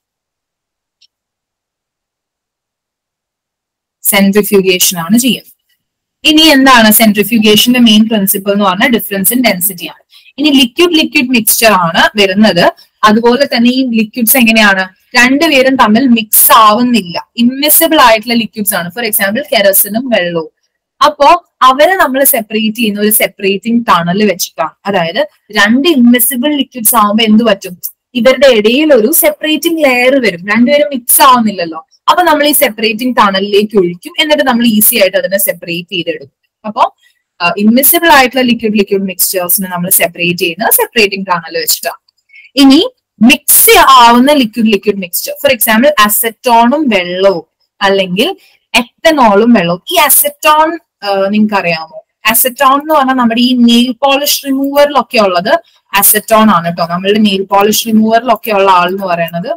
സെൻട്രിഫ്യൂഗേഷൻ ആണ് ചെയ്യുക ഇനി എന്താണ് സെൻട്രിഫ്യൂഗേഷന്റെ മെയിൻ പ്രിൻസിപ്പിൾ എന്ന് പറഞ്ഞാൽ ഡിഫറൻസ് ഇൻ ഡെൻസിറ്റി ആണ് ഇനി ലിക്വിഡ് ലിക്വിഡ് മിക്സ്ചർ ആണ് വരുന്നത് അതുപോലെ തന്നെ ഈ ലിക്വിഡ്സ് എങ്ങനെയാണ് രണ്ടുപേരും തമ്മിൽ മിക്സ് ആവുന്നില്ല ഇമ്മിസിബിൾ ആയിട്ടുള്ള ലിക്വിഡ്സ് ആണ് ഫോർ എക്സാമ്പിൾ കെറസിനും വെള്ളവും അപ്പോ അവരെ നമ്മൾ സെപ്പറേറ്റ് ചെയ്യുന്ന ഒരു സെപ്പറേറ്റിംഗ് ടണൽ വെച്ചിട്ടാണ് അതായത് രണ്ട് ഇമ്മിസിബിൾ ലിക്വിഡ്സ് ആവുമ്പോൾ എന്ത് പറ്റും ഇവരുടെ ഇടയിൽ ഒരു സെപ്പറേറ്റിംഗ് ലെയർ വരും രണ്ടുപേരും മിക്സ് ആവുന്നില്ലല്ലോ അപ്പൊ നമ്മൾ ഈ സെപ്പറേറ്റിംഗ് ടണലിലേക്ക് ഒഴിക്കും എന്നിട്ട് നമ്മൾ ഈസി ആയിട്ട് അതിനെ സെപ്പറേറ്റ് ചെയ്തെടുക്കും അപ്പൊ ഇമ്മിസിബിൾ ആയിട്ടുള്ള ലിക്വിഡ് ലിക്വിഡ് മിക്സ്ചേഴ്സിനെ നമ്മൾ സെപ്പറേറ്റ് ചെയ്യുന്നത് സെപ്പറേറ്റിംഗ് ടണൽ വെച്ചിട്ടാണ് ഇനി മിക്സ് ആവുന്ന liquid liquid mixture for example അസറ്റോണും വെള്ളവും അല്ലെങ്കിൽ എത്തനോളും വെള്ളവും ഈ അസറ്റോൺ നിങ്ങൾക്ക് അറിയാമോ അസറ്റോൺ എന്ന് പറഞ്ഞാൽ നമ്മുടെ ഈ നെയിൽ പോളിഷ് റിമൂവറിലൊക്കെ ഉള്ളത് അസറ്റോൺ ആണ് കേട്ടോ നമ്മളുടെ നെയിൽ പോളിഷ് റിമൂവറിലൊക്കെ ഉള്ള ആൾ എന്ന് പറയുന്നത്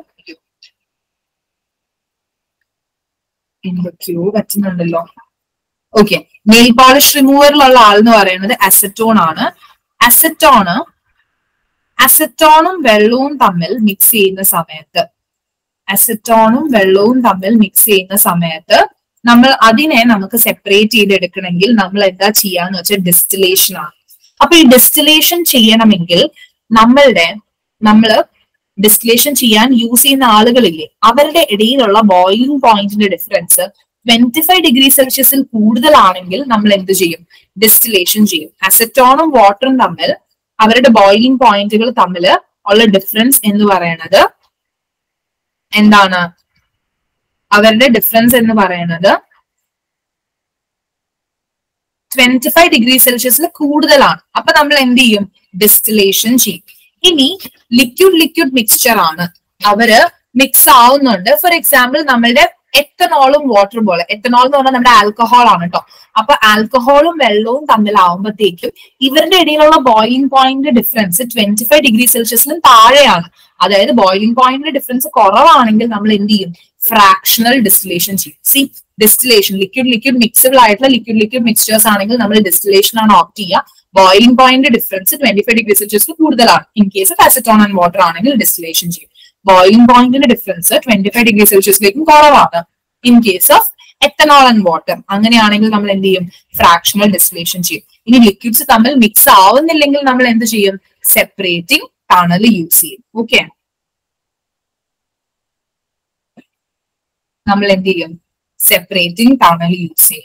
എന്തൊക്കെയോ പറ്റുന്നുണ്ടല്ലോ ഓക്കെ നെയിൽ പോളിഷ് റിമൂവറിലുള്ള ആൾ എന്ന് പറയുന്നത് അസറ്റോൺ ആണ് അസറ്റോണ് അസറ്റോണും വെള്ളവും തമ്മിൽ മിക്സ് ചെയ്യുന്ന സമയത്ത് അസറ്റോണും വെള്ളവും തമ്മിൽ മിക്സ് ചെയ്യുന്ന സമയത്ത് നമ്മൾ അതിനെ നമുക്ക് സെപ്പറേറ്റ് ചെയ്തെടുക്കണമെങ്കിൽ നമ്മൾ എന്താ ചെയ്യാന്ന് വെച്ചാൽ ഡിസ്റ്റിലേഷൻ ആണ് അപ്പൊ ഈ ഡിസ്റ്റിലേഷൻ ചെയ്യണമെങ്കിൽ നമ്മളുടെ നമ്മള് ഡിസ്റ്റിലേഷൻ ചെയ്യാൻ യൂസ് ചെയ്യുന്ന ആളുകളില്ലേ അവരുടെ ഇടയിലുള്ള ബോയിലിംഗ് പോയിന്റിന്റെ ഡിഫറൻസ് ട്വന്റി ഫൈവ് ഡിഗ്രി സെൽഷ്യസിൽ കൂടുതലാണെങ്കിൽ നമ്മൾ എന്ത് ചെയ്യും ഡിസ്റ്റിലേഷൻ ചെയ്യും അസറ്റോണും വാട്ടറും തമ്മിൽ അവരുടെ ബോയിലിംഗ് പോയിന്റുകൾ തമ്മിൽ ഉള്ള ഡിഫറൻസ് എന്ന് പറയുന്നത് എന്താണ് അവരുടെ ഡിഫറൻസ് എന്ന് പറയുന്നത് ട്വന്റി ഫൈവ് ഡിഗ്രി സെൽഷ്യസിൽ കൂടുതലാണ് അപ്പൊ നമ്മൾ എന്ത് ചെയ്യും ഡിസ്റ്റിലേഷൻ ചെയ്യും ഇനി ലിക്വിഡ് ലിക്വിഡ് മിക്സ്ചർ ആണ് അവര് മിക്സ് ആവുന്നുണ്ട് ഫോർ എക്സാമ്പിൾ നമ്മളുടെ എത്തനോളും വാട്ടറും പോലെ എത്തനോൾ എന്ന് പറഞ്ഞാൽ നമ്മുടെ ആൽക്കഹോൾ ആണ് കേട്ടോ അപ്പൊ ആൽക്കഹോളും വെള്ളവും തമ്മിലാവുമ്പോഴത്തേക്കും ഇവരുടെ ഇടയിലുള്ള boiling point difference twenty five degree സെൽഷ്യസിലും താഴെയാണ് അതായത് ബോയിലിംഗ് പോയിന്റ് ഡിഫറൻസ് കുറവാണെങ്കിൽ നമ്മൾ എന്ത് ചെയ്യും ഫ്രാക്ഷണൽ ഡിസ്റ്റിലേഷൻ ചെയ്യും സി ഡിസ്റ്റിലേഷൻ ലിക്വിഡ് ലിക്വിഡ് മിക്സബിൾ ആയിട്ടുള്ള ലിക്വിഡ് ലിക്വിഡ് മിക്സ്ചേഴ്സ് ആണെങ്കിൽ നമ്മൾ ഡിസ്റ്റിലേഷൻ ആണ് ഓപ്റ്റ് ചെയ്യുക boiling point difference twenty five degree സെൽഷ്യസിൽ കൂടുതലാണ് in case of acetone and water ആണെങ്കിൽ ഡിസ്റ്റിലേഷൻ ചെയ്യും ബോയിലിംഗ് പോയിന്റിന്റെ ഡിഫറൻസ് ട്വന്റി ഫൈവ് ഡിഗ്രി സെൽഷ്യസിലേക്കും കുറവാണ് in case of ethanol and water അങ്ങനെയാണെങ്കിൽ നമ്മൾ എന്ത് ചെയ്യും ഫ്രാക്ഷണൽ ഡിസ്റ്റിലേഷൻ ചെയ്യും ഇനി ലിക്വിഡ്സ് തമ്മിൽ മിക്സ് ആവുന്നില്ലെങ്കിൽ നമ്മൾ എന്ത് ചെയ്യും സെപ്പറേറ്റിംഗ് ടണൽ യൂസ് ചെയ്യും ഓക്കെ നമ്മൾ എന്ത് ചെയ്യും സെപ്പറേറ്റിംഗ് ടണൽ യൂസ് ചെയ്യും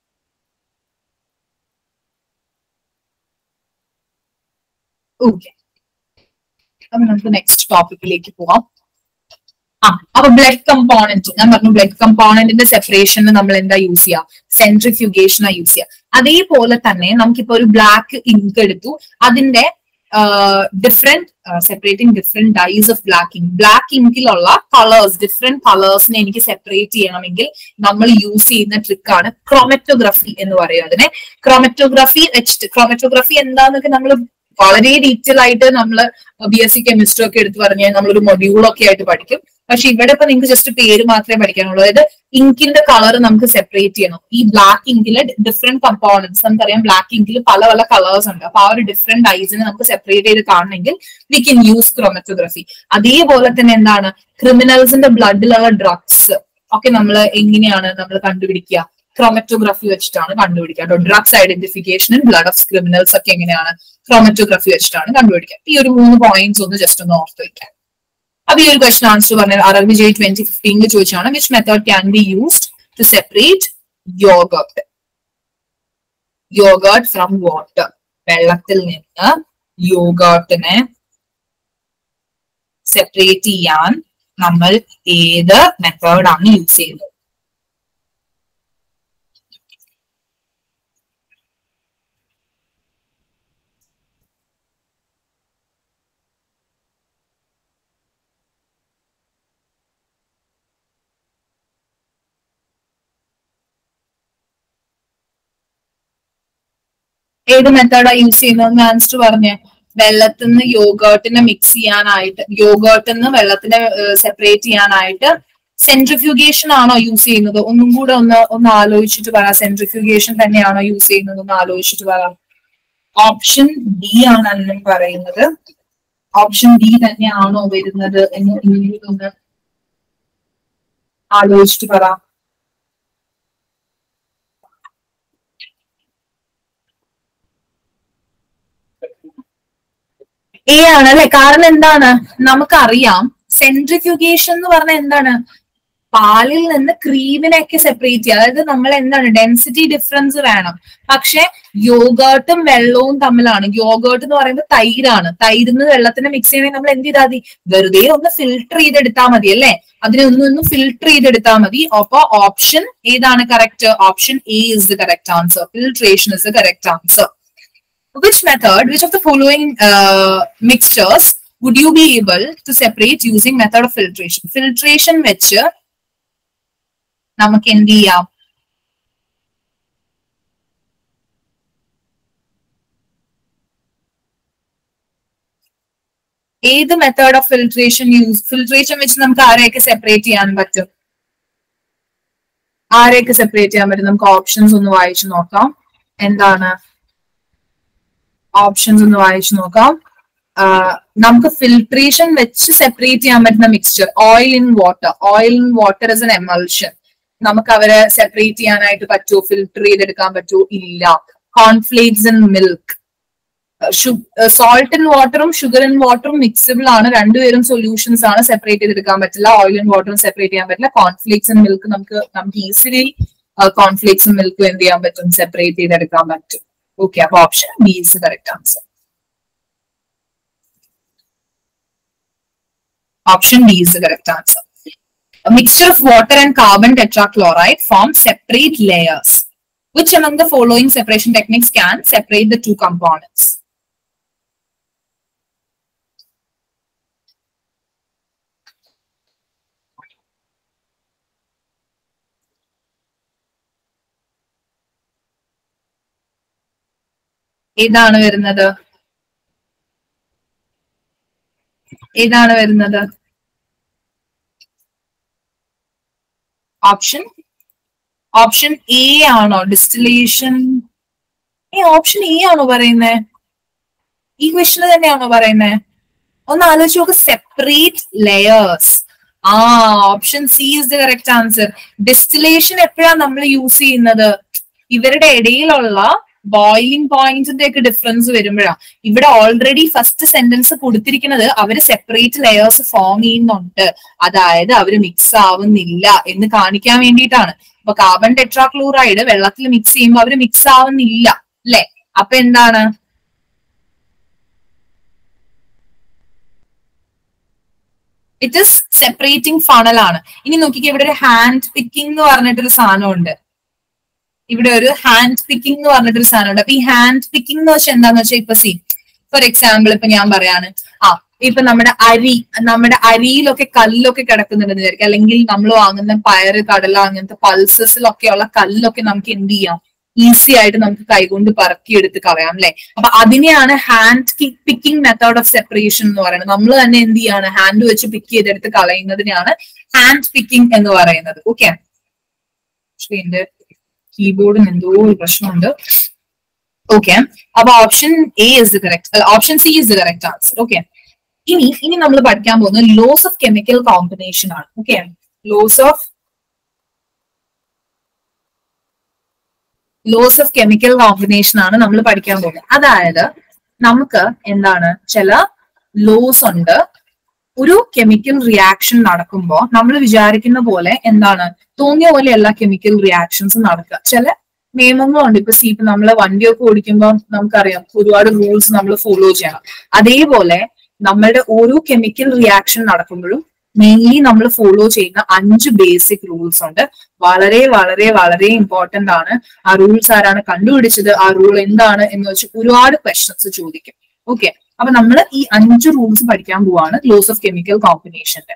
ഓക്കെ അപ്പൊ നമുക്ക് നെക്സ്റ്റ് ടോപ്പിക്കിലേക്ക് പോവാം ആ അപ്പൊ ബ്ലഡ് കമ്പോണന്റ് ഞാൻ പറഞ്ഞു ബ്ലഡ് കമ്പോണന്റിന്റെ സെപ്പറേഷന് നമ്മൾ എന്താ യൂസ് ചെയ്യുക സെൻട്രിഫ്യൂഗേഷനാ യൂസ് ചെയ്യുക അതേപോലെ തന്നെ നമുക്കിപ്പോ ഒരു ബ്ലാക്ക് ഇങ്ക് എടുത്തു അതിന്റെ different separating different dyes of black ink black ഇങ്കിലുള്ള കളേഴ്സ് ഡിഫറെന്റ് കളേഴ്സിനെ എനിക്ക് സെപ്പറേറ്റ് ചെയ്യണമെങ്കിൽ നമ്മൾ യൂസ് ചെയ്യുന്ന ട്രിക്കാണ് ക്രോമറ്റോഗ്രഫി എന്ന് പറയും അതിനെ ക്രോമറ്റോഗ്രഫി വെച്ചിട്ട് ക്രോമറ്റോഗ്രഫി എന്താന്നൊക്കെ നമ്മൾ വളരെ ഡീറ്റെയിൽ ആയിട്ട് നമ്മൾ ബി എസ് സി കെമിസ്ട്രി ഒക്കെ എടുത്ത് പറഞ്ഞാൽ നമ്മളൊരു മൊഡ്യൂളൊക്കെ ആയിട്ട് പഠിക്കും പക്ഷെ ഇവിടെ ഇപ്പൊ നിങ്ങൾക്ക് ജസ്റ്റ് പേര് മാത്രമേ പഠിക്കാനുള്ളൂ അതായത് ഇങ്കിന്റെ കളർ നമുക്ക് സെപ്പറേറ്റ് ചെയ്യണം ഈ ബ്ലാക്ക് ഇങ്കില് ഡിഫറെന്റ് കമ്പോണൻസ് നമുക്കറിയാം ബ്ലാക്ക് ഇങ്കിൽ പല പല കളേഴ്സ് ഉണ്ട് അപ്പൊ ആ ഒരു ഡിഫറെന്റ് ഐസിനെ നമുക്ക് സെപ്പറേറ്റ് ചെയ്ത് കാണണമെങ്കിൽ വി കെൻ യൂസ് ക്രോമറ്റോഗ്രഫി അതേപോലെ തന്നെ എന്താണ് ക്രിമിനൽസിന്റെ ബ്ലഡിലുള്ള ഡ്രഗ്സ് ഒക്കെ നമ്മൾ എങ്ങനെയാണ് നമ്മൾ കണ്ടുപിടിക്കുക ക്രോമറ്റോഗ്രഫി വെച്ചിട്ടാണ് കണ്ടുപിടിക്കുക കേട്ടോ drugs identification blood of criminals ഒക്കെ എങ്ങനെയാണ് ക്രോമറ്റോഗ്രഫി വെച്ചിട്ടാണ് കണ്ടുപിടിക്കുക ഈ ഒരു മൂന്ന് പോയിന്റ്സ് ഒന്ന് ജസ്റ്റ് ഒന്ന് ഓർത്ത് വയ്ക്കാം അപ്പൊ ഈ ഒരു ക്വസ്റ്റൻ ആൻസർ പറഞ്ഞത് R R B J twenty ഫിഫ്റ്റീനിൽ ചോദിച്ചാണ് which method can be used to separate yoghurt yoghurt from water വെള്ളത്തിൽ നിന്ന് യോഗർട്ടിനെ സെപ്പറേറ്റ് ചെയ്യാൻ നമ്മൾ ഏത് മെത്തേഡാണ് യൂസ് ചെയ്യുന്നത് ഏത് മെത്തേഡാ യൂസ് ചെയ്യുന്നത് ആൻസർ പറഞ്ഞേ വെള്ളത്തിൽ നിന്ന് യോഗേർട്ടിനെ മിക്സ് ചെയ്യാനായിട്ട് യോഗേർട്ടിൽ നിന്ന് വെള്ളത്തിനെ സെപ്പറേറ്റ് ചെയ്യാനായിട്ട് സെൻട്രിഫ്യൂഗേഷൻ ആണോ യൂസ് ചെയ്യുന്നത് ഒന്നും കൂടെ ഒന്ന് ഒന്ന് ആലോചിച്ചിട്ട് പറ സെൻട്രിഫ്യൂഗേഷൻ തന്നെയാണോ യൂസ് ചെയ്യുന്നത് ഒന്ന് ആലോചിച്ചിട്ട് പറ ഓപ്ഷൻ ഡി ആണ് അന്നും പറയുന്നത് ഓപ്ഷൻ ഡി തന്നെയാണോ വരുന്നത് എന്ന് ഇങ്ങനെ ഒന്ന് ആലോചിച്ചിട്ട് പറ എ ആണ് അല്ലെ കാരണം എന്താണ് നമുക്കറിയാം സെൻട്രിഫ്യൂഗേഷൻ എന്ന് പറഞ്ഞാൽ എന്താണ് പാലിൽ നിന്ന് ക്രീമിനെയൊക്കെ സെപ്പറേറ്റ് ചെയ്യുക അതായത് നമ്മൾ എന്താണ് ഡെൻസിറ്റി ഡിഫറൻസ് വേണം പക്ഷെ യോഗേർട്ടും വെള്ളവും തമ്മിലാണ് യോഗേർട്ട് എന്ന് പറയുന്നത് തൈരാണ് തൈരിന്ന് വെള്ളത്തിന് മിക്സ് ചെയ്യണമെങ്കിൽ നമ്മൾ എന്ത് ചെയ്താൽ മതി വെറുതെ ഒന്ന് ഫിൽട്ടർ ചെയ്തെടുത്താൽ മതി അല്ലെ അതിനെ ഒന്ന് ഒന്ന് ഫിൽട്ടർ ചെയ്തെടുത്താൽ മതി അപ്പൊ ഓപ്ഷൻ ഏതാണ് correct option A is the correct answer filtration is the correct answer which method, which of the following uh, mixtures would you be able to separate using method of filtration? Filtration വെച്ച് നമുക്ക് എന്ത് ചെയ്യാം ഏത് method of filtration use filtration വെച്ച് നമുക്ക് ആരെയൊക്കെ separate ചെയ്യാൻ പറ്റും ആരെയൊക്കെ സെപ്പറേറ്റ് ചെയ്യാൻ പറ്റും നമുക്ക് ഓപ്ഷൻസ് ഒന്ന് വായിച്ചു നോക്കാം എന്താണ് ഓപ്ഷൻസ് ഒന്ന് വായിച്ചു നോക്കാം നമുക്ക് ഫിൽട്രേഷൻ വെച്ച് സെപ്പറേറ്റ് ചെയ്യാൻ പറ്റുന്ന mixture oil in water oil in water is an emulsion നമുക്ക് അവരെ സെപ്പറേറ്റ് ചെയ്യാനായിട്ട് പറ്റുമോ ഫിൽട്ടർ ചെയ്തെടുക്കാൻ പറ്റുമോ ഇല്ല cornflakes in milk salt in വാട്ടറും ഷുഗർ ഇൻ വാട്ടറും മിക്സിബിൾ ആണ് രണ്ടുപേരും സൊല്യൂഷൻസ് ആണ് സെപ്പറേറ്റ് ചെയ്തെടുക്കാൻ പറ്റില്ല ഓയിൽ ഇൻ വാട്ടറും സെപ്പറേറ്റ് ചെയ്യാൻ പറ്റില്ല കോൺഫ്ലേക്സ് ഇൻ മിൽക്ക് നമുക്ക് നമുക്ക് ഈസിലി കോൺഫ്ലേക്സും മിൽക്കും എന്ത് ചെയ്യാൻ പറ്റും സെപ്പറേറ്റ് ചെയ്തെടുക്കാൻ പറ്റും ഓക്കെ അപ്പൊ option B is correct answer option B is correct answer A mixture of water and carbon tetrachloride form separate layers. Which among the following separation techniques can separate the two components? ഏതാണ് വരുന്നത് ഏതാണ് വരുന്നത് option option A ആണോ distillation A option A ആണോ പറയുന്നേ ഈ ക്വസ്റ്റിന് തന്നെയാണോ പറയുന്നേ ഒന്ന് ആലോചിച്ച് നോക്ക് സെപ്പറേറ്റ് ലെയേഴ്സ് ആ option C is the correct answer distillation എപ്പോഴാണ് നമ്മൾ യൂസ് ചെയ്യുന്നത് ഇവരുടെ ഇടയിലുള്ള ബോയിലിംഗ് പോയിന്റ്സിന്റെ ഒക്കെ ഡിഫറൻസ് വരുമ്പോഴാണ് ഇവിടെ ഓൾറെഡി ഫസ്റ്റ് സെന്റൻസ് കൊടുത്തിരിക്കുന്നത് അവര് സെപ്പറേറ്റ് ലെയേഴ്സ് ഫോം ചെയ്യുന്നുണ്ട് അതായത് അവര് മിക്സ് ആവുന്നില്ല എന്ന് കാണിക്കാൻ വേണ്ടിയിട്ടാണ് അപ്പൊ കാർബൺ ടെട്രാക്ലോറൈഡ് വെള്ളത്തിൽ മിക്സ് ചെയ്യുമ്പോൾ അവര് മിക്സ് ആവുന്നില്ല അല്ലെ അപ്പൊ എന്താണ് ഇറ്റ് ഇസ് സെപ്പറേറ്റിംഗ് ഫണൽ ആണ് ഇനി നോക്കിക്കേ ഇവിടെ ഒരു ഹാൻഡ് പിക്കിംഗ് എന്ന് പറഞ്ഞിട്ടൊരു സാധനമുണ്ട് ഇവിടെ ഒരു ഹാൻഡ് പിക്കിംഗ് എന്ന് പറഞ്ഞിട്ടൊരു സാധനമുണ്ട് അപ്പൊ ഈ ഹാൻഡ് പിക്കിംഗ് എന്ന് വെച്ചാൽ എന്താന്ന് വെച്ചാൽ ഇപ്പൊ സി ഫോർ എക്സാമ്പിൾ ഇപ്പൊ ഞാൻ പറയാണ് ആ ഇപ്പൊ നമ്മുടെ അരി നമ്മുടെ അരിയിലൊക്കെ കല്ലൊക്കെ കിടക്കുന്നുണ്ടെന്ന് വിചാരിക്കും അല്ലെങ്കിൽ നമ്മൾ വാങ്ങുന്ന പയറ് കടല അങ്ങനത്തെ പൾസസിലൊക്കെ ഉള്ള കല്ലൊക്കെ നമുക്ക് എന്ത് ചെയ്യാം ഈസി ആയിട്ട് നമുക്ക് കൈകൊണ്ട് പറക്കിയെടുത്ത് കളയാം അല്ലെ അപ്പൊ അതിനെയാണ് hand picking method of separation എന്ന് പറയുന്നത് നമ്മൾ തന്നെ എന്ത് ചെയ്യാണ് ഹാൻഡ് വെച്ച് പിക്ക് ചെയ്തെടുത്ത് കളയുന്നതിനെയാണ് ഹാൻഡ് പിക്കിംഗ് എന്ന് പറയുന്നത് ഓക്കെ എന്റെ കീബോർഡിന് എന്തോ ഒരു പ്രശ്നമുണ്ട് ഓക്കെ അപ്പൊ option A is the correct option C is the correct answer okay ഇനി ഇനി നമ്മൾ പഠിക്കാൻ പോകുന്നത് ലോസ് ഓഫ് കെമിക്കൽ കോമ്പിനേഷൻ ആണ് okay laws of laws of chemical combination ആണ് നമ്മൾ പഠിക്കാൻ പോകുന്നത് അതായത് നമുക്ക് എന്താണ് ചില ലോസ് ഉണ്ട് ഒരു കെമിക്കൽ റിയാക്ഷൻ നടക്കുമ്പോൾ നമ്മൾ വിചാരിക്കുന്ന പോലെ എന്താണ് തോന്നിയ പോലെ എല്ലാ കെമിക്കൽ റിയാക്ഷൻസ് നടക്കുക ചില നിയമങ്ങളുണ്ട് ഇപ്പൊ സി ഇപ്പൊ നമ്മള് വണ്ടിയൊക്കെ ഓടിക്കുമ്പോൾ നമുക്കറിയാം ഒരുപാട് റൂൾസ് നമ്മൾ ഫോളോ ചെയ്യണം അതേപോലെ നമ്മളുടെ ഓരോ കെമിക്കൽ റിയാക്ഷൻ നടക്കുമ്പോഴും മെയിൻലി നമ്മൾ ഫോളോ ചെയ്യുന്ന അഞ്ച് ബേസിക് റൂൾസ് ഉണ്ട് വളരെ വളരെ വളരെ ഇമ്പോർട്ടന്റ് ആണ് ആ റൂൾസ് ആരാണ് കണ്ടുപിടിച്ചത് ആ റൂൾ എന്താണ് എന്ന് വെച്ച് ഒരുപാട് ക്വസ്റ്റ്യൻസ് ചോദിക്കും ഓക്കെ അപ്പൊ നമ്മൾ ഈ അഞ്ച് റൂൾസ് പഠിക്കാൻ പോവാണ് ലോസ് ഓഫ് കെമിക്കൽ കോമ്പിനേഷന്റെ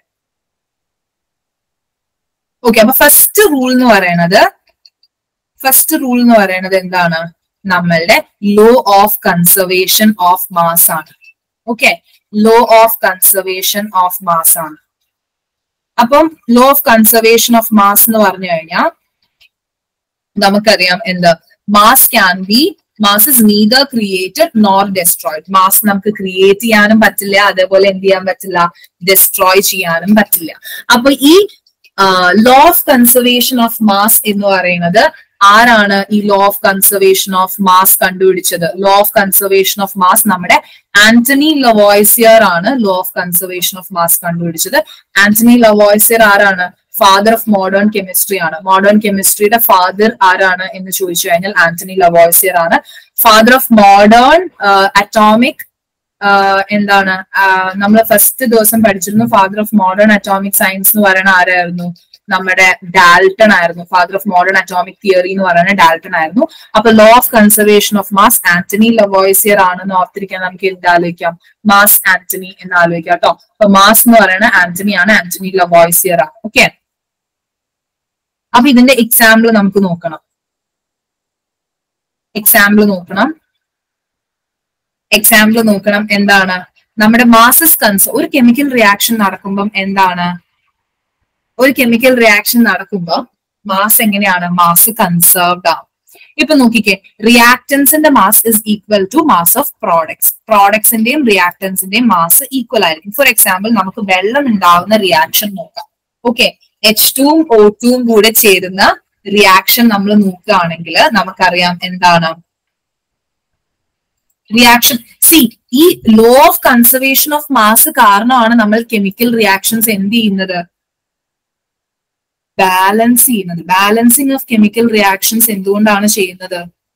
ഓക്കെ അപ്പൊ ഫസ്റ്റ് റൂൾ എന്ന് പറയുന്നത് ഫസ്റ്റ് റൂൾ എന്ന് പറയുന്നത് എന്താണ് നമ്മളുടെ law of conservation of mass ആണ് okay law of conservation of mass ആണ് അപ്പം law of conservation of mass എന്ന് പറഞ്ഞു കഴിഞ്ഞാൽ നമുക്കറിയാം എന്ത് mass can be mass is neither created nor destroyed mass നമുക്ക് ക്രിയേറ്റ് ചെയ്യാനും പറ്റില്ല അതേപോലെ എന്ത് ചെയ്യാൻ പറ്റില്ല ഡെസ്ട്രോയ് ചെയ്യാനും പറ്റില്ല അപ്പൊ ഈ law of conservation of mass എന്ന് പറയുന്നത് ആരാണ് ഈ law of conservation of mass കണ്ടുപിടിച്ചത് law of conservation of mass നമ്മുടെ ആന്റണി ലവോയ്സിയർ ആണ് law of conservation of mass കണ്ടുപിടിച്ചത് ആന്റണി ലവോയ്സിയർ ആരാണ് ഫാദർ ഓഫ് മോഡേൺ കെമിസ്ട്രി ആണ് മോഡേൺ കെമിസ്ട്രിയുടെ ഫാദർ ആരാണ് എന്ന് ചോദിച്ചു കഴിഞ്ഞാൽ ആന്റണി ലവോയ്സിയർ ആണ് ഫാദർ ഓഫ് മോഡേൺ അറ്റോമിക് എന്താണ് നമ്മൾ ഫസ്റ്റ് ദിവസം പഠിച്ചിരുന്നു father of modern atomic science എന്ന് പറയുന്ന ആരായിരുന്നു നമ്മുടെ ഡാൽട്ടൺ ആയിരുന്നു father of modern atomic theory എന്ന് പറയുന്നത് ഡാൽട്ടൺ ആയിരുന്നു അപ്പൊ law of conservation of mass Antony Lavoisier ആണെന്ന് ഓർത്തിരിക്കാൻ നമുക്ക് എന്ത് ആലോചിക്കാം മാസ് ആന്റണി എന്ന് ആലോചിക്കാം കേട്ടോ അപ്പൊ മാസ് എന്ന് പറയുന്നത് ആന്റണി ആണ് ആന്റണി ലവോയ്സിയർ ആണ് ഓക്കെ അപ്പൊ ഇതിന്റെ എക്സാമ്പിൾ നമുക്ക് നോക്കണം എക്സാമ്പിൾ നോക്കണം എക്സാമ്പിൾ നോക്കണം എന്താണ് നമ്മുടെ മാസസ് കൺസ ഒരു കെമിക്കൽ റിയാക്ഷൻ നടക്കുമ്പം എന്താണ് ഒരു കെമിക്കൽ റിയാക്ഷൻ നടക്കുമ്പോൾ മാസ് എങ്ങനെയാണ് മാസ് കൺസേർവ്ഡ് ആണ് ഇപ്പൊ നോക്കിക്കേ റിയാക്ടൻസിന്റെ mass is equal to mass of products പ്രോഡക്ട്സിന്റെയും റിയാക്ടൻസിന്റെയും മാസ് ഈക്വൽ ആയിരിക്കും ഫോർ എക്സാമ്പിൾ നമുക്ക് വെള്ളം ഉണ്ടാവുന്ന റിയാക്ഷൻ നോക്കാം ഓക്കെ എച്ച് ടുവും ഒ ടുവും കൂടെ ചേരുന്ന റിയാക്ഷൻ നമ്മൾ നോക്കുകയാണെങ്കിൽ നമുക്കറിയാം എന്താണ് റിയാക്ഷൻ സി ഈ law of conservation of mass കാരണമാണ് നമ്മൾ കെമിക്കൽ റിയാക്ഷൻസ് എന്ത് ചെയ്യുന്നത് ബാലൻസ് ചെയ്യുന്നത് ബാലൻസിങ് ഓഫ് കെമിക്കൽ റിയാക്ഷൻസ് എന്തുകൊണ്ടാണ് ചെയ്യുന്നത്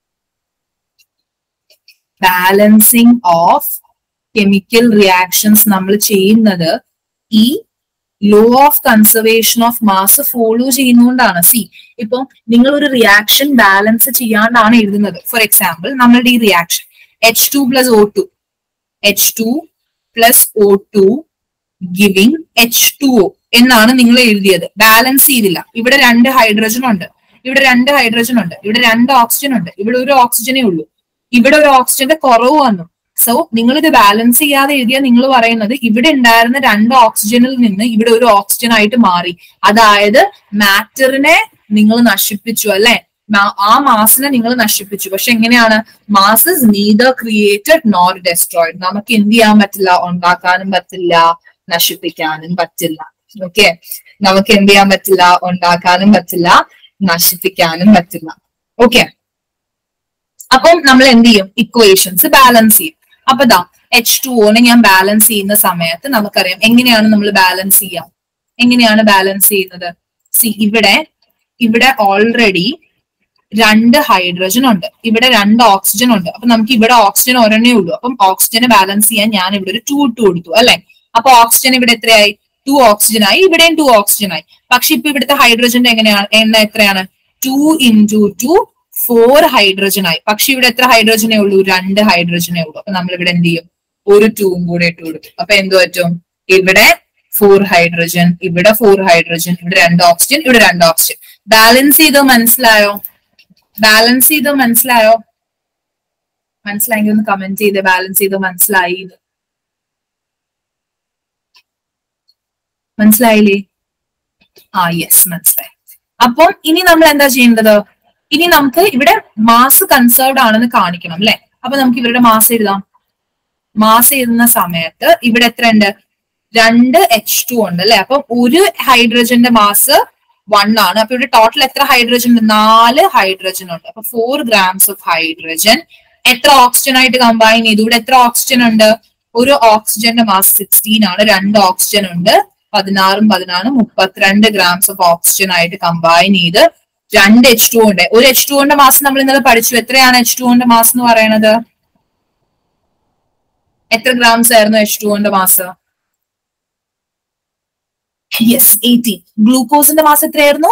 ബാലൻസിങ് ഓഫ് കെമിക്കൽ റിയാക്ഷൻസ് നമ്മൾ ചെയ്യുന്നത് ഈ law of conservation of mass follow ചെയ്യുന്നതുകൊണ്ടാണ് സി ഇപ്പൊ നിങ്ങൾ ഒരു റിയാക്ഷൻ ബാലൻസ് ചെയ്യാണ്ടാണ് എഴുതുന്നത് ഫോർ എക്സാമ്പിൾ നമ്മളുടെ ഈ reaction H two plus O two H two plus O two giving H two O എന്നാണ് നിങ്ങൾ എഴുതിയത് ബാലൻസ് ചെയ്തില്ല ഇവിടെ രണ്ട് ഹൈഡ്രജൻ ഉണ്ട് ഇവിടെ രണ്ട് ഹൈഡ്രജൻ ഉണ്ട് ഇവിടെ രണ്ട് ഓക്സിജൻ ഉണ്ട് ഇവിടെ ഒരു ഓക്സിജനേ ഉള്ളൂ ഇവിടെ ഒരു ഓക്സിജന്റെ കുറവ് വന്നു സോ നിങ്ങൾ ഇത് ബാലൻസ് ചെയ്യാതെ എഴുതിയാൽ നിങ്ങൾ പറയുന്നത് ഇവിടെ ഉണ്ടായിരുന്ന രണ്ട് ഓക്സിജനിൽ നിന്ന് ഇവിടെ ഒരു ഓക്സിജൻ ആയിട്ട് മാറി അതായത് മാറ്ററിനെ നിങ്ങൾ നശിപ്പിച്ചു അല്ലെ ആ മാസിനെ നിങ്ങൾ നശിപ്പിച്ചു പക്ഷെ എങ്ങനെയാണ് mass is neither created nor destroyed നമുക്ക് എന്ത് ചെയ്യാൻ പറ്റില്ല ഉണ്ടാക്കാനും പറ്റില്ല നശിപ്പിക്കാനും പറ്റില്ല ഓക്കെ നമുക്ക് എന്ത് ചെയ്യാൻ പറ്റില്ല ഉണ്ടാക്കാനും പറ്റില്ല നശിപ്പിക്കാനും പറ്റില്ല ഓക്കെ അപ്പം നമ്മൾ എന്ത് ചെയ്യും ഇക്വേഷൻസ് ബാലൻസ് ചെയ്യും അപ്പൊ ദാ എച്ച് ടു ഓനെ ഞാൻ ബാലൻസ് ചെയ്യുന്ന സമയത്ത് നമുക്കറിയാം എങ്ങനെയാണ് നമ്മൾ ബാലൻസ് ചെയ്യാം എങ്ങനെയാണ് ബാലൻസ് ചെയ്യുന്നത് സി ഇവിടെ ഇവിടെ ഓൾറെഡി രണ്ട് ഹൈഡ്രജൻ ഉണ്ട് ഇവിടെ രണ്ട് ഓക്സിജൻ ഉണ്ട് അപ്പൊ നമുക്ക് ഇവിടെ ഓക്സിജൻ ഒരെണ്ണേ ഉള്ളൂ അപ്പം ഓക്സിജനെ ബാലൻസ് ചെയ്യാൻ ഞാൻ ഇവിടെ ഒരു ടു ഇട്ട് കൊടുത്തു അല്ലെ അപ്പൊ ഓക്സിജൻ ഇവിടെ എത്രയായി ടു ഓക്സിജൻ ആയി ഇവിടെയും ടു ഓക്സിജൻ ആയി പക്ഷെ ഇപ്പൊ ഇവിടുത്തെ ഹൈഡ്രജന്റെ എങ്ങനെയാണ് എണ്ണ എത്രയാണ് two into two four hydrogen ആയി പക്ഷെ ഇവിടെ എത്ര ഹൈഡ്രജനേ ഉള്ളൂ രണ്ട് ഹൈഡ്രജനേ ഉള്ളൂ അപ്പൊ നമ്മൾ ഇവിടെ എന്ത് ചെയ്യും ഒരു ടൂവും കൂടെ ഇട്ട് കൊടുക്കും അപ്പൊ എന്ത് പറ്റും ഇവിടെ ഫോർ ഹൈഡ്രജൻ ഇവിടെ ഫോർ ഹൈഡ്രജൻ ഇവിടെ രണ്ട് ഓക്സിജൻ ഇവിടെ രണ്ട് ഓക്സിജൻ ബാലൻസ് ചെയ്ത് മനസ്സിലായോ ബാലൻസ് ചെയ്ത് മനസ്സിലായോ മനസ്സിലായെങ്കിൽ ഒന്ന് കമന്റ് ചെയ്ത് ബാലൻസ് ചെയ്ത് മനസ്സിലായി എന്ന്. മനസ്സിലായില്ലേ ആ യെസ് മനസ്സിലായി അപ്പം ഇനി നമ്മൾ എന്താ ചെയ്യേണ്ടത് ഇനി നമുക്ക് ഇവിടെ മാസ് കൺസേർവ്ഡ് ആണെന്ന് കാണിക്കണം അല്ലെ അപ്പൊ നമുക്ക് ഇവരുടെ മാസ് എഴുതാം മാസ് എഴുതുന്ന സമയത്ത് ഇവിടെ എത്ര ഉണ്ട് രണ്ട് എച്ച് ടു ഉണ്ട് അല്ലെ അപ്പൊ ഒരു ഹൈഡ്രജന്റെ മാസ് വൺ ആണ് അപ്പൊ ഇവിടെ ടോട്ടൽ എത്ര ഹൈഡ്രജൻ ഉണ്ട് നാല് ഹൈഡ്രജൻ ഉണ്ട് അപ്പൊ ഫോർ ഗ്രാംസ് ഓഫ് ഹൈഡ്രജൻ എത്ര ഓക്സിജൻ ആയിട്ട് കമ്പൈൻ ചെയ്തു ഇവിടെ എത്ര ഓക്സിജൻ ഉണ്ട് ഒരു ഓക്സിജന്റെ മാസ് സിക്സ്റ്റീൻ ആണ് രണ്ട് ഓക്സിജൻ ഉണ്ട് പതിനാറും പതിനാറും മുപ്പത്തിരണ്ട് ഗ്രാംസ് ഓഫ് ഓക്സിജൻ ആയിട്ട് കമ്പൈൻ ചെയ്ത് രണ്ട് എച്ച് ടു ഉണ്ട് ഒരു എച്ച് ടുവിന്റെ മാസ് നമ്മൾ ഇന്നലെ പഠിച്ചു എത്രയാണ് എച്ച് ടുവിന്റെ മാസ് എന്ന് പറയുന്നത് എത്ര ഗ്രാംസ് ആയിരുന്നു എച്ച് ടുവിന്റെ മാസ് യെസ് എയ്റ്റീൻ ഗ്ലൂക്കോസിന്റെ മാസ് എത്രയായിരുന്നു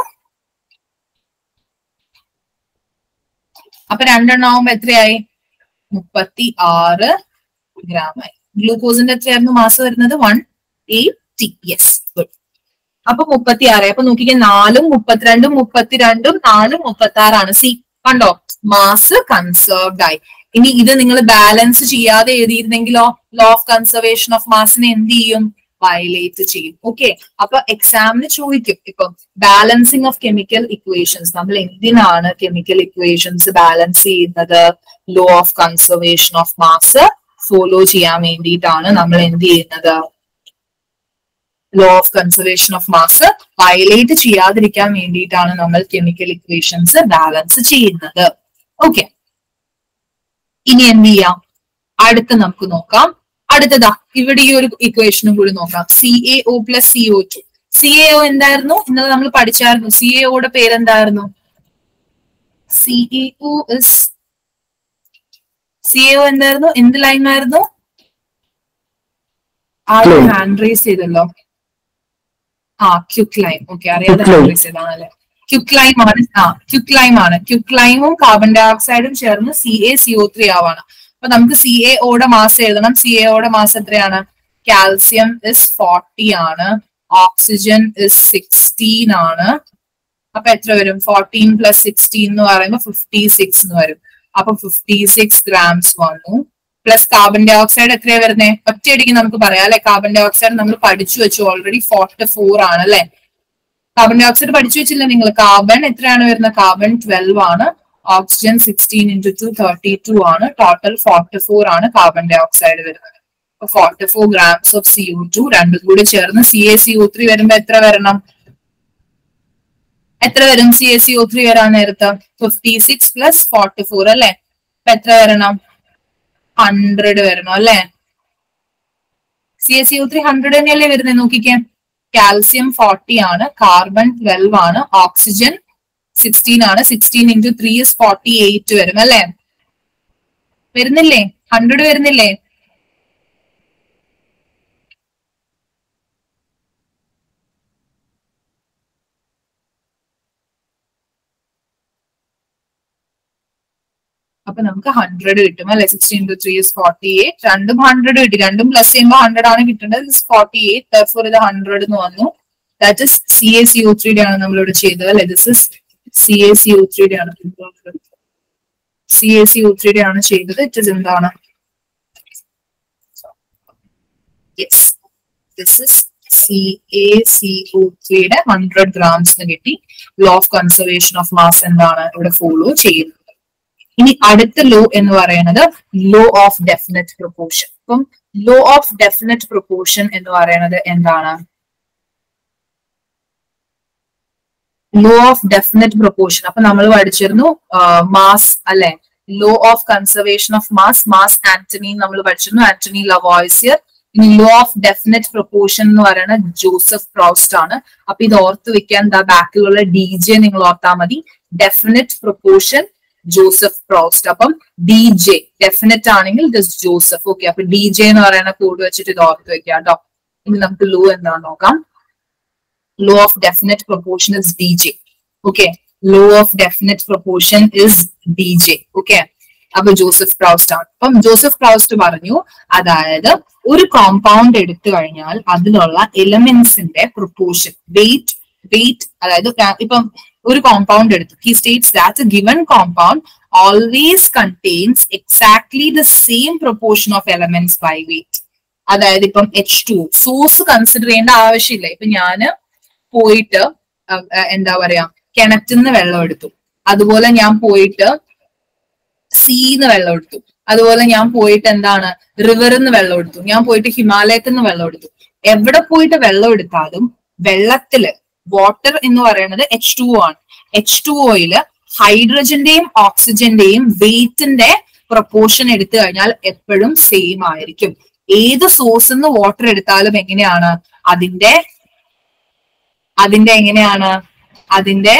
അപ്പൊ രണ്ടെണ്ണം ആവുമ്പോ എത്രയായി മുപ്പത്തി ആറ് ഗ്രാമായി ഗ്ലൂക്കോസിന്റെ എത്രയായിരുന്നു മാസ് വരുന്നത് വൺ എയ്റ്റി യെസ് ഗുഡ് അപ്പൊ മുപ്പത്തി ആറ് അപ്പൊ നോക്കിക്കേ നാലും മുപ്പത്തിരണ്ടും മുപ്പത്തിരണ്ടും നാലും മുപ്പത്തി ആറാണ് സി കണ്ടോ മാസ് കൺസേർവ്ഡ് ആയി ഇനി ഇത് നിങ്ങൾ ബാലൻസ് ചെയ്യാതെ എഴുതിയിരുന്നെങ്കിലോ ലോ ഓഫ് കൺസർവേഷൻ ഓഫ് മാസിനെ എന്ത് ചെയ്യും വയലേറ്റ് ചെയ്യും ഓക്കെ അപ്പൊ എക്സാമിന് ചോദിക്കും ഇപ്പൊ ബാലൻസിങ് ഓഫ് കെമിക്കൽ ഇക്വേഷൻസ് നമ്മൾ എന്തിനാണ് കെമിക്കൽ ഇക്വേഷൻസ് ബാലൻസ് ചെയ്യുന്നത് law of conservation of mass follow ചെയ്യാൻ വേണ്ടിയിട്ടാണ് നമ്മൾ എന്ത് ചെയ്യുന്നത് law of conservation of mass violate ചെയ്യാതിരിക്കാൻ വേണ്ടിയിട്ടാണ് നമ്മൾ കെമിക്കൽ ഇക്വേഷൻസ് ബാലൻസ് ചെയ്യുന്നത് ഓക്കെ ഇനി എന്ത് ചെയ്യാം അടുത്ത് നമുക്ക് നോക്കാം അടുത്തതാ ഇവിടെ ഈ ഒരു ഇക്വേഷനും കൂടി നോക്കാം C A O plus C O two C A O എന്തായിരുന്നു ഇന്നലെ നമ്മൾ പഠിച്ചായിരുന്നു സി എ ഒയുടെ പേരെന്തായിരുന്നു C A O is C A O എന്തായിരുന്നു എന്ത് ലൈൻ ആയിരുന്നു ആദ്യം Climb. ഹാൻഡ് റേസ് ചെയ്തല്ലോ ആ ക്യുക്ക് ലൈം ഓക്കെ അറിയാതെ Quick lime. ഹാൻഡ് റേസ് ചെയ്താണല്ലേ ക്യുക്ക് ലൈം ആണ് ആ ക്യുക്ക് ലൈം ആണ് ക്യുക്ക് ലൈമും കാർബൺ ഡൈ ഓക്സൈഡും ചേർന്ന് C A C O three ആവാണ് അപ്പൊ നമുക്ക് സി എ ഓടെ മാസ് എഴുതണം സി എ ഓടെ മാസ് എത്രയാണ് കാൽസ്യം ഇസ് ഫോർട്ടി ആണ് ഓക്സിജൻ ഇസ് സിക്സ്റ്റീൻ ആണ് അപ്പൊ എത്ര വരും ഫോർട്ടീൻ പ്ലസ് സിക്സ്റ്റീൻ എന്ന് പറയുമ്പോൾ ഫിഫ്റ്റി സിക്സ് എന്ന് വരും അപ്പൊ ഫിഫ്റ്റി സിക്സ് ഗ്രാംസ് വന്നു plus carbon dioxide വരുന്നേ ഒറ്റയടിക്ക് നമുക്ക് പറയാം അല്ലെ കാർബൺ ഡൈ ഓക്സൈഡ് നമ്മൾ പഠിച്ചു വെച്ചു ഓൾറെഡി ഫോർട്ടി ഫോർ ആണ് അല്ലെ കാർബൺ ഡൈ ഓക്സൈഡ് പഠിച്ചു വെച്ചില്ല നിങ്ങൾ കാർബൺ എത്രയാണ് വരുന്നത് കാർബൺ ട്വൽവ് ആണ് oxygen sixteen into two thirty two ആണ് ടോട്ടൽ ഫോർട്ടി ഫോർ ആണ് കാർബൺ ഡൈ ഓക്സൈഡ് വരുന്നത് അപ്പൊ forty four grams of C O two രണ്ടും കൂടി ചേർന്ന് C A C O three വരുമ്പോ എത്ര വരണം എത്ര വരും C A C O three വരാൻ നേരത്ത് fifty six plus forty four അല്ലെ അപ്പൊ എത്ര വരണം ഹൺഡ്രഡ് വരണം അല്ലെ C S U three hundred തന്നെയല്ലേ വരുന്നത് നോക്കിക്കേ കാൽസ്യം ഫോർട്ടി ആണ് കാർബൺ ട്വൽവ് ആണ് ഓക്സിജൻ സിക്സ്റ്റീൻ ആണ് sixteen into three is forty eight വരും അല്ലെ വരുന്നില്ലേ ഹൺഡ്രഡ് വരുന്നില്ലേ അപ്പൊ നമുക്ക് ഹൺഡ്രഡ് കിട്ടും അല്ലെ sixteen two three is forty eight രണ്ടും ഹൺഡ്രഡ് കിട്ടി രണ്ടും പ്ലസ് ചെയ്യുമ്പോൾ ഹൺഡ്രഡ് ആണ് കിട്ടേണ്ടത് ഫോർട്ടി എയ്റ്റ് ഫോർ ഇത് ഹൺഡ്രഡ് എന്ന് വന്നു that is C A C O ത്രീയുടെ ആണ് നമ്മളിവിടെ ചെയ്തത് അല്ലെ this is C A C O ത്രീയുടെ ആണ് സി എ സി ഒ ത്രീയുടെ ആണ് ചെയ്തത് ഇറ്റ് ഇസ് എന്താണ് yes this is C A C O ത്രീയുടെ ഹൺഡ്രഡ് ഗ്രാംസ് കിട്ടി law of conservation of mass എന്താണ് ഇവിടെ ഫോളോ ചെയ്യുന്നത് ഇനി അടുത്ത ലോ എന്ന് പറയുന്നത് ലോ ഓഫ് ഡെഫിനറ്റ് പ്രൊപ്പോർഷൻ അപ്പം ലോ ഓഫ് ഡെഫിനറ്റ് പ്രൊപ്പോർഷൻ എന്ന് പറയുന്നത് എന്താണ് ലോ ഓഫ് ഡെഫിനറ്റ് പ്രൊപ്പോർഷൻ അപ്പൊ നമ്മൾ പഠിച്ചിരുന്നു മാസ് അല്ലെ law of conservation of mass mass Antony നമ്മൾ പഠിച്ചിരുന്നു ആന്റണി ലവോയ്സിയർ ഇനി ലോ ഓഫ് ഡെഫിനറ്റ് പ്രൊപ്പോർഷൻ എന്ന് പറയുന്നത് ജോസഫ് പ്രൗസ്റ്റ് ആണ് അപ്പൊ ഇത് ഓർത്ത് വെക്കാൻ ദാ ബാക്കിലുള്ള ഡി ജെ നിങ്ങൾ ഓർത്താൽ മതി ഡെഫിനറ്റ് പ്രൊപ്പോർഷൻ ജോസഫ് പ്രോസ്റ്റ് അപ്പം ഡി ജെ ഡെഫിനറ്റ് ആണെങ്കിൽ ദിസ് ജോസഫ് ഓക്കെ അപ്പൊ ഡി ജെ എന്ന് പറയുന്ന കോഡ് വെച്ചിട്ട് ഇത് ഓർത്ത് വെക്കാം കേട്ടോ ഇനി നമുക്ക് ലോ എന്താണെന്ന് നോക്കാം law of definite proportion is D J okay law of definite proportion is D J okay അപ്പൊ ജോസഫ് പ്രൗസ്റ്റ് ആണ് അപ്പം ജോസഫ് പ്രൗസ്റ്റ് പറഞ്ഞു അതായത് ഒരു കോമ്പൗണ്ട് എടുത്തു കഴിഞ്ഞാൽ അതിലുള്ള എലമെന്റ്സിന്റെ പ്രൊപ്പോർഷൻ വെയിറ്റ് വെയിറ്റ് അതായത് ര- ഇപ്പം ഒരു കോമ്പൗണ്ട് എടുത്തു he states that given compound always contains exactly the same proportion of elements by weight അതായത് ഇപ്പം എച്ച് ടു സോഴ്സ് കൺസിഡർ ചെയ്യേണ്ട ആവശ്യമില്ല ഇപ്പൊ ഞാന് പോയിട്ട് അഹ് അഹ് എന്താ പറയാ കിണറ്റിന്ന് വെള്ളം എടുത്തു അതുപോലെ ഞാൻ പോയിട്ട് സീന്ന് വെള്ളം എടുത്തു അതുപോലെ ഞാൻ പോയിട്ട് എന്താണ് റിവറിൽ നിന്ന് വെള്ളം എടുത്തു ഞാൻ പോയിട്ട് ഹിമാലയത്തിൽ നിന്ന് വെള്ളം എടുത്തു എവിടെ പോയിട്ട് വെള്ളം എടുത്താലും വെള്ളത്തില് വാട്ടർ എന്ന് പറയുന്നത് എച്ച് ടു ആണ് എച്ച് ടു ഓയില് ഹൈഡ്രജന്റെയും ഓക്സിജന്റെയും വെയിറ്റിന്റെ പ്രൊപ്പോർഷൻ എടുത്തു കഴിഞ്ഞാൽ എപ്പോഴും സെയിം ആയിരിക്കും ഏത് സോഴ്സിൽ നിന്ന് വാട്ടർ എടുത്താലും എങ്ങനെയാണ് അതിന്റെ അതിന്റെ എങ്ങനെയാണ് അതിന്റെ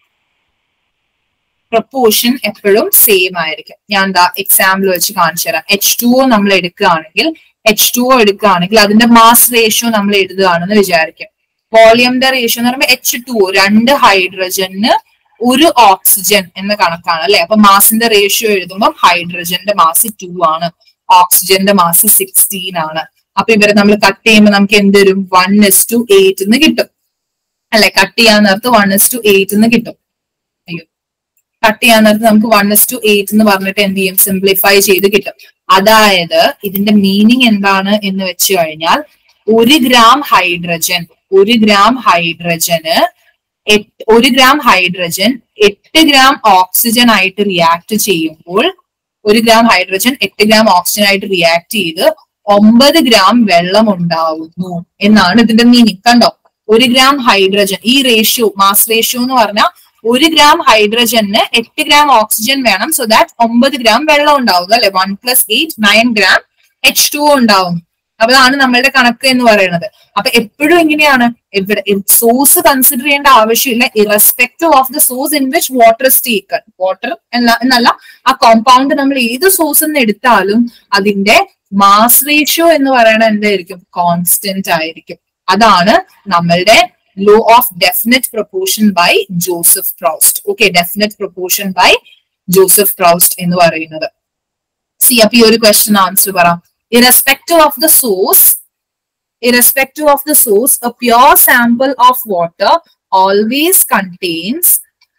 പ്രപ്പോർഷൻ എപ്പോഴും സെയിം ആയിരിക്കും ഞാൻ എന്താ എക്സാമ്പിൾ വെച്ച് കാണിച്ചു തരാം എച്ച് ടു ഒ നമ്മൾ എടുക്കുകയാണെങ്കിൽ എച്ച് ടു ഒ എടുക്കുകയാണെങ്കിൽ അതിന്റെ മാസ് റേഷ്യോ നമ്മൾ എഴുതുകയാണെന്ന് വിചാരിക്കും വോളിയമിന്റെ റേഷ്യോ എന്ന് പറയുമ്പോൾ എച്ച് ടു ഒ രണ്ട് ഹൈഡ്രജന് ഒരു ഓക്സിജൻ എന്ന കണക്കാണ് അല്ലെ അപ്പൊ മാസിന്റെ റേഷ്യോ എഴുതുമ്പോൾ ഹൈഡ്രജന്റെ മാസ് ടു ആണ് ഓക്സിജന്റെ മാസ് സിക്സ്റ്റീൻ ആണ് അപ്പൊ ഇവരെ നമ്മൾ കട്ട് ചെയ്യുമ്പോൾ നമുക്ക് എന്ത് വരും വൺ എസ് ടു എയ്റ്റ് എന്ന് കിട്ടും അല്ലെ കട്ട് ചെയ്യാൻ നേരത്ത് വൺ എസ് ടു എയ്റ്റ് എന്ന് കിട്ടും അയ്യോ കട്ട് ചെയ്യാൻ നേരത്ത് നമുക്ക് വൺ എസ് ടു എയ്റ്റ് എന്ന് പറഞ്ഞിട്ട് എന്ത് ചെയ്യും സിംപ്ലിഫൈ ചെയ്ത് കിട്ടും അതായത് ഇതിന്റെ മീനിങ് എന്താണ് എന്ന് വെച്ച് കഴിഞ്ഞാൽ ഒരു ഗ്രാം ഹൈഡ്രജൻ ഒരു ഗ്രാം ഹൈഡ്രജന് എട്ട് ഒരു ഗ്രാം ഹൈഡ്രജൻ എട്ട് ഗ്രാം ഓക്സിജൻ ആയിട്ട് റിയാക്ട് ചെയ്യുമ്പോൾ ഒരു ഗ്രാം ഹൈഡ്രജൻ എട്ട് ഗ്രാം ഓക്സിജൻ ആയിട്ട് റിയാക്ട് ചെയ്ത് ഒമ്പത് ഗ്രാം വെള്ളം ഉണ്ടാവുന്നു എന്നാണ് ഇതിന്റെ മീനിങ് കണ്ടോ ഒരു ഗ്രാം ഹൈഡ്രജൻ ഈ റേഷ്യോ മാസ് റേഷ്യോ എന്ന് പറഞ്ഞാൽ ഒരു ഗ്രാം ഹൈഡ്രജന് എട്ട് ഗ്രാം ഓക്സിജൻ വേണം സോ ദാറ്റ് ഒമ്പത് ഗ്രാം വെള്ളം ഉണ്ടാവും അല്ലെ one plus eight nine gram H two ഉണ്ടാവും അപ്പൊ അതാണ് നമ്മളുടെ കണക്ക് എന്ന് പറയുന്നത് അപ്പൊ എപ്പോഴും എങ്ങനെയാണ് ഇവിടെ സോഴ്സ് കൺസിഡർ ചെയ്യേണ്ട ആവശ്യമില്ല irrespective of the source in which water is taken water എന്നല്ല ആ കോമ്പൗണ്ട് നമ്മൾ ഏത് സോഴ്സ് നിന്ന് എടുത്താലും അതിന്റെ മാസ് റേഷ്യോ എന്ന് പറയുന്നത് എന്തായിരിക്കും കോൺസ്റ്റന്റ് ആയിരിക്കും അതാണ് നമ്മളുടെ law of definite proportion by Joseph Proust okay definite proportion by Joseph Proust എന്ന് പറയുന്നത് സി അപ്പൊ ഈ ഒരു ക്വസ്റ്റ്യൻ ആൻസർ പറ irrespective of the source irrespective of the source a pure sample of water always contains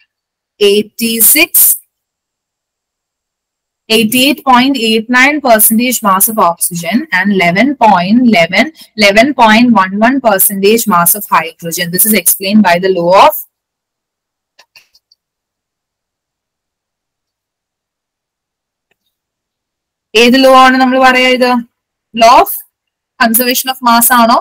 86 88.89 percentage mass of oxygen and 11.11 11.11 percentage mass of hydrogen this is explained by the law of ഏത് law ആണ് നമ്മൾ പറയാ ഇത് law of conservation of mass ആണോ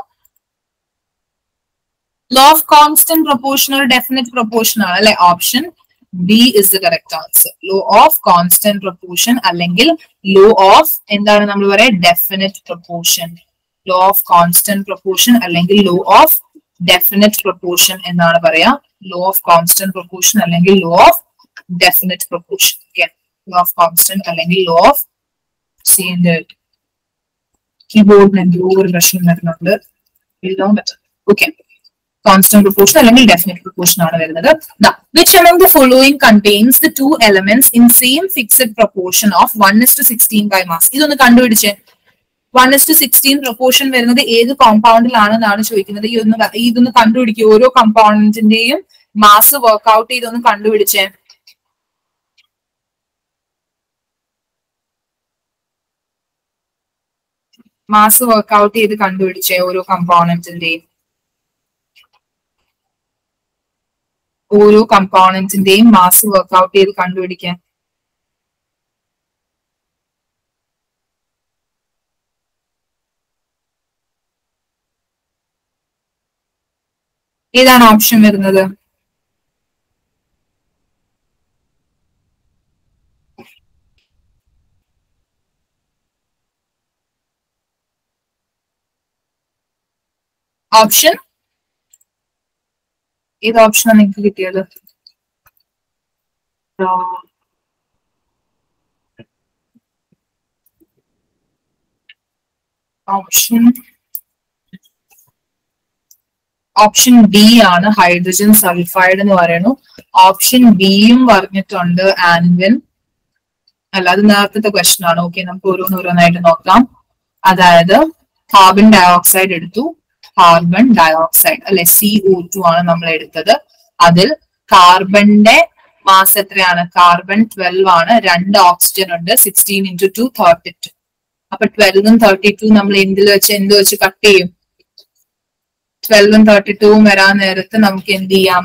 law of constant proportional definite proportion ആണ് അല്ലെ option B is the correct answer law of constant proportion അല്ലെങ്കിൽ law of എന്താണ് നമ്മൾ പറയാ definite proportion law of constant proportion അല്ലെങ്കിൽ ലോ ഓഫ് ഡെഫിനറ്റ് പ്രൊപ്പോർഷൻ എന്നാണ് പറയാ ലോ ഓഫ് കോൺസ്റ്റന്റ് പ്രൊപ്പോർഷൻ അല്ലെങ്കിൽ law of definite proportion law of constant അല്ലെങ്കിൽ law of ചെയ്യുന്ന കീബോർഡിന് എന്തോ ഒരു പ്രശ്നം വരുന്നുണ്ട് എഴുതാൻ പറ്റും ഓക്കെ കോൺസ്റ്റന്റ് പ്രൊപ്പോർഷൻ അല്ലെങ്കിൽ ഡെഫിനറ്റ് പ്രൊപ്പോർഷൻ ആണ് വരുന്നത് which among the following contains the two elements in same fixed proportion of 1 is to 16 by mass ഇതൊന്ന് കണ്ടുപിടിച്ചേ one is two sixteen proportion വരുന്നത് ഏത് കോമ്പൗണ്ടിലാണെന്നാണ് ചോദിക്കുന്നത് ഈ ഒന്ന് ക- ഇതൊന്ന് കണ്ടുപിടിക്കുക ഓരോ കമ്പൗണ്ടിന്റെയും മാസ് വർക്ക്ഔട്ട് ചെയ്തൊന്ന് കണ്ടുപിടിച്ചേ മാസ് വർക്ക്ഔട്ട് ചെയ്ത് കണ്ടുപിടിച്ചേ ഓരോ കമ്പോണന്റിന്റെയും ഓരോ കമ്പോണന്റിന്റെയും മാസ് വർക്ക്ഔട്ട് ചെയ്ത് കണ്ടുപിടിക്കാൻ ഏതാണ് ഓപ്ഷൻ വരുന്നത് ഓപ്ഷൻ ഏത് ഓപ്ഷനാണ് നിങ്ങൾക്ക് കിട്ടിയത് ഓപ്ഷൻ ഓപ്ഷൻ ബി ആണ് ഹൈഡ്രജൻ സൾഫൈഡ് എന്ന് പറയുന്നു ഓപ്ഷൻ ബിയും പറഞ്ഞിട്ടുണ്ട് ആൻവിൻ അല്ല അത് നേരത്തെ ക്വസ്റ്റൻ ആണ് ഓക്കെ നമുക്ക് ഓരോന്നോരോന്നായിട്ട് നോക്കാം അതായത് കാർബൺ ഡയോക്സൈഡ് എടുത്തു കാർബൺ ഡയോക്സൈഡ് അല്ലെ സി ഒ ടു ആണ് നമ്മൾ എടുത്തത് അതിൽ കാർബണിന്റെ മാസ് എത്രയാണ് കാർബൺ ട്വൽവ് ആണ് രണ്ട് ഓക്സിജൻ ഉണ്ട് sixteen into two thirty two അപ്പൊ ട്വൽവും തേർട്ടി ടു നമ്മൾ എന്തിൽ വെച്ച് എന്ത് വെച്ച് കട്ട് ചെയ്യും ട്വൽവും തേർട്ടി ടൂവും വരാൻ നേരത്ത് നമുക്ക് എന്ത് ചെയ്യാം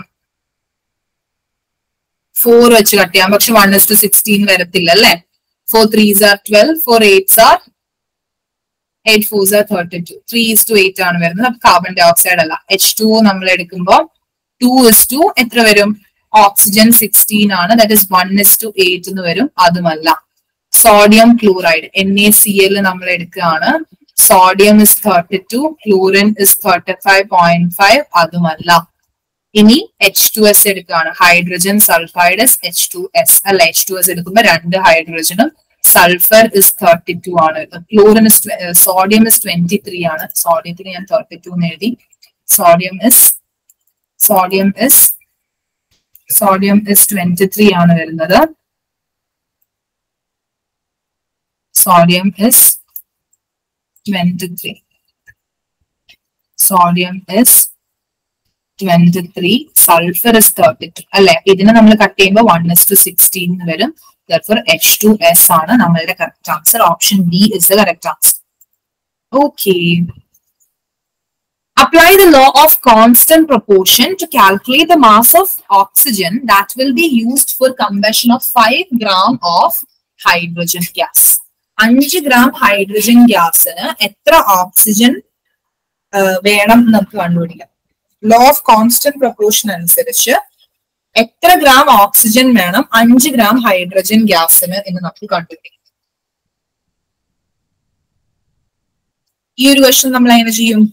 ഫോർ വെച്ച് കട്ട് ചെയ്യാം പക്ഷെ വൺ ഇസ് ടു സിക്സ്റ്റീൻ വരത്തില്ല അല്ലെ four threes are twelve four eights are eight fours are thirty two three is to eight ആണ് വരുന്നത് അപ്പൊ കാർബൺ ഡൈ ഓക്സൈഡ് അല്ല എച്ച് ടു നമ്മൾ എടുക്കുമ്പോൾ ടു ഇസ് ടു എത്ര വരും ഓക്സിജൻ സിക്സ്റ്റീൻ ആണ് that is one is to eight എന്ന് വരും അതുമല്ല sodium chloride N A C L നമ്മൾ എടുക്കുകയാണ് sodium is thirty two chlorine is thirty five point five അതുമല്ല ഇനി എച്ച് ടു എസ് എടുക്കുകയാണ് hydrogen sulphide is H two S അല്ല H two S എടുക്കുമ്പോൾ രണ്ട് ഹൈഡ്രജനും സൾഫർ ഇസ് തേർട്ടി ടു ആണ് chlorine is sodium is twenty three ആണ് സോഡിയത്തിന് ഞാൻ തേർട്ടി ടു എന്ന് എഴുതി sodium is sodium is sodium is twenty three ആണ് വരുന്നത് sodium is twenty three sodium is twenty three sulphur is thirty two അല്ലെ ഇതിനെ നമ്മൾ കട്ട് ചെയ്യുമ്പോൾ വൺ ഇസ് ടു സിക്സ്റ്റീൻ വരും therefore H2S ആണ് നമ്മളുടെ correct answer option B is the correct answer okay Apply the law of constant proportion to calculate the mass of oxygen that will be used for combustion of 5 gram of hydrogen gas. അഞ്ച് gram hydrogen ഗ്യാസിന് എത്ര oxygen വേണം എന്ന് നമുക്ക് കണ്ടുപിടിക്കാം law of constant proportion അനുസരിച്ച് എത്ര gram oxygen വേണം അഞ്ച് ഗ്രാം ഹൈഡ്രജൻ ഗ്യാസിന് എന്ന് നമുക്ക് കണ്ടുപിടിക്കാം ഈ ഒരു ക്വസ്റ്റൻ നമ്മൾ എങ്ങനെ ചെയ്യും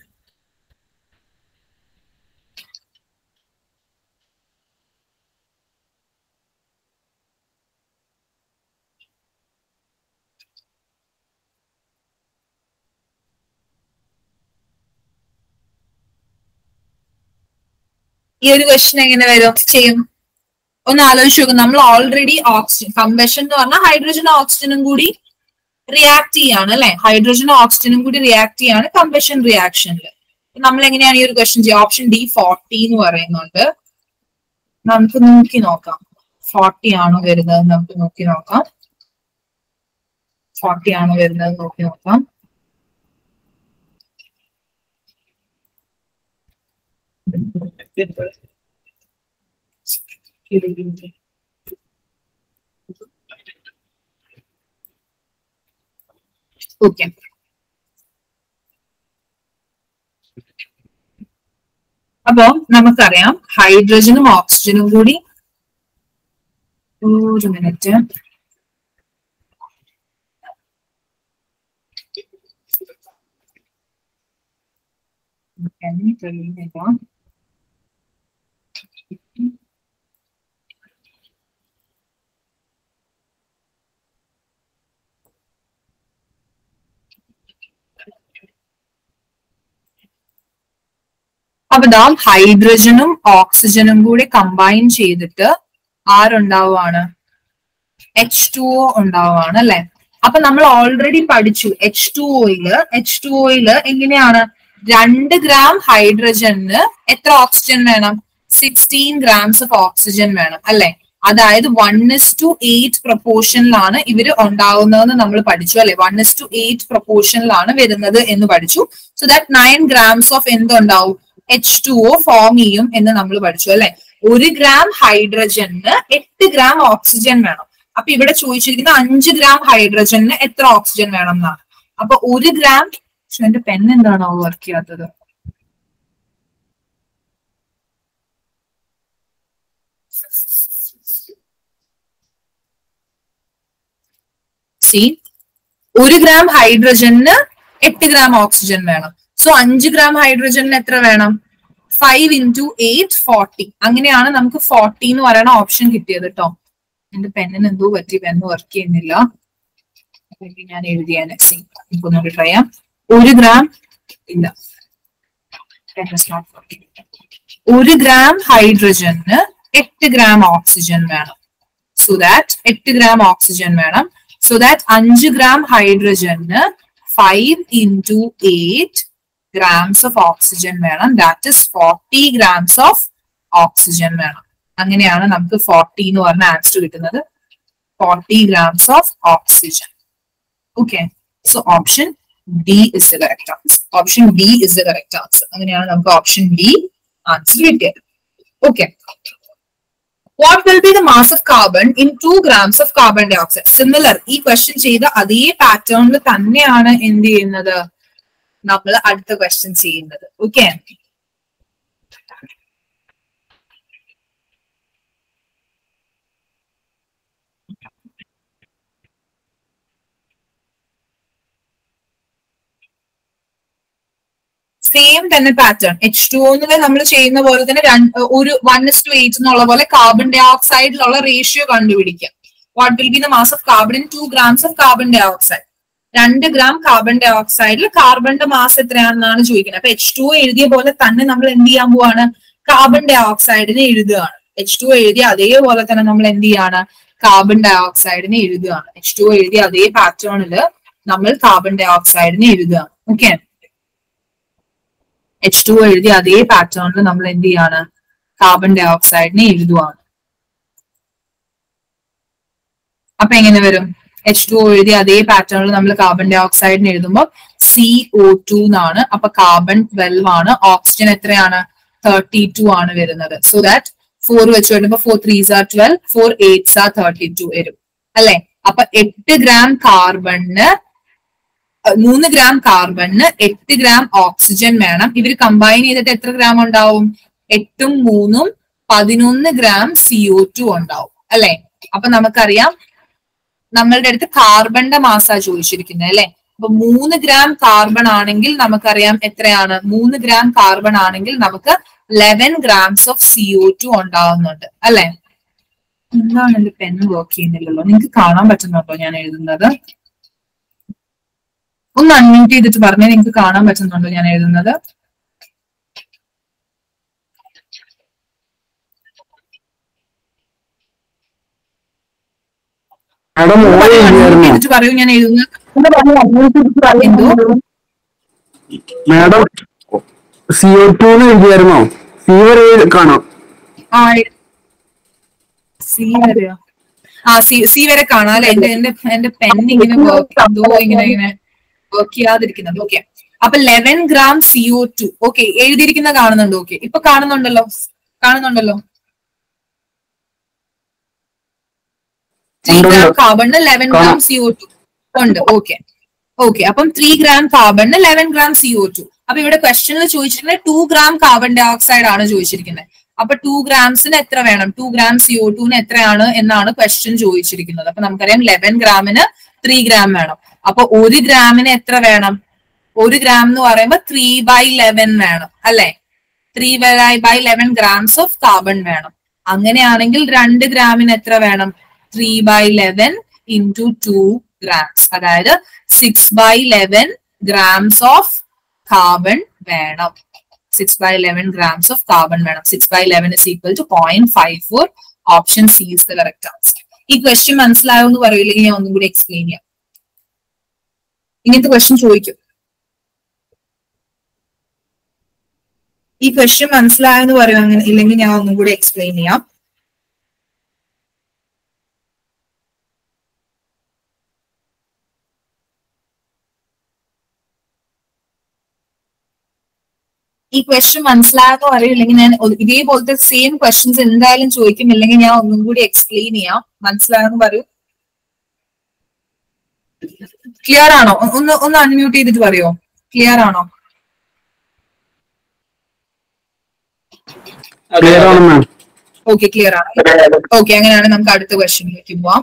ഈ ഒരു ക്വസ്റ്റൻ എങ്ങനെ വരും ചെയ്യും ഒന്ന് ആലോചിച്ച് നോക്കും നമ്മൾ ഓൾറെഡി ഓക്സിജൻ കമ്പഷൻ എന്ന് പറഞ്ഞാൽ ഹൈഡ്രജനും ഓക്സിജനും കൂടി റിയാക്ട് ചെയ്യാണ് അല്ലെ ഹൈഡ്രജനും ഓക്സിജനും കൂടി റിയാക്ട് ചെയ്യാണ് കമ്പഷൻ റിയാക്ഷനിൽ നമ്മൾ എങ്ങനെയാണ് ഈ ഒരു ക്വസ്റ്റൻ ചെയ്യുക ഓപ്ഷൻ ഡി ഫോർട്ടി എന്ന് പറയുന്നുണ്ട് നമുക്ക് നോക്കി നോക്കാം ഫോർട്ടി ആണോ വരുന്നത് നമുക്ക് നോക്കി നോക്കാം ഫോർട്ടി ആണോ വരുന്നത് നോക്കി നോക്കാം ഓക്കെ അപ്പോ നമുക്കറിയാം ഹൈഡ്രജനും ഓക്സിജനും കൂടി ഒരു മിനിറ്റ് തെളിയുന്നില്ല അപ്പൊ ദാ ഹൈഡ്രജനും ഓക്സിജനും കൂടി കമ്പൈൻ ചെയ്തിട്ട് ആരുണ്ടാവുകയാണ് എച്ച് ടു ഒ ഉണ്ടാവുകയാണ് അല്ലെ അപ്പൊ നമ്മൾ ഓൾറെഡി പഠിച്ചു എച്ച് ടു ഒയില് എച്ച് ടു ഒയില് എങ്ങനെയാണ് രണ്ട് ഗ്രാം ഹൈഡ്രജന് എത്ര ഓക്സിജൻ വേണം സിക്സ്റ്റീൻ ഗ്രാംസ് ഓഫ് ഓക്സിജൻ വേണം അല്ലെ അതായത് വൺ ഇസ് ടു എയ്റ്റ് പ്രൊപ്പോർഷനിലാണ് ഇവര് ഉണ്ടാവുന്നതെന്ന് നമ്മൾ പഠിച്ചു അല്ലെ വൺ ഇസ് ടു എയ്റ്റ് പ്രൊപ്പോർഷനിലാണ് വരുന്നത് എന്ന് പഠിച്ചു so that nine grams of എന്തുണ്ടാവും എച്ച് ടു ഒ ഫോം ചെയ്യും എന്ന് നമ്മൾ പഠിച്ചു അല്ലെ ഒരു ഗ്രാം ഹൈഡ്രജന് എട്ട് ഗ്രാം ഓക്സിജൻ വേണം അപ്പൊ ഇവിടെ ചോദിച്ചിരിക്കുന്ന അഞ്ച് ഗ്രാം ഹൈഡ്രജന് എത്ര ഓക്സിജൻ വേണം എന്നാണ് അപ്പൊ ഒരു ഗ്രാം പക്ഷെ എന്റെ പെൻ എന്താണോ വർക്ക് ചെയ്യാത്തത് സി ഒരു ഗ്രാം ഹൈഡ്രജന് എട്ട് ഗ്രാം ഓക്സിജൻ വേണം സോ അഞ്ച് ഗ്രാം ഹൈഡ്രജനിന് എത്ര വേണം ഫൈവ് ഇൻറ്റു എയ്റ്റ് ഫോർട്ടി അങ്ങനെയാണ് നമുക്ക് ഫോർട്ടി എന്ന് പറയുന്ന ഓപ്ഷൻ കിട്ടിയത് കേട്ടോ എന്റെ പെന്നിന് എന്തോ പറ്റി പെന്ന് വർക്ക് ചെയ്യുന്നില്ല അല്ലെങ്കിൽ ഞാൻ എഴുതിയാൽ നമുക്കൊന്നുകൂടി ട്രൈ ചെയ്യാം ഒരു ഗ്രാം ഇല്ല Pen is not working. ഒരു ഗ്രാം ഹൈഡ്രജന് എട്ട് ഗ്രാം ഓക്സിജൻ വേണം സോ ദാറ്റ് എട്ട് ഗ്രാം ഓക്സിജൻ വേണം സോ ദാറ്റ് അഞ്ച് ഗ്രാം ഹൈഡ്രജന് five into eight grams of oxygen വേണം that is forty grams of oxygen വേണം അങ്ങനെയാണ് നമുക്ക് ഫോർട്ടി എന്ന് പറഞ്ഞ ആൻസർ കിട്ടുന്നത് forty grams of oxygen okay so option D is the correct answer option D is the correct answer അങ്ങനെയാണ് നമുക്ക് option D answer കിട്ടിയത് okay what will be the mass of carbon in two grams of carbon dioxide similar ഈ question ചെയ്ത അതേ പാറ്റേണിൽ തന്നെയാണ് എന്ത് ചെയ്യുന്നത് നമ്മൾ അടുത്ത ക്വസ്റ്റ്യൻ ചെയ്യുന്നത് ഓക്കെ സെയിം തന്നെ പാറ്റേൺ എച്ച് ടു ഒന്നില് നമ്മൾ ചെയ്യുന്ന പോലെ തന്നെ രണ്ട് ഒരു വൺ ഇസ് ടു എയ്റ്റ് എന്നുള്ള പോലെ കാർബൺ ഡൈ ഓക്സൈഡിലുള്ള റേഷ്യോ കണ്ടുപിടിക്കുക what will be the mass of carbon in two grams of carbon dioxide രണ്ട് ഗ്രാം കാർബൺ ഡൈ ഓക്സൈഡിൽ കാർബണിന്റെ മാസ് എത്രയാണെന്നാണ് ചോദിക്കുന്നത് അപ്പൊ എച്ച് ടു എഴുതിയ പോലെ തന്നെ നമ്മൾ എന്ത് ചെയ്യാൻ പോവാണ് കാർബൺ ഡൈ ഓക്സൈഡിനെ എഴുതുകയാണ് എച്ച് ടു എഴുതിയ അതേപോലെ തന്നെ നമ്മൾ എന്ത് ചെയ്യാണ് കാർബൺ ഡൈ ഓക്സൈഡിനെ എഴുതുകയാണ് എച്ച് ടു എഴുതിയ അതേ പാറ്റേണില് നമ്മൾ കാർബൺ ഡൈ ഓക്സൈഡിനെ എഴുതുകയാണ് ഓക്കെ എച്ച് ടു എഴുതിയ അതേ പാറ്റേണിൽ നമ്മൾ എന്ത് ചെയ്യാണ് കാർബൺ ഡൈ ഓക്സൈഡിനെ എഴുതുവാണ് അപ്പൊ എങ്ങനെ വരും എച്ച് ടു എഴുതിയ അതേ പാറ്റേണിൽ നമ്മൾ കാർബൺ ഡൈ ഓക്സൈഡിന് എഴുതുമ്പോൾ സി ഒ ടു എന്നാണ് അപ്പൊ കാർബൺ ട്വൽവ് ആണ് ഓക്സിജൻ എത്രയാണ് തേർട്ടി ടു ആണ് വരുന്നത് സോ ദാറ്റ് ഫോർ വെച്ച് വരുമ്പോ four threes are twelve four eights are thirty two വരും അല്ലെ അപ്പൊ എട്ട് ഗ്രാം കാർബണിന് മൂന്ന് ഗ്രാം കാർബണിന് എട്ട് ഗ്രാം ഓക്സിജൻ വേണം ഇവർ കമ്പൈൻ ചെയ്തിട്ട് എത്ര ഗ്രാം ഉണ്ടാവും എട്ടും മൂന്നും പതിനൊന്ന് ഗ്രാം സിഒ ടു ഉണ്ടാവും അല്ലെ അപ്പൊ നമുക്കറിയാം നമ്മളുടെ അടുത്ത് കാർബണിന്റെ മാസാ ചോദിച്ചിരിക്കുന്നത് അല്ലെ അപ്പൊ മൂന്ന് ഗ്രാം കാർബൺ ആണെങ്കിൽ നമുക്കറിയാം എത്രയാണ് മൂന്ന് ഗ്രാം കാർബൺ ആണെങ്കിൽ നമുക്ക് eleven grams of CO two ഉണ്ടാവുന്നുണ്ട് അല്ലെ എന്താണ് എന്റെ പെൻ വർക്ക് ചെയ്യുന്നില്ലല്ലോ നിങ്ങൾക്ക് കാണാൻ പറ്റുന്നുണ്ടോ ഞാൻ എഴുതുന്നത് ഒന്ന് അൺമ്യൂട്ട് ചെയ്തിട്ട് പറഞ്ഞേ നിങ്ങൾക്ക് കാണാൻ പറ്റുന്നുണ്ടോ ഞാൻ എഴുതുന്നത് മാഡം ഒന്ന് ഓ പറയൂ, unmute എഴുതിയായിരുന്നോ ചെയ്തിട്ട് പറയൂ ഞാൻ എഴുതുന്നത് എന്തോ മാഡം സി ഒ ടു എഴുതിയായിരുന്നോ സി വരെ കാണാം ആ സി വരെയോ ആ സി സി വരെ കാണാം അല്ലെ എന്റെ എന്റെ എന്റെ പെൻ ഇങ്ങനെ വർക്ക് എന്തോ ഇങ്ങനെ ഇങ്ങനെ വർക്ക് ചെയ്യാതിരിക്കുന്നത് ഓക്കെ അപ്പൊ eleven gram CO two okay എഴുതിയിരിക്കുന്ന കാണുന്നുണ്ട് ഓക്കെ ഇപ്പൊ കാണുന്നുണ്ടല്ലോ കാണുന്നുണ്ടല്ലോ ത്രീ ഉണ്ട്, ഗ്രാം ഉണ്ട്. കാർബണിന് ലെവൻ ഗ്രാം കാണാം. സിഒ ടു ഉണ്ട് ഓക്കെ ഓക്കെ അപ്പം ത്രീ ഗ്രാം കാർബണിന് ലെവൻ ഗ്രാം സിഒ ടു അപ്പൊ ഇവിടെ ക്വസ്റ്റനിൽ ചോദിച്ചിരിക്കുന്നത് two gram carbon dioxide ആണ് ചോദിച്ചിരിക്കുന്നത് അപ്പൊ ടു ഗ്രാംസിന് എത്ര വേണം ടു ഗ്രാം സിഒ ടുവിന് എത്രയാണ് എന്നാണ് ക്വസ്റ്റ്യൻ ചോദിച്ചിരിക്കുന്നത് അപ്പൊ നമുക്കറിയാം ലെവൻ ഗ്രാമിന് ത്രീ ഗ്രാം വേണം അപ്പൊ ഒരു ഗ്രാമിന് എത്ര വേണം ഒരു ഗ്രാം എന്ന് പറയുമ്പോൾ ത്രീ ബൈ ലെവൻ വേണം അല്ലെ three by by eleven grams of carbon വേണം അങ്ങനെയാണെങ്കിൽ രണ്ട് ഗ്രാമിന് എത്ര വേണം three by eleven into two grams അതായത് six by eleven grams of carbon വേണം six by eleven grams of carbon വേണം six by eleven is equal to point five four option C is the correct answer ഈ question മനസ്സിലായോ എന്ന് പറയില്ലെങ്കിൽ ഞാൻ ഒന്നും കൂടി explain ചെയ്യാം ഇങ്ങനത്തെ ക്വസ്റ്റ്യൻ ചോദിക്കും ഈ ക്വസ്റ്റ്യൻ മനസ്സിലായെന്ന് പറയും അങ്ങനെ ഇല്ലെങ്കിൽ ഞാൻ ഒന്നും കൂടി എക്സ്പ്ലെയിൻ ചെയ്യാം ഈ ക്വസ്റ്റ്യൻ മനസ്സിലായെന്ന് അറിയില്ലെങ്കിൽ ഞാൻ ഒ- ഇതേപോലത്തെ സെയിം ക്വസ്റ്റ്യൻസ് എന്തായാലും ചോദിക്കും ഇല്ലെങ്കിൽ ഞാൻ ഒന്നും കൂടി എക്സ്പ്ലെയിൻ ചെയ്യാം മനസ്സിലായെന്ന് പറയൂ ക്ലിയർ ആണോ ഒ- ഒന്ന് ഒന്ന് അൺമ്യൂട്ട് ചെയ്തിട്ട് പറയോ ക്ലിയർ ആണോ ക്ലിയർ ആണ് മാം ഓക്കെ ക്ലിയർ ആണ് ഓക്കെ അങ്ങനെയാണ് നമുക്ക് അടുത്ത ക്വസ്റ്റ്യനിലേക്ക് പോവാം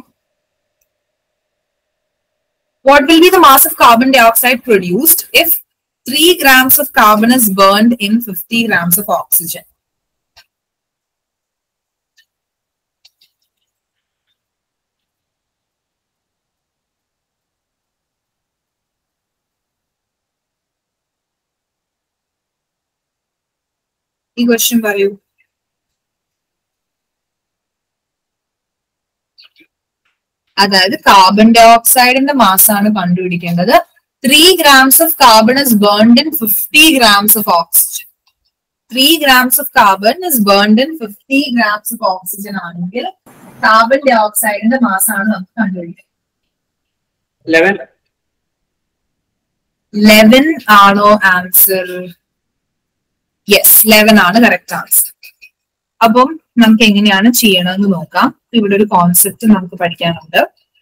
what will be the mass of carbon dioxide produced if three grams of carbon is burned in fifty grams of oxygen ഈ ക്വസ്റ്റ്യൻ പറയൂ അതായത് കാർബൺ ഡൈ ഓക്സൈഡിന്റെ മാസാണ് കണ്ടുപിടിക്കേണ്ടത് three grams of carbon is burned in fifty grams of oxygen three grams of carbon is burned in fifty grams of oxygen ആണെങ്കിൽ carbon ഡൈ ഓക്സൈഡിന്റെ മാസാണ് നമുക്ക് കണ്ടുപിടിക്കുന്നത് ലെവൻ ലെവൻ ആണോ ആൻസർ യെസ് ലെവൻ ആണ് കറക്റ്റ് ആൻസർ അപ്പം നമുക്ക് എങ്ങനെയാണ് ചെയ്യണമെന്ന് നോക്കാം ഇവിടെ ഒരു കോൺസെപ്റ്റ് നമുക്ക് പഠിക്കാനുണ്ട്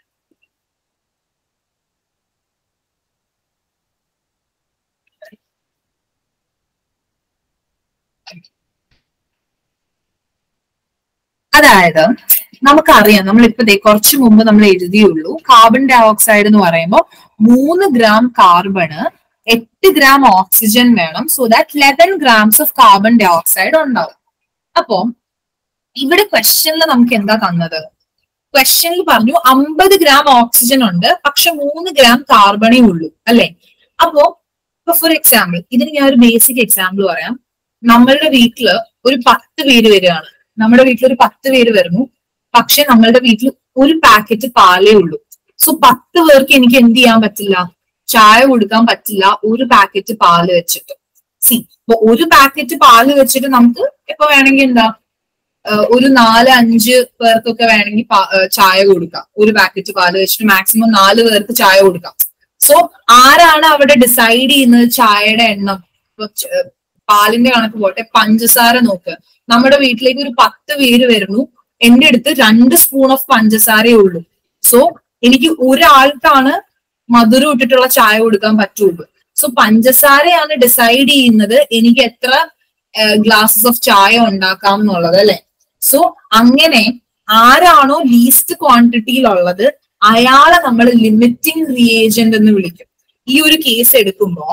അതായത് നമുക്കറിയാം നമ്മൾ ഇപ്പൊ ദേ കുറച്ച് മുമ്പ് നമ്മൾ എഴുതിയുള്ളൂ കാർബൺ ഡൈ ഓക്സൈഡ് എന്ന് പറയുമ്പോൾ മൂന്ന് ഗ്രാം കാർബണ് എട്ട് ഗ്രാം ഓക്സിജൻ വേണം so that eleven grams of carbon dioxide ഉണ്ടാവും അപ്പോ ഇവിടെ ക്വസ്റ്റ്യനിൽ നമുക്ക് എന്താ തന്നത് ക്വസ്റ്റ്യനിൽ പറഞ്ഞു അമ്പത് ഗ്രാം ഓക്സിജൻ ഉണ്ട് പക്ഷെ മൂന്ന് ഗ്രാം കാർബണേ ഉള്ളൂ അല്ലെ അപ്പോ ഇപ്പൊ ഫോർ എക്സാമ്പിൾ ഇതിന് ഞാൻ ഒരു ബേസിക് എക്സാമ്പിൾ പറയാം നമ്മളുടെ വീട്ടില് ഒരു പത്ത് പേര് വരികയാണ് നമ്മുടെ വീട്ടിൽ ഒരു പത്ത് പേര് വരുന്നു പക്ഷെ നമ്മളുടെ വീട്ടിൽ ഒരു പാക്കറ്റ് പാലേ ഉള്ളൂ സോ പത്ത് പേർക്ക് എനിക്ക് എന്ത് ചെയ്യാൻ പറ്റില്ല ചായ കൊടുക്കാൻ പറ്റില്ല ഒരു പാക്കറ്റ് പാല് വെച്ചിട്ട് സി ഇപ്പൊ ഒരു പാക്കറ്റ് പാല് വെച്ചിട്ട് നമുക്ക് ഇപ്പൊ വേണമെങ്കിൽ എന്താ ഏഹ് ഒരു നാല് അഞ്ച് പേർക്കൊക്കെ വേണമെങ്കിൽ പാ- ഏഹ് ചായ കൊടുക്കാം ഒരു പാക്കറ്റ് പാല് വെച്ചിട്ട് മാക്സിമം നാല് പേർക്ക് ചായ കൊടുക്കാം സോ ആരാണ് അവിടെ ഡിസൈഡ് ചെയ്യുന്നത് ചായയുടെ എണ്ണം ഇപ്പൊ ച- ഏഹ് പാലിന്റെ കണക്ക് പോട്ടെ പഞ്ചസാര നോക്ക് നമ്മുടെ വീട്ടിലേക്ക് ഒരു പത്ത് പേര് വരുന്നു എന്റെ അടുത്ത് രണ്ട് സ്പൂൺ ഓഫ് പഞ്ചസാരയേ ഉള്ളൂ സോ എനിക്ക് ഒരാൾക്കാണ് മധുരം ഇട്ടിട്ടുള്ള ചായ കൊടുക്കാൻ പറ്റുള്ളൂ സോ പഞ്ചസാരയാണ് ഡിസൈഡ് ചെയ്യുന്നത് എനിക്ക് എത്ര ഗ്ലാസസ് ഓഫ് ചായ ഉണ്ടാക്കാം എന്നുള്ളത് അല്ലെ സോ അങ്ങനെ ആരാണോ ലീസ്റ്റ് ക്വാണ്ടിറ്റിയിലുള്ളത് അയാളെ നമ്മൾ ലിമിറ്റിംഗ് റിയേജന്റ് എന്ന് വിളിക്കും ഈ ഒരു കേസ് എടുക്കുമ്പോ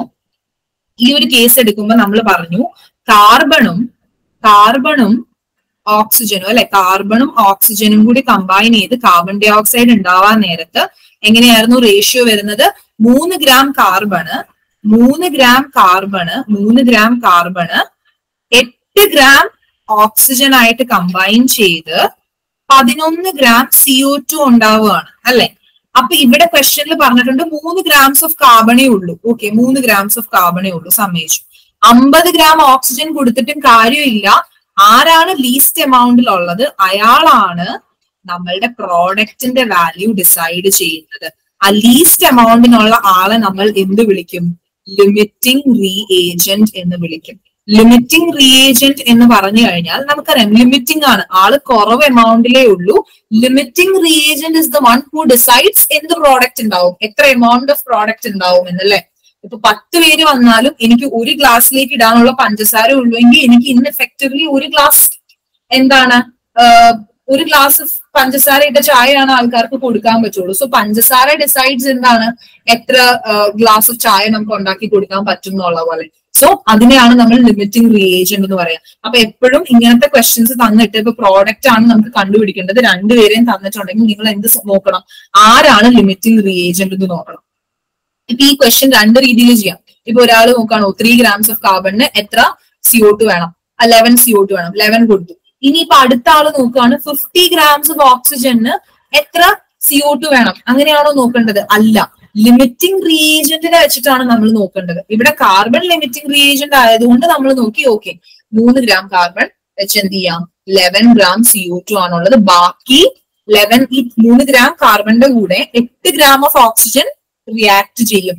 ഈ ഒരു കേസ് എടുക്കുമ്പോ നമ്മൾ പറഞ്ഞു കാർബണും കാർബണും ഓക്സിജനും അല്ലെ കാർബണും ഓക്സിജനും കൂടി കമ്പൈൻ ചെയ്ത് കാർബൺ ഡൈ ഓക്സൈഡ് ഉണ്ടാവാൻ നേരത്ത് എങ്ങനെയായിരുന്നു റേഷ്യോ വരുന്നത് മൂന്ന് ഗ്രാം കാർബണ് മൂന്ന് ഗ്രാം കാർബണ് മൂന്ന് ഗ്രാം കാർബണ് എട്ട് ഗ്രാം ഓക്സിജൻ ആയിട്ട് കമ്പൈൻ ചെയ്ത് പതിനൊന്ന് ഗ്രാം സിഒ ടു ഉണ്ടാവുകയാണ് അല്ലെ അപ്പൊ ഇവിടെ ക്വസ്റ്റ്യനിൽ പറഞ്ഞിട്ടുണ്ട് മൂന്ന് ഗ്രാംസ് ഓഫ് കാർബണേ ഉള്ളൂ ഓക്കെ മൂന്ന് ഗ്രാംസ് ഓഫ് കാർബണേ ഉള്ളൂ സമ്മതിച്ചു അമ്പത് ഗ്രാം ഓക്സിജൻ കൊടുത്തിട്ടും കാര്യമില്ല ആരാണ് ലീസ്റ്റ് എമൗണ്ടിൽ ഉള്ളത് അയാളാണ് നമ്മളുടെ പ്രോഡക്റ്റിന്റെ വാല്യൂ ഡിസൈഡ് ചെയ്യുന്നത് ആ ലീസ്റ്റ് എമൗണ്ടിനുള്ള ആളെ നമ്മൾ എന്ത് വിളിക്കും ലിമിറ്റിംഗ് റീഏജന്റ് എന്ന് വിളിക്കും ലിമിറ്റിംഗ് റീഏജന്റ് എന്ന് പറഞ്ഞു കഴിഞ്ഞാൽ നമുക്കറിയാം ലിമിറ്റിംഗ് ആണ് ആള് കുറവ് എമൗണ്ടിലേ ഉള്ളൂ limiting reagent is the one who decides എന്ത് പ്രോഡക്റ്റ് ഉണ്ടാവും എത്ര എമൗണ്ട് ഓഫ് പ്രോഡക്റ്റ് ഉണ്ടാവും എന്നല്ലേ ഇപ്പൊ പത്ത് പേര് വന്നാലും എനിക്ക് ഒരു ഗ്ലാസ്സിലേക്ക് ഇടാനുള്ള പഞ്ചസാര ഉള്ളൂ എങ്കിൽ എനിക്ക് ഇന്ന് എഫക്റ്റീവ്ലി ഒരു ഗ്ലാസ് എന്താണ് ആഹ് ഒരു ഗ്ലാസ് പഞ്ചസാര ഇട്ട ചായയാണ് ആൾക്കാർക്ക് കൊടുക്കാൻ പറ്റുള്ളൂ സോ പഞ്ചസാര ഡിസൈഡ്സ് എന്താണ് എത്ര ഗ്ലാസ് ഓഫ് ചായ നമുക്ക് ഉണ്ടാക്കി കൊടുക്കാൻ പറ്റും എന്നുള്ള പോലെ സോ അതിനെയാണ് നമ്മൾ ലിമിറ്റിംഗ് റിയേജന്റ് എന്ന് പറയാം അപ്പൊ എപ്പോഴും ഇങ്ങനത്തെ ക്വസ്റ്റ്യൻസ് തന്നിട്ട് ഇപ്പൊ പ്രോഡക്റ്റ് ആണ് നമുക്ക് കണ്ടുപിടിക്കേണ്ടത് രണ്ടുപേരെയും തന്നിട്ടുണ്ടെങ്കിൽ നിങ്ങൾ എന്ത് സ- നോക്കണം ആരാണ് ലിമിറ്റിംഗ് റിയേജന്റ് എന്ന് നോക്കണം ഇപ്പൊ ഈ ക്വസ്റ്റ്യൻ രണ്ട് രീതിയിൽ ചെയ്യാം ഇപ്പൊ ഒരാൾ നോക്കുകയാണോ ത്രീ ഗ്രാംസ് ഓഫ് കാർബണിന് എത്ര സിഒ ടു വേണം ലെവൻ സിഒ ടു വേണം ലെവൻ കൊടുത്തു ഇനിയിപ്പൊ അടുത്ത ആള് നോക്കുകയാണ് ഫിഫ്റ്റി ഗ്രാംസ് ഓഫ് ഓക്സിജന് എത്ര സിഒ ടു വേണം അങ്ങനെയാണോ നോക്കേണ്ടത് അല്ല ലിമിറ്റിംഗ് റിയേജന്റിനെ വെച്ചിട്ടാണ് നമ്മൾ നോക്കേണ്ടത് ഇവിടെ കാർബൺ ലിമിറ്റിംഗ് റിയേജന്റ് ആയതുകൊണ്ട് നമ്മൾ നോക്കി ഓക്കെ മൂന്ന് ഗ്രാം കാർബൺ വെച്ച് എന്ത് ചെയ്യാം ലെവൻ ഗ്രാം സിഒ ടു ആണുള്ളത് ബാക്കി ലെവൻ ഈ മൂന്ന് ഗ്രാം കാർബണിന്റെ കൂടെ എട്ട് ഗ്രാം ഓഫ് ഓക്സിജൻ റിയാക്ട് ചെയ്യും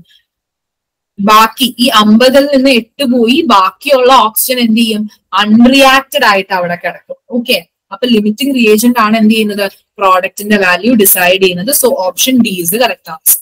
ബാക്കി ഈ അമ്പതിൽ നിന്ന് എട്ട് പോയി ബാക്കിയുള്ള ഓക്സിജൻ എന്ത് ചെയ്യും അൺറിയാക്റ്റഡ് ആയിട്ട് അവിടെ കിടക്കും ഓക്കെ അപ്പൊ ലിമിറ്റിംഗ് റിയേജന്റ് ആണ് എന്ത് ചെയ്യുന്നത് പ്രോഡക്റ്റിന്റെ വാല്യൂ ഡിസൈഡ് ചെയ്യുന്നത് so option D is correct answer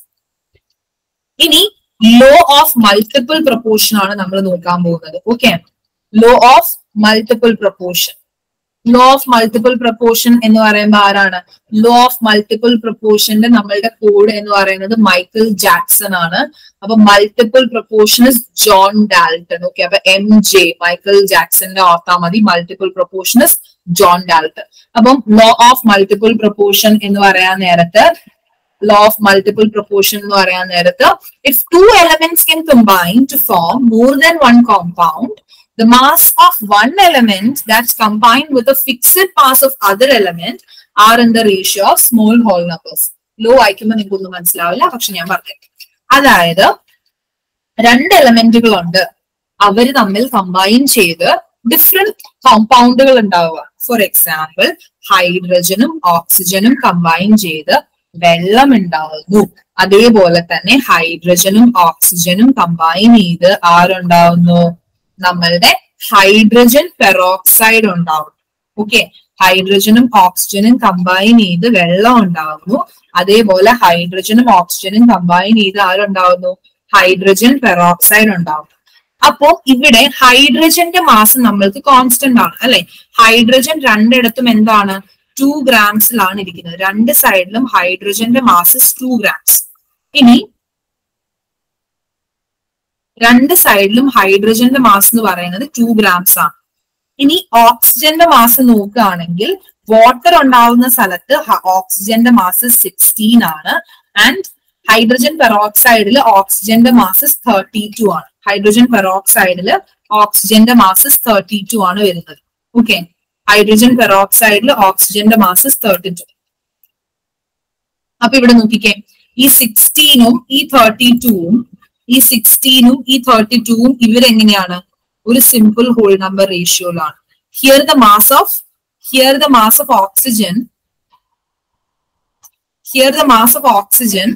ഇനി ലോ ഓഫ് മൾട്ടിപ്പിൾ പ്രപ്പോർഷൻ ആണ് നമ്മൾ നോക്കാൻ പോകുന്നത് ഓക്കെ law of multiple proportion law of multiple proportion എന്ന് പറയുമ്പോൾ ആരാണ് ലോ ഓഫ് മൾട്ടിപ്പിൾ പ്രപ്പോർഷന്റെ നമ്മളുടെ കോഡ് എന്ന് പറയുന്നത് മൈക്കിൾ ജാക്സൺ ആണ് അപ്പൊ multiple proportion is John Dalton okay അപ്പൊ എം ജെ മൈക്കിൾ ജാക്സന്റെ ഓർത്താ മതി multiple proportion is John Dalton അപ്പം ലോ ഓഫ് മൾട്ടിപ്പിൾ പ്രപ്പോർഷൻ എന്ന് പറയാൻ നേരത്ത് ലോ ഓഫ് മൾട്ടിപ്പിൾ പ്രപ്പോർഷൻ എന്ന് പറയാൻ നേരത്ത് if two elements can combine to form more than one compound the mass of one element that's combined with a fixed mass of other element are in the ratio of small whole numbers law വായിക്കുമ്പോൾ നിങ്ങൾക്ക് ഒന്നും മനസ്സിലാവില്ല പക്ഷെ ഞാൻ പറഞ്ഞു അതായത് രണ്ട് എലമെന്റുകളുണ്ട് അവര് തമ്മിൽ കമ്പൈൻ ചെയ്ത് ഡിഫറെന്റ് കോമ്പൗണ്ടുകൾ ഉണ്ടാവുക ഫോർ എക്സാമ്പിൾ ഹൈഡ്രജനും ഓക്സിജനും കമ്പൈൻ ചെയ്ത് വെള്ളം ഉണ്ടാവുന്നു അതേപോലെ തന്നെ ഹൈഡ്രജനും ഓക്സിജനും കമ്പൈൻ ചെയ്ത് ആരുണ്ടാവുന്നു നമ്മളുടെ ഹൈഡ്രജൻ പെറോക്സൈഡ് ഉണ്ടാവും ഓക്കെ ഹൈഡ്രജനും ഓക്സിജനും കമ്പൈൻ ചെയ്ത് വെള്ളം ഉണ്ടാവുന്നു അതേപോലെ ഹൈഡ്രജനും ഓക്സിജനും കമ്പൈൻ ചെയ്ത് ആരുണ്ടാവുന്നു ഹൈഡ്രജൻ പെറോക്സൈഡ് ഉണ്ടാവും അപ്പോ ഇവിടെ ഹൈഡ്രജന്റെ മാസ് നമ്മൾക്ക് കോൺസ്റ്റന്റ് ആണ് അല്ലെ ഹൈഡ്രജൻ രണ്ടിടത്തും എന്താണ് ടു ഗ്രാംസിലാണ് ഇരിക്കുന്നത് രണ്ട് സൈഡിലും ഹൈഡ്രജന്റെ മാസ് ടു ഗ്രാംസ് ഇനി രണ്ട് സൈഡിലും ഹൈഡ്രജന്റെ മാസ് എന്ന് പറയുന്നത് ടു ഗ്രാംസ് ആണ് ഇനി ഓക്സിജന്റെ മാസ് നോക്കുകയാണെങ്കിൽ വാട്ടർ ഉണ്ടാവുന്ന സ്ഥലത്ത് ഓക്സിജന്റെ മാസ് സിക്സ്റ്റീൻ ആണ് ആൻഡ് ഹൈഡ്രജൻ പെറോക്സൈഡിൽ ഓക്സിജന്റെ മാസ് തേർട്ടി ടു ആണ് ഹൈഡ്രജൻ പെറോക്സൈഡിൽ ഓക്സിജന്റെ മാസ് തേർട്ടി ടു ആണ് വരുന്നത് ഓക്കെ ഹൈഡ്രജൻ പെറോക്സൈഡിൽ ഓക്സിജന്റെ മാസ് തേർട്ടി ടു അപ്പൊ ഇവിടെ നോക്കിക്കേ ഈ സിക്സ്റ്റീനും ഈ തേർട്ടി ടൂവും ഈ സിക്സ്റ്റീനും ഈ തേർട്ടി ടൂവും ഇവരെങ്ങനെയാണ് ഒരു സിമ്പിൾ ഹോൾ നമ്പർ റേഷ്യോയിലാണ് here the mass of here the mass of oxygen here the mass of oxygen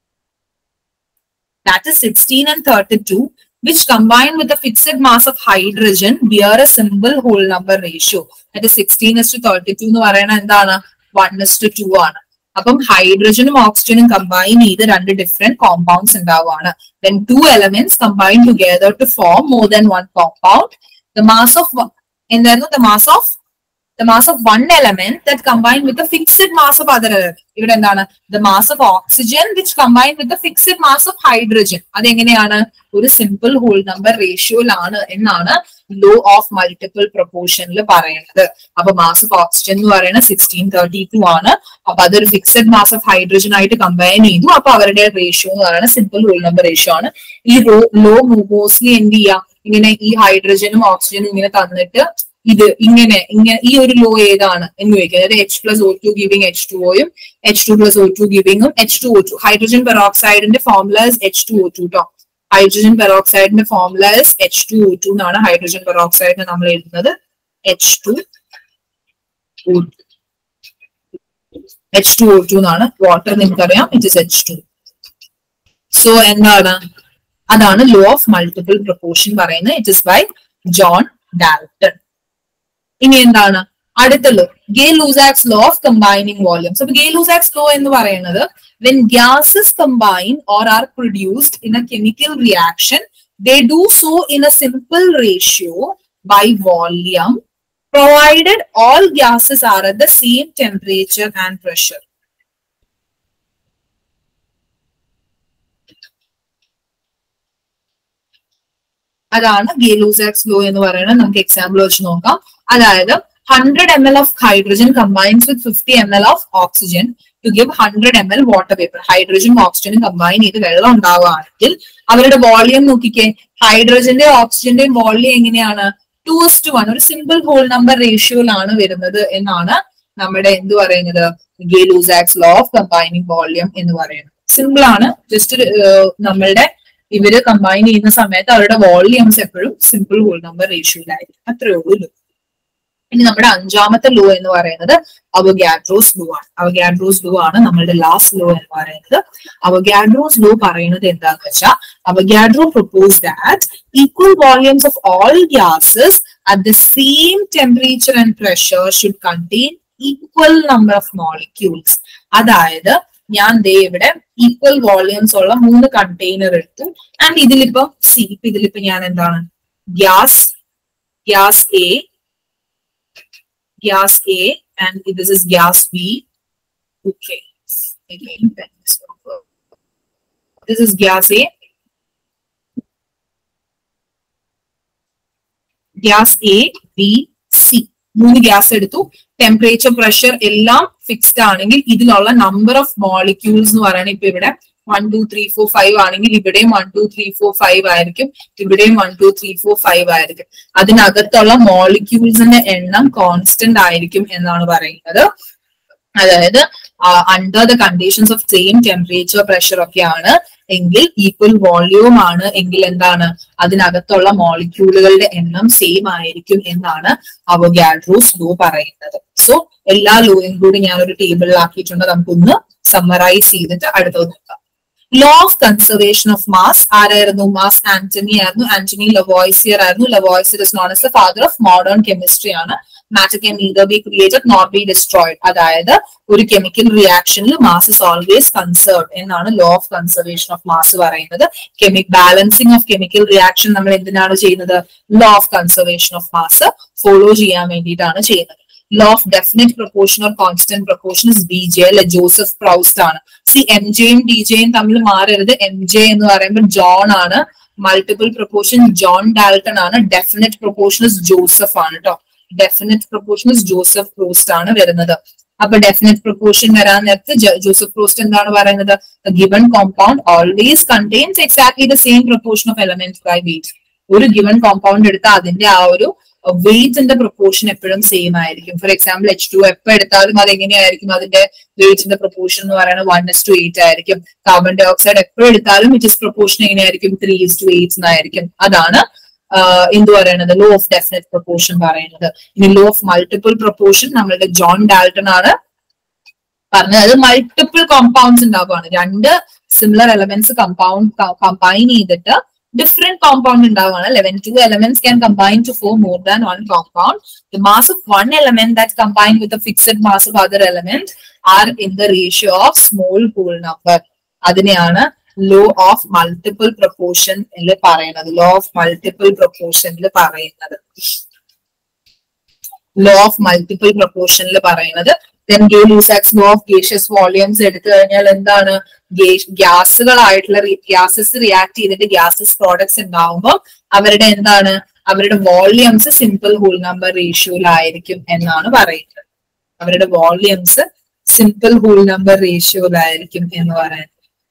that is 16 and 32 which combined with the fixed mass of hydrogen bear a simple whole number ratio that is 16 is to 32 എന്ന് പറയുന്നത് എന്താണ് 1 is to 2 ആണ് അപ്പം ഹൈഡ്രജനും ഓക്സിജനും combine ചെയ്ത് രണ്ട് different compounds ഉണ്ടാവുകയാണ് then two elements combine together to form more than one compound the mass of എന്തായിരുന്നു the mass of the mass of one element that combined with the fixed mass of other element ഇവിടെ എന്താണ് the mass of oxygen which combined with the fixed mass of hydrogen അതെങ്ങനെയാണ് ഒരു simple whole number റേഷ്യോയിലാണ് എന്നാണ് law of multiple പ്രൊപ്പോർഷനിൽ പറയുന്നത് അപ്പൊ mass of oxygen എന്ന് പറയുന്നത് സിക്സ്റ്റീൻ തേർട്ടി ടു ആണ് അപ്പൊ അതൊരു ഫിക്സഡ് മാസ് ഓഫ് ഹൈഡ്രജൻ ആയിട്ട് കമ്പൈൻ ചെയ്തു അപ്പൊ അവരുടെ റേഷ്യോ എന്ന് പറയുന്നത് സിമ്പിൾ ഹോൾ നമ്പർ റേഷ്യോ ആണ് ഈ ലോ മോസ്റ്റ്ലി എന്ത് ചെയ്യാം ഇങ്ങനെ ഈ ഹൈഡ്രജനും ഓക്സിജനും ഇങ്ങനെ തന്നിട്ട് ഇത് ഇങ്ങനെ ഇങ്ങനെ ഈ ഒരു ലോ ഏതാണ് എന്ന് ചോദിക്കുക അതായത് H plus O two giving H two ഒയും H two plus O two ഗിവിംഗും H two O two hydrogen പെറോക്സൈഡിന്റെ formula H two O two കേട്ടോ ഹൈഡ്രജൻ പെറോക്സൈഡിന്റെ formula H two O two എന്നാണ് ഹൈഡ്രജൻ പെറോക്സൈഡിന് നമ്മൾ എഴുതുന്നത് H two H two O two എന്നാണ് വാട്ടർ നിങ്ങൾക്കറിയാം it is H two so എന്താണ് അതാണ് ലോ ഓഫ് മൾട്ടിപ്പിൾ പ്രൊപ്പോർഷൻ പറയുന്നത് it is by John Dalton ഇനി എന്താണ് അടുത്ത law Gay Lussac's law of combining volumes അപ്പൊ ഗേ ലൂസാക്സ് ലോ എന്ന് പറയുന്നത് when gases combine or are produced in a chemical reaction they do so in a simple ratio by volume provided all gases are at the same temperature and pressure. അതാണ് ഗേലൂസാക്സ് law എന്ന് പറയുന്നത് നമുക്ക് example വെച്ച് നോക്കാം അതായത് hundred M L of hydrogen combines with fifty M L of oxygen to give hundred M L water paper ഹൈഡ്രജനും ഓക്സിജനും combine ചെയ്ത് വെള്ളം ഉണ്ടാവുകയാണെങ്കിൽ അവരുടെ വോളിയം നോക്കിക്കേ ഹൈഡ്രജന്റെ ഓക്സിജന്റെയും വോളിയം എങ്ങനെയാണ് ടു ടു വൺ ഒരു സിമ്പിൾ ഹോൾ നമ്പർ റേഷ്യോയിലാണ് വരുന്നത് എന്നാണ് നമ്മുടെ എന്ത് പറയുന്നത് Gay Lussac's law of combining volume എന്ന് പറയുന്നത് സിമ്പിൾ ആണ് ജസ്റ്റ് നമ്മളുടെ ഇവര് കമ്പൈൻ ചെയ്യുന്ന സമയത്ത് അവരുടെ വോളിയംസ് എപ്പോഴും സിമ്പിൾ ഹോൾ നമ്പർ റേഷ്യോയിലായിരിക്കും അത്രേ ഉള്ളൂ ഇനി നമ്മുടെ അഞ്ചാമത്തെ ലോ എന്ന് പറയുന്നത് അവഗാഡ്രോസ് ലോ ആണ് അവഗാഡ്രോസ് ലോ ആണ് നമ്മളുടെ ലാസ്റ്റ് ലോ എന്ന് പറയുന്നത് അവഗാഡ്രോസ് ലോ പറയുന്നത് എന്താന്ന് വെച്ചാൽ Avogadro propose that equal volumes of all gases at the same temperature and pressure should contain equal number of molecules അതായത് ഞാൻ ദേ ഇവിടെ ഈക്വൽ വോളിയംസ് ഉള്ള മൂന്ന് കണ്ടെയ്നർ എടുത്തു ആൻഡ് ഇതിലിപ്പോ സി ഇപ്പൊ ഇതിലിപ്പോ ഞാൻ എന്താണ് gas gas A gas A and this is gas B okay this is gas A gas A B C മൂന്ന് ഗ്യാസ് എടുത്തു ടെമ്പറേച്ചർ പ്രഷർ എല്ലാം ഫിക്സ്ഡ് ആണെങ്കിൽ ഇതിലുള്ള നമ്പർ ഓഫ് മോളിക്യൂൾസ് എന്ന് പറയുന്നത് ഇപ്പൊ ഇവിടെ one two three four five ആണെങ്കിൽ ഇവിടെയും one two three four five ആയിരിക്കും ഇവിടെയും one two three four five ആയിരിക്കും അതിനകത്തുള്ള മോളിക്യൂൾസിന്റെ എണ്ണം കോൺസ്റ്റന്റ് ആയിരിക്കും എന്നാണ് പറയുന്നത് അതായത് under the conditions of same temperature pressure ഒക്കെയാണ് എങ്കിൽ ഈക്വൽ വോള്യൂം ആണ് എങ്കിൽ എന്താണ് അതിനകത്തുള്ള മോളിക്യൂളുകളുടെ എണ്ണം സെയിം ആയിരിക്കും എന്നാണ് അവഗാഡ്രോസ് ലോ പറയുന്നത് സോ എല്ലാ ലോയും കൂടി ഞാൻ ഒരു ടേബിളിലാക്കിയിട്ടുണ്ട് നമുക്കൊന്ന് സമ്മറൈസ് ചെയ്തിട്ട് അടുത്തത് നോക്കാം law of conservation of mass ആരായിരുന്നു മാസ് ആന്റണി ആയിരുന്നു ആന്റണി ലവോയ്സിയർ ആയിരുന്നു Lavoisier is known as the father of modern chemistry ആണ് matter can neither be created not be destroyed അതായത് ഒരു കെമിക്കൽ റിയാക്ഷനിൽ മാസ് ഇസ് ഓൾവേസ് കൺസേർവ് എന്നാണ് law of conservation of mass പറയുന്നത് കെമിക് balancing of chemical reaction നമ്മൾ എന്തിനാണ് ചെയ്യുന്നത് law of conservation of mass follow ചെയ്യാൻ വേണ്ടിയിട്ടാണ് ചെയ്യുന്നത് law of definite proportion or constant proportion is by J അല്ലെ ജോസഫ് പ്രൗസ്റ്റ് ആണ് സി എം ജെയും ഡി ജെയും തമ്മിൽ മാറരുത് എം ജെ എന്ന് പറയുമ്പോൾ ജോൺ ആണ് മൾട്ടിപ്പിൾ പ്രൊപ്പോർഷൻ ജോൺ ഡാൽട്ടൺ ആണ് ഡെഫിനറ്റ് പ്രൊപ്പോർഷൻ ഇസ് ജോസഫ് ആണ് കേട്ടോ definite proportion is Joseph Proust ആണ് വരുന്നത് അപ്പൊ ഡെഫിനറ്റ് പ്രൊപ്പോർഷൻ വരാൻ നേരത്ത് ജ- ജോസഫ് പ്രോസ്റ്റ് എന്താണ് പറയുന്നത് given compound always contains exactly the same proportion of element by weight ഒരു ഗിവൺ കോമ്പൗണ്ട് എടുത്താൽ അതിന്റെ ആ ഒരു വെയിറ്റിന്റെ പ്രൊപ്പോർഷൻ എപ്പോഴും സെയിം ആയിരിക്കും ഫോർ എക്സാമ്പിൾ എച്ച് ടു എപ്പോ എടുത്താലും അത് എങ്ങനെയായിരിക്കും അതിന്റെ വെയിറ്റിന്റെ പ്രൊപ്പോർഷൻ എന്ന് പറയുന്നത് വൺ എസ് ടു എയ്റ്റ് ആയിരിക്കും കാർബൺ ഡൈ ഓക്സൈഡ് എപ്പോ എടുത്താലും ഇറ്റ് ഇസ് പ്രൊപ്പോർഷൻ എങ്ങനെയായിരിക്കും ത്രീ ഇസ് ടു എയ്റ്റ് എന്നായിരിക്കും അതാണ് ആഹ് എന്ത് പറയുന്നത് ലോ ഓഫ് ഡെഫിനറ്റ് പ്രൊപ്പോർഷൻ പറയുന്നത് ഇനി ലോ ഓഫ് മൾട്ടിപ്പിൾ പ്രൊപ്പോർഷൻ നമ്മളുടെ ജോൺ ഡാൽട്ടൺ ആണ് പറഞ്ഞത് അത് മൾട്ടിപ്പിൾ കോമ്പൗണ്ട്സ് ഉണ്ടാവുകയാണ് രണ്ട് സിമിലർ എലമെന്റ്സ് കമ്പൗണ്ട് കമ്പൈൻ ചെയ്തിട്ട് ഡിഫറെന്റ് കോമ്പൗണ്ട് ഉണ്ടാവുകയാണ് when two elements can combine to form more than one compound the mass of one element that combine with fixed mass of other element are in the ratio of small whole number അതിനെയാണ് law of multiple proportion എന്ന് പറയുന്നത് law of multiple പ്രൊപ്പോർഷനിൽ പറയുന്നത് law of multiple പ്രൊപ്പോർഷനിൽ പറയുന്നത് then Gay Lussac's law of gaseous volumes എടുത്തു കഴിഞ്ഞാൽ എന്താണ് ഗ്യാസുകളായിട്ടുള്ള ഗ്യാസസ് റിയാക്ട് ചെയ്തിട്ട് ഗ്യാസസ് പ്രോഡക്ട്സ് ഉണ്ടാവുമ്പോൾ അവരുടെ എന്താണ് അവരുടെ വോളിയംസ് സിമ്പിൾ ഹോൾ നമ്പർ റേഷ്യോയിലായിരിക്കും എന്നാണ് പറയുന്നത് അവരുടെ വോളിയംസ് സിമ്പിൾ ഹോൾ നമ്പർ റേഷ്യോയിലായിരിക്കും എന്ന് പറയുന്നത്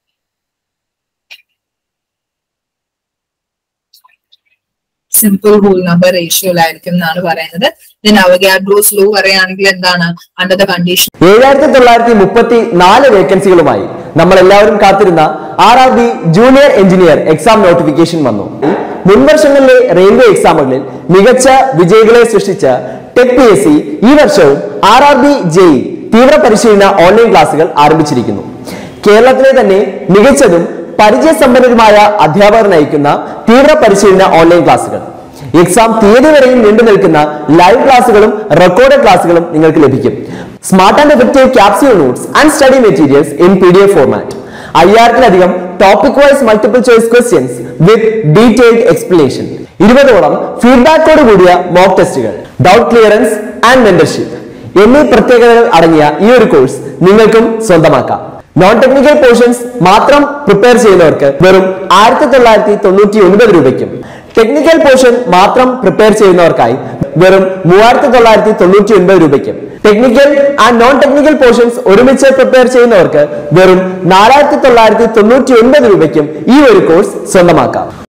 സിമ്പിൾ ഹോൾ നമ്പർ റേഷ്യോയിലായിരിക്കും എന്നാണ് പറയുന്നത് ദെൻ അവഗാഡ്രോസ് ലോ പറയുകയാണെങ്കിൽ എന്താണ് അണ്ടർ ദ കണ്ടീഷൻ ഏഴായിരത്തി തൊള്ളായിരത്തി മുപ്പത്തി നാല് വേക്കൻസികളുമായി നമ്മൾ എല്ലാവരും കാത്തിരുന്ന R R B junior engineer exam notification വന്നു മുൻവർഷങ്ങളിലെ റെയിൽവേ എക്സാമുകളിൽ മികച്ച വിജയികളെ സൃഷ്ടിച്ച ടെക് പി എസ് സി ഈ വർഷവും ആർ ആർ ബി ജെഇ തീവ്ര പരിശീലന ഓൺലൈൻ ക്ലാസുകൾ ആരംഭിച്ചിരിക്കുന്നു കേരളത്തിലെ തന്നെ മികച്ചതും പരിചയസമ്പന്നരുമായ അധ്യാപകർ നയിക്കുന്ന തീവ്ര പരിശീലന ഓൺലൈൻ ക്ലാസുകൾ എക്സാം തീയതി വരെയും നീണ്ടു നിൽക്കുന്ന ലൈവ് ക്ലാസുകളും റെക്കോർഡ് ക്ലാസുകളും നിങ്ങൾക്ക് ലഭിക്കും smart and effective capsule notes and study materials in P D F format അയ്യായിരത്തിലധികം topic wise multiple choice questions with detailed explanation ഇരുപതോളം ഫീഡ്ബാക്കോട് കൂടിയ മോക്ക് ടെസ്റ്റുകൾ ഡൗട്ട് ക്ലിയറൻസ് ആൻഡ് മെന്റർഷിപ്പ് എന്നീ പ്രത്യേകതകൾ അടങ്ങിയ ഈ ഒരു കോഴ്സ് നിങ്ങൾക്കും സ്വന്തമാക്കാം നോൺ ടെക്നിക്കൽ പോർഷൻസ് മാത്രം പ്രിപ്പയർ ചെയ്യുന്നവർക്ക് വെറും ആയിരത്തി തൊള്ളായിരത്തി തൊണ്ണൂറ്റി ഒൻപത് രൂപയ്ക്കും ടെക്നിക്കൽ പോർഷൻ മാത്രം പ്രിപ്പയർ ചെയ്യുന്നവർക്കായി വെറും മൂവായിരത്തി തൊള്ളായിരത്തി തൊണ്ണൂറ്റി ഒൻപത് രൂപയ്ക്കും technical and non technical portions ഒരുമിച്ച് പ്രിപ്പയർ ചെയ്യുന്നവർക്ക് വെറും നാലായിരത്തി തൊള്ളായിരത്തി തൊണ്ണൂറ്റി ഒൻപത് രൂപയ്ക്കും ഈ ഒരു കോഴ്സ് സ്വന്തമാക്കാം